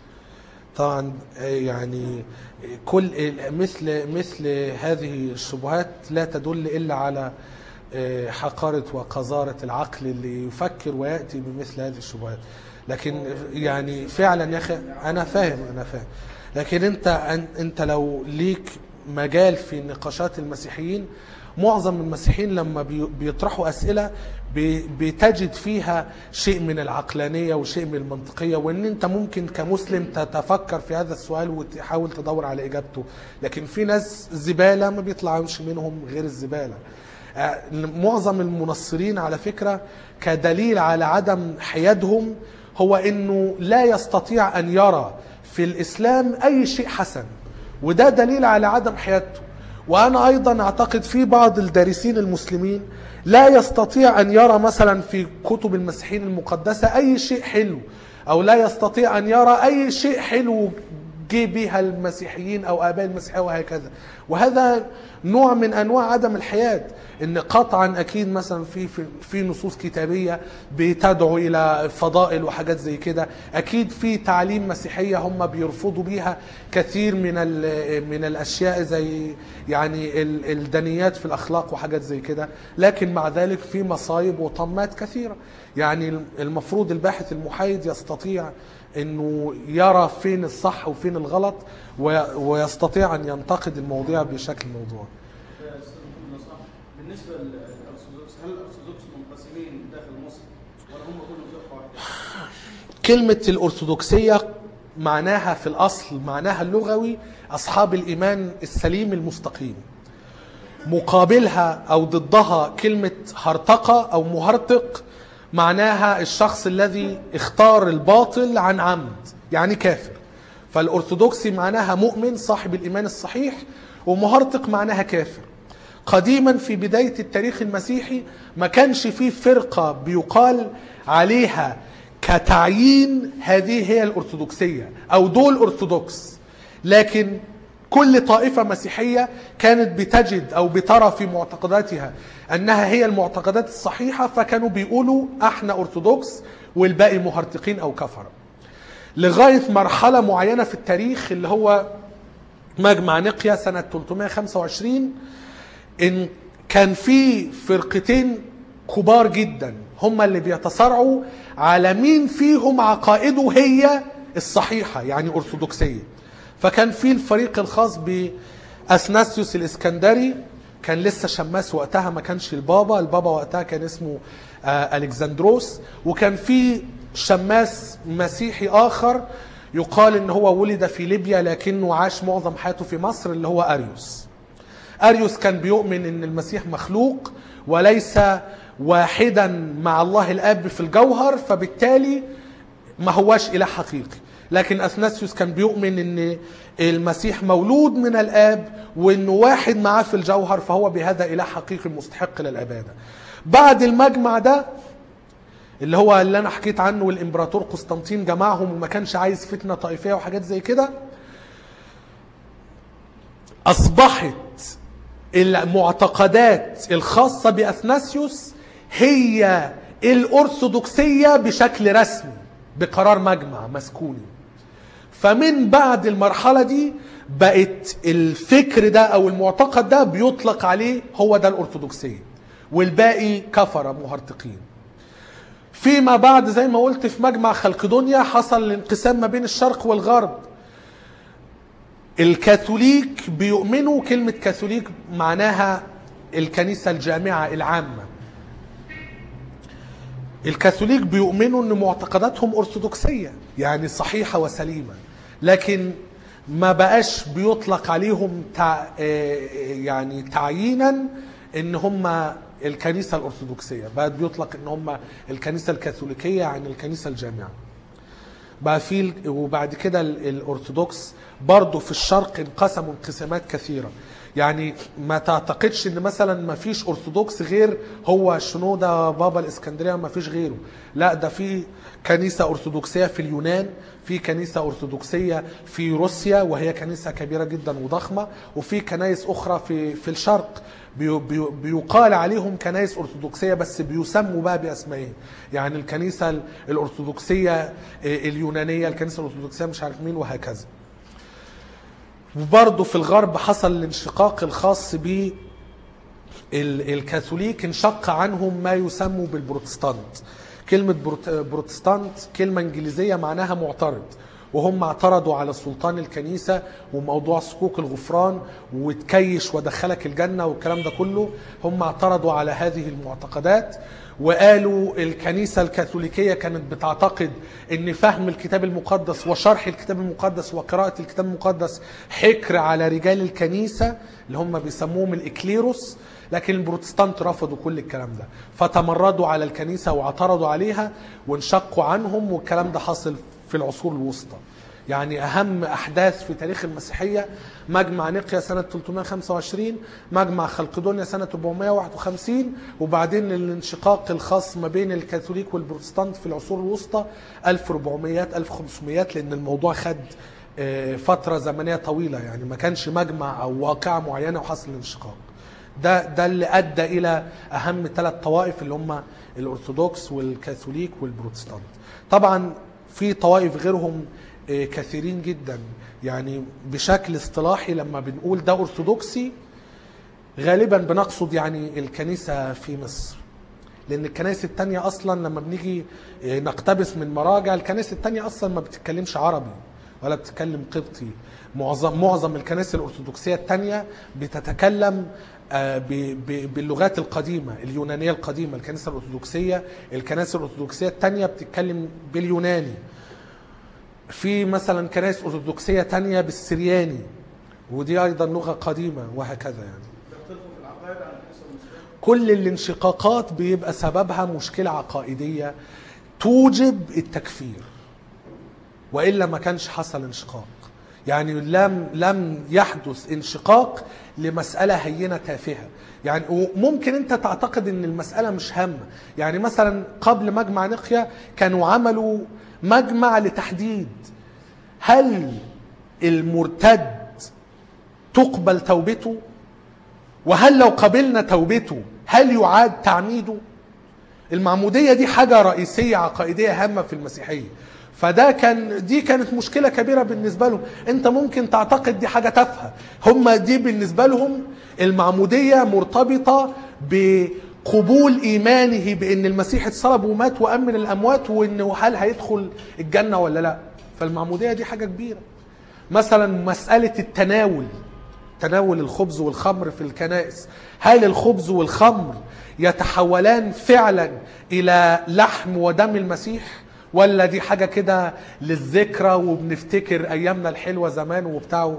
طبعا آه، يعني كل مثل مثل هذه الشبهات لا تدل الا على آه، حقارة وقذارة العقل اللي يفكر ويأتي بمثل هذه الشبهات لكن يعني فعلا يا اخي انا فاهم انا فاهم لكن انت أن- انت لو ليك مجال في نقاشات المسيحيين معظم المسيحيين لما بي- بيطرحوا اسئله بي- بتجد فيها شيء من العقلانيه وشيء من المنطقيه وان انت ممكن كمسلم تتفكر في هذا السؤال وتحاول تدور على اجابته لكن في ناس زباله ما بيطلعش منهم غير الزباله آه، معظم المنصرين على فكره كدليل على عدم حيادهم هو انه لا يستطيع ان يرى في الاسلام اي شيء حسن وده دليل على عدم حيادته وانا ايضا اعتقد في بعض الدارسين المسلمين لا يستطيع ان يرى مثلا في كتب المسيحيين المقدسه اي شيء حلو او لا يستطيع ان يرى اي شيء حلو جه بها المسيحيين او اباء المسيحيه وهكذا وهذا نوع من انواع عدم الحياد ان قطعا اكيد مثلا في في, في نصوص كتابيه بتدعو الى فضائل وحاجات زي كده اكيد في تعليم مسيحيه هم بيرفضوا بيها كثير من ال- من الاشياء زي يعني ال- الدنيات في الاخلاق وحاجات زي كده لكن مع ذلك في مصايب وطمات كثيره يعني المفروض الباحث المحايد يستطيع انه يرى فين الصح وفين الغلط وي- ويستطيع ان ينتقد المواضيع بشكل موضوعي يا أستاذ محمد نصار، بالنسبه للارثوذكس هل الارثوذكس منقسمين داخل مصر ولا هم كلهم فرقه واحده؟ كلمة الأرثوذكسية معناها في الأصل معناها اللغوي أصحاب الإيمان السليم المستقيم مقابلها أو ضدها كلمة هرطقة أو مهرطق معناها الشخص الذي اختار الباطل عن عمد يعني كافر فالأرثوذكسي معناها مؤمن صاحب الإيمان الصحيح ومهرطق معناها كافر قديما في بداية التاريخ المسيحي ما كانش فيه فرقة بيقال عليها كتعيين هذه هي الأرثوذكسية أو دول أرثوذكس لكن كل طائفة مسيحية كانت بتجد أو بترى في معتقداتها أنها هي المعتقدات الصحيحة فكانوا بيقولوا احنا أرثوذكس والباقي مهرطقين أو كفرة لغاية مرحلة معينة في التاريخ اللي هو مجمع نقيا سنة 325 ان كان في فرقتين كبار جدا هم اللي بيتصارعوا على مين فيهم عقائده هي الصحيحة يعني أرثوذكسية فكان في الفريق الخاص بأثناسيوس الإسكندري كان لسه شماس وقتها ما كانش البابا البابا وقتها كان اسمه آه ألكسندروس وكان في شماس مسيحي آخر يقال ان هو ولد في ليبيا لكنه عاش معظم حياته في مصر اللي هو أريوس أريوس كان بيؤمن ان المسيح مخلوق وليس واحدا مع الله الاب في الجوهر فبالتالي ما هواش اله حقيقي لكن اثناسيوس كان بيؤمن ان المسيح مولود من الاب وانه واحد معاه في الجوهر فهو بهذا اله حقيقي مستحق للعباده بعد المجمع ده اللي هو اللي انا حكيت عنه والامبراطور قسطنطين جمعهم وما كانش عايز فتنه طائفيه وحاجات زي كده اصبحت المعتقدات الخاصه باثناسيوس هي الارثوذكسيه بشكل رسمي بقرار مجمع مسكوني فمن بعد المرحله دي بقت الفكر ده او المعتقد ده بيطلق عليه هو ده الارثوذكسيه والباقي كفره مهرطقين فيما بعد زي ما قلت في مجمع خلقدونيا حصل الانقسام ما بين الشرق والغرب الكاثوليك بيؤمنوا كلمة كاثوليك معناها الكنيسة الجامعة العامة الكاثوليك بيؤمنوا ان معتقداتهم ارثوذكسية يعني صحيحة وسليمة لكن ما بقاش بيطلق عليهم تع... آه، يعني تعيينا ان هم الكنيسة الارثوذكسية بقى بيطلق ان هم الكنيسة الكاثوليكية عن الكنيسة الجامعة بقى في ال- وبعد كده ال- الارثوذكس برضه في الشرق انقسموا انقسامات كثيره يعني ما تعتقدش ان مثلا ما فيش ارثوذكس غير هو شنودة بابا الاسكندريه ما فيش غيره لا ده في كنيسه ارثوذكسيه في اليونان في كنيسه ارثوذكسيه في روسيا وهي كنيسه كبيره جدا وضخمه وفي كنايس اخرى في في الشرق بي- بي- بيقال عليهم كنايس ارثوذكسيه بس بيسموا بقى باسمائهم يعني الكنيسه ال- الارثوذكسيه آه، اليونانيه الكنيسه الارثوذكسيه مش عارف مين وهكذا وبرضه في الغرب حصل الانشقاق الخاص ب ال- الكاثوليك انشق عنهم ما يسمى بالبروتستانت كلمة بروت- بروتستانت كلمة انجليزية معناها معترض وهم اعترضوا على سلطان الكنيسة وموضوع صكوك الغفران وتكيش ودخلك الجنة والكلام ده كله هم اعترضوا على هذه المعتقدات وقالوا الكنيسة الكاثوليكية كانت بتعتقد ان فهم الكتاب المقدس وشرح الكتاب المقدس وقراءة الكتاب المقدس حكر على رجال الكنيسة اللي هم بيسموهم الاكليروس لكن البروتستانت رفضوا كل الكلام ده فتمردوا على الكنيسة واعترضوا عليها وانشقوا عنهم والكلام ده حصل في العصور الوسطى يعني أهم أحداث في تاريخ المسيحية مجمع نقيا سنة 325 مجمع خلقدونيا سنة 451 وبعدين الانشقاق الخاص ما بين الكاثوليك والبروتستانت في العصور الوسطى 1400 1500 لأن الموضوع خد آه، فترة زمنية طويلة يعني ما كانش مجمع أو واقعة معينة وحصل الانشقاق ده ده اللي ادى الى اهم ثلاث طوائف اللي هم الارثوذكس والكاثوليك والبروتستانت طبعا في طوائف غيرهم آه، كثيرين جدا يعني بشكل اصطلاحي لما بنقول ده ارثوذكسي غالبا بنقصد يعني الكنيسه في مصر لان الكنائس التانية اصلا لما بنيجي آه، نقتبس من مراجع الكنائس التانية اصلا ما بتتكلمش عربي ولا بتتكلم قبطي معظم معظم الكنائس الارثوذكسيه التانية بتتكلم آه، ب- ب- باللغات القديمه اليونانيه القديمه الكنيسه الارثوذكسيه الكنائس الارثوذكسيه التانية بتتكلم باليوناني في مثلا كنائس ارثوذكسيه تانية بالسرياني ودي ايضا لغه قديمه وهكذا يعني بيختلفوا في العقائد عن الكنيسه المسلمه كل الانشقاقات بيبقى سببها مشكلة عقائدية توجب التكفير وإلا ما كانش حصل انشقاق يعني لم لم يحدث انشقاق لمسألة هينة تافهة يعني وممكن انت تعتقد ان المسألة مش هامة يعني مثلا قبل مجمع نقيا كانوا عملوا مجمع لتحديد هل المرتد تقبل توبته وهل لو قبلنا توبته هل يعاد تعميده المعمودية دي حاجة رئيسية عقائدية هامة في المسيحية فده كان دي كانت مشكلة كبيرة بالنسبة لهم انت ممكن تعتقد دي حاجة تافهة هم دي بالنسبة لهم المعمودية مرتبطة بقبول إيمانه بأن المسيح اتصلب ومات وأمن الأموات وأنه هل هيدخل الجنة ولا لا فالمعمودية دي حاجة كبيرة مثلا مسألة التناول تناول الخبز والخمر في الكنائس هل الخبز والخمر يتحولان فعلا الى لحم ودم المسيح ولا دي حاجه كده للذكرى وبنفتكر ايامنا الحلوه زمان وبتاع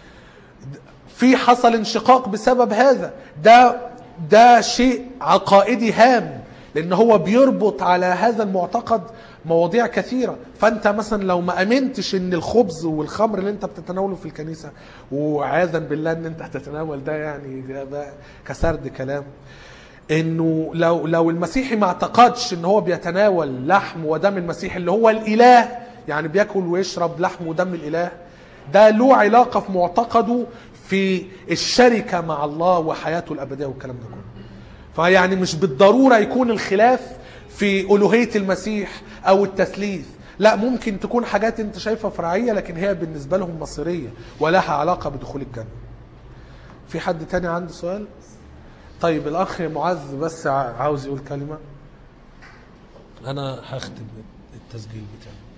في حصل انشقاق بسبب هذا ده ده شيء عقائدي هام لان هو بيربط على هذا المعتقد مواضيع كثيره فانت مثلا لو ما امنتش ان الخبز والخمر اللي انت بتتناوله في الكنيسه وعياذا بالله ان انت هتتناول ده يعني ده بقى كسرد كلام انه لو لو المسيحي ما اعتقدش ان هو بيتناول لحم ودم المسيح اللي هو الاله يعني بياكل ويشرب لحم ودم الاله ده له علاقه في معتقده في الشركه مع الله وحياته الابديه والكلام ده كله فيعني مش بالضروره يكون الخلاف في الوهيه المسيح او التثليث لا ممكن تكون حاجات انت شايفها فرعيه لكن هي بالنسبه لهم مصيريه ولها علاقه بدخول الجنه في حد تاني عنده سؤال طيب الاخ معاذ بس ع- عاوز يقول كلمه انا هختم التسجيل بتاعي